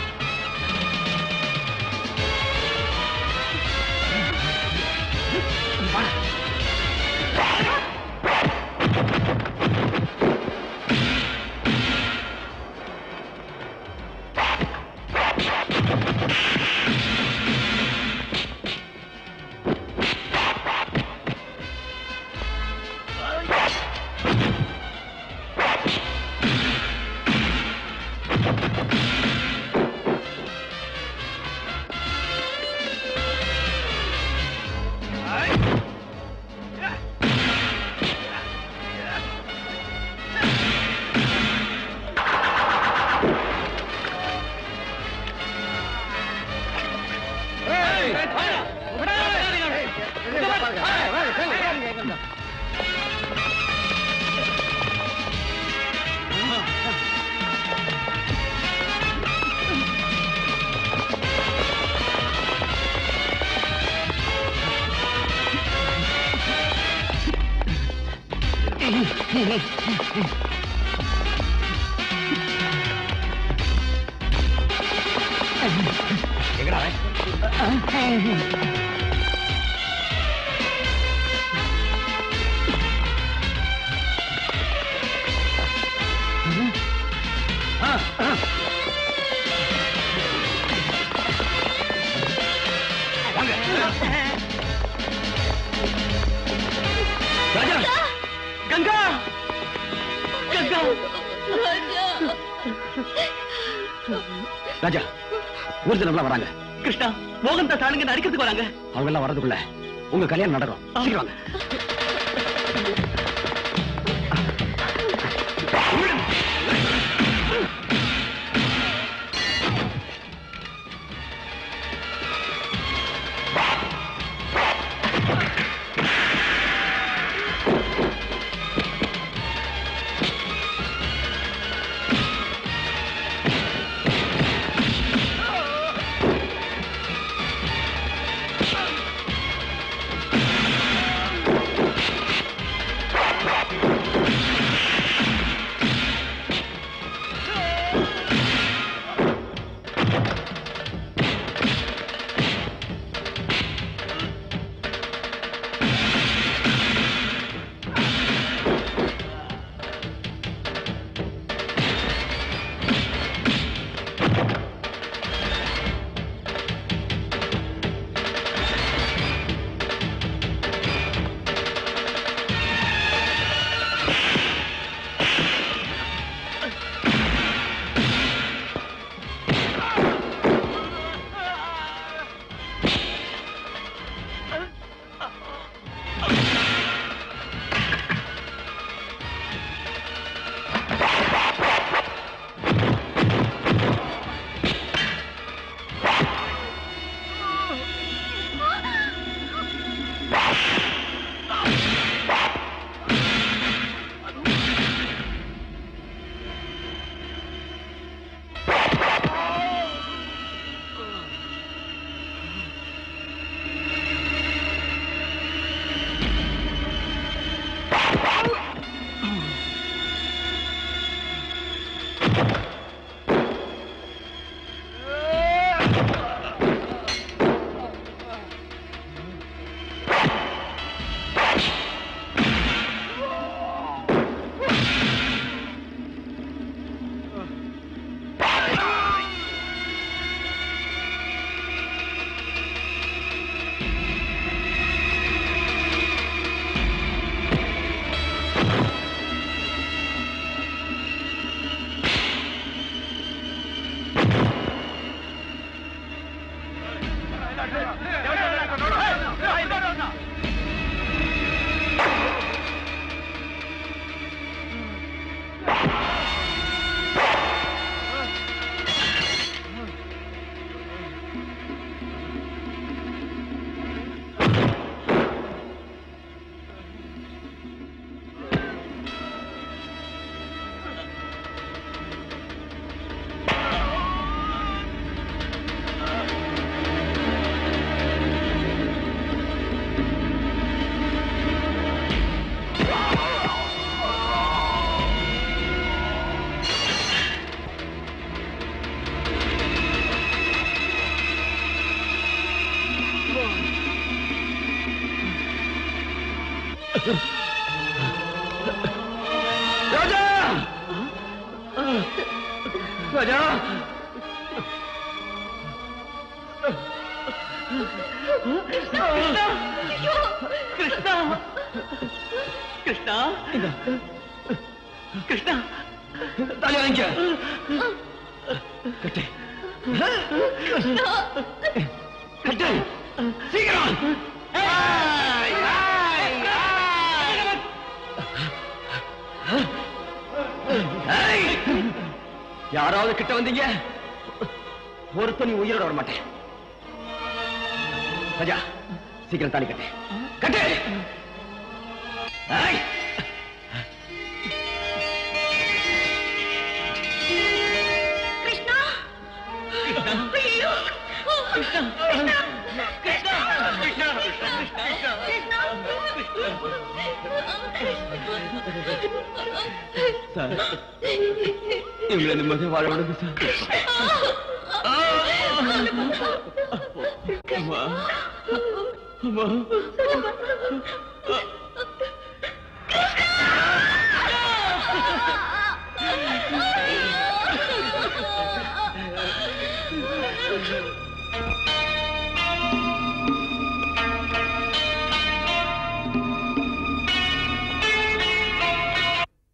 Speaker 10: கங்கா கங்கா
Speaker 3: ராஜா ஊர்ஜனம்லாம் வராங்க
Speaker 10: கிருஷ்ணா மோகன் தாஸ் ஆளுங்க அடிக்கிறதுக்கு வராங்க
Speaker 3: அவங்க எல்லாம் வரதுக்குள்ள உங்க கல்யாணம் நடக்கும் சீக்கிரம் வாங்க ராஜா ராஜா
Speaker 9: கிருஷ்ணா கிருஷ்ணா கிருஷ்ணா
Speaker 3: தாலி வாங்கிக்க கட்டு கட்டு சீக்கிரம் ஏய்! யாராவது கிட்ட வந்தீங்க ஒருத்தன் நீ உயிரோட வர மாட்டேன் ராஜா சீக்கிரம் தாலி கட்டு கட்டு ஏய்!
Speaker 4: கிருஷ்ணா ஐயோ கிருஷ்ணா கிருஷ்ணா
Speaker 3: சார் இவங்களை நிம்மதியா வாழ விடுங்க சார் அம்மா அம்மா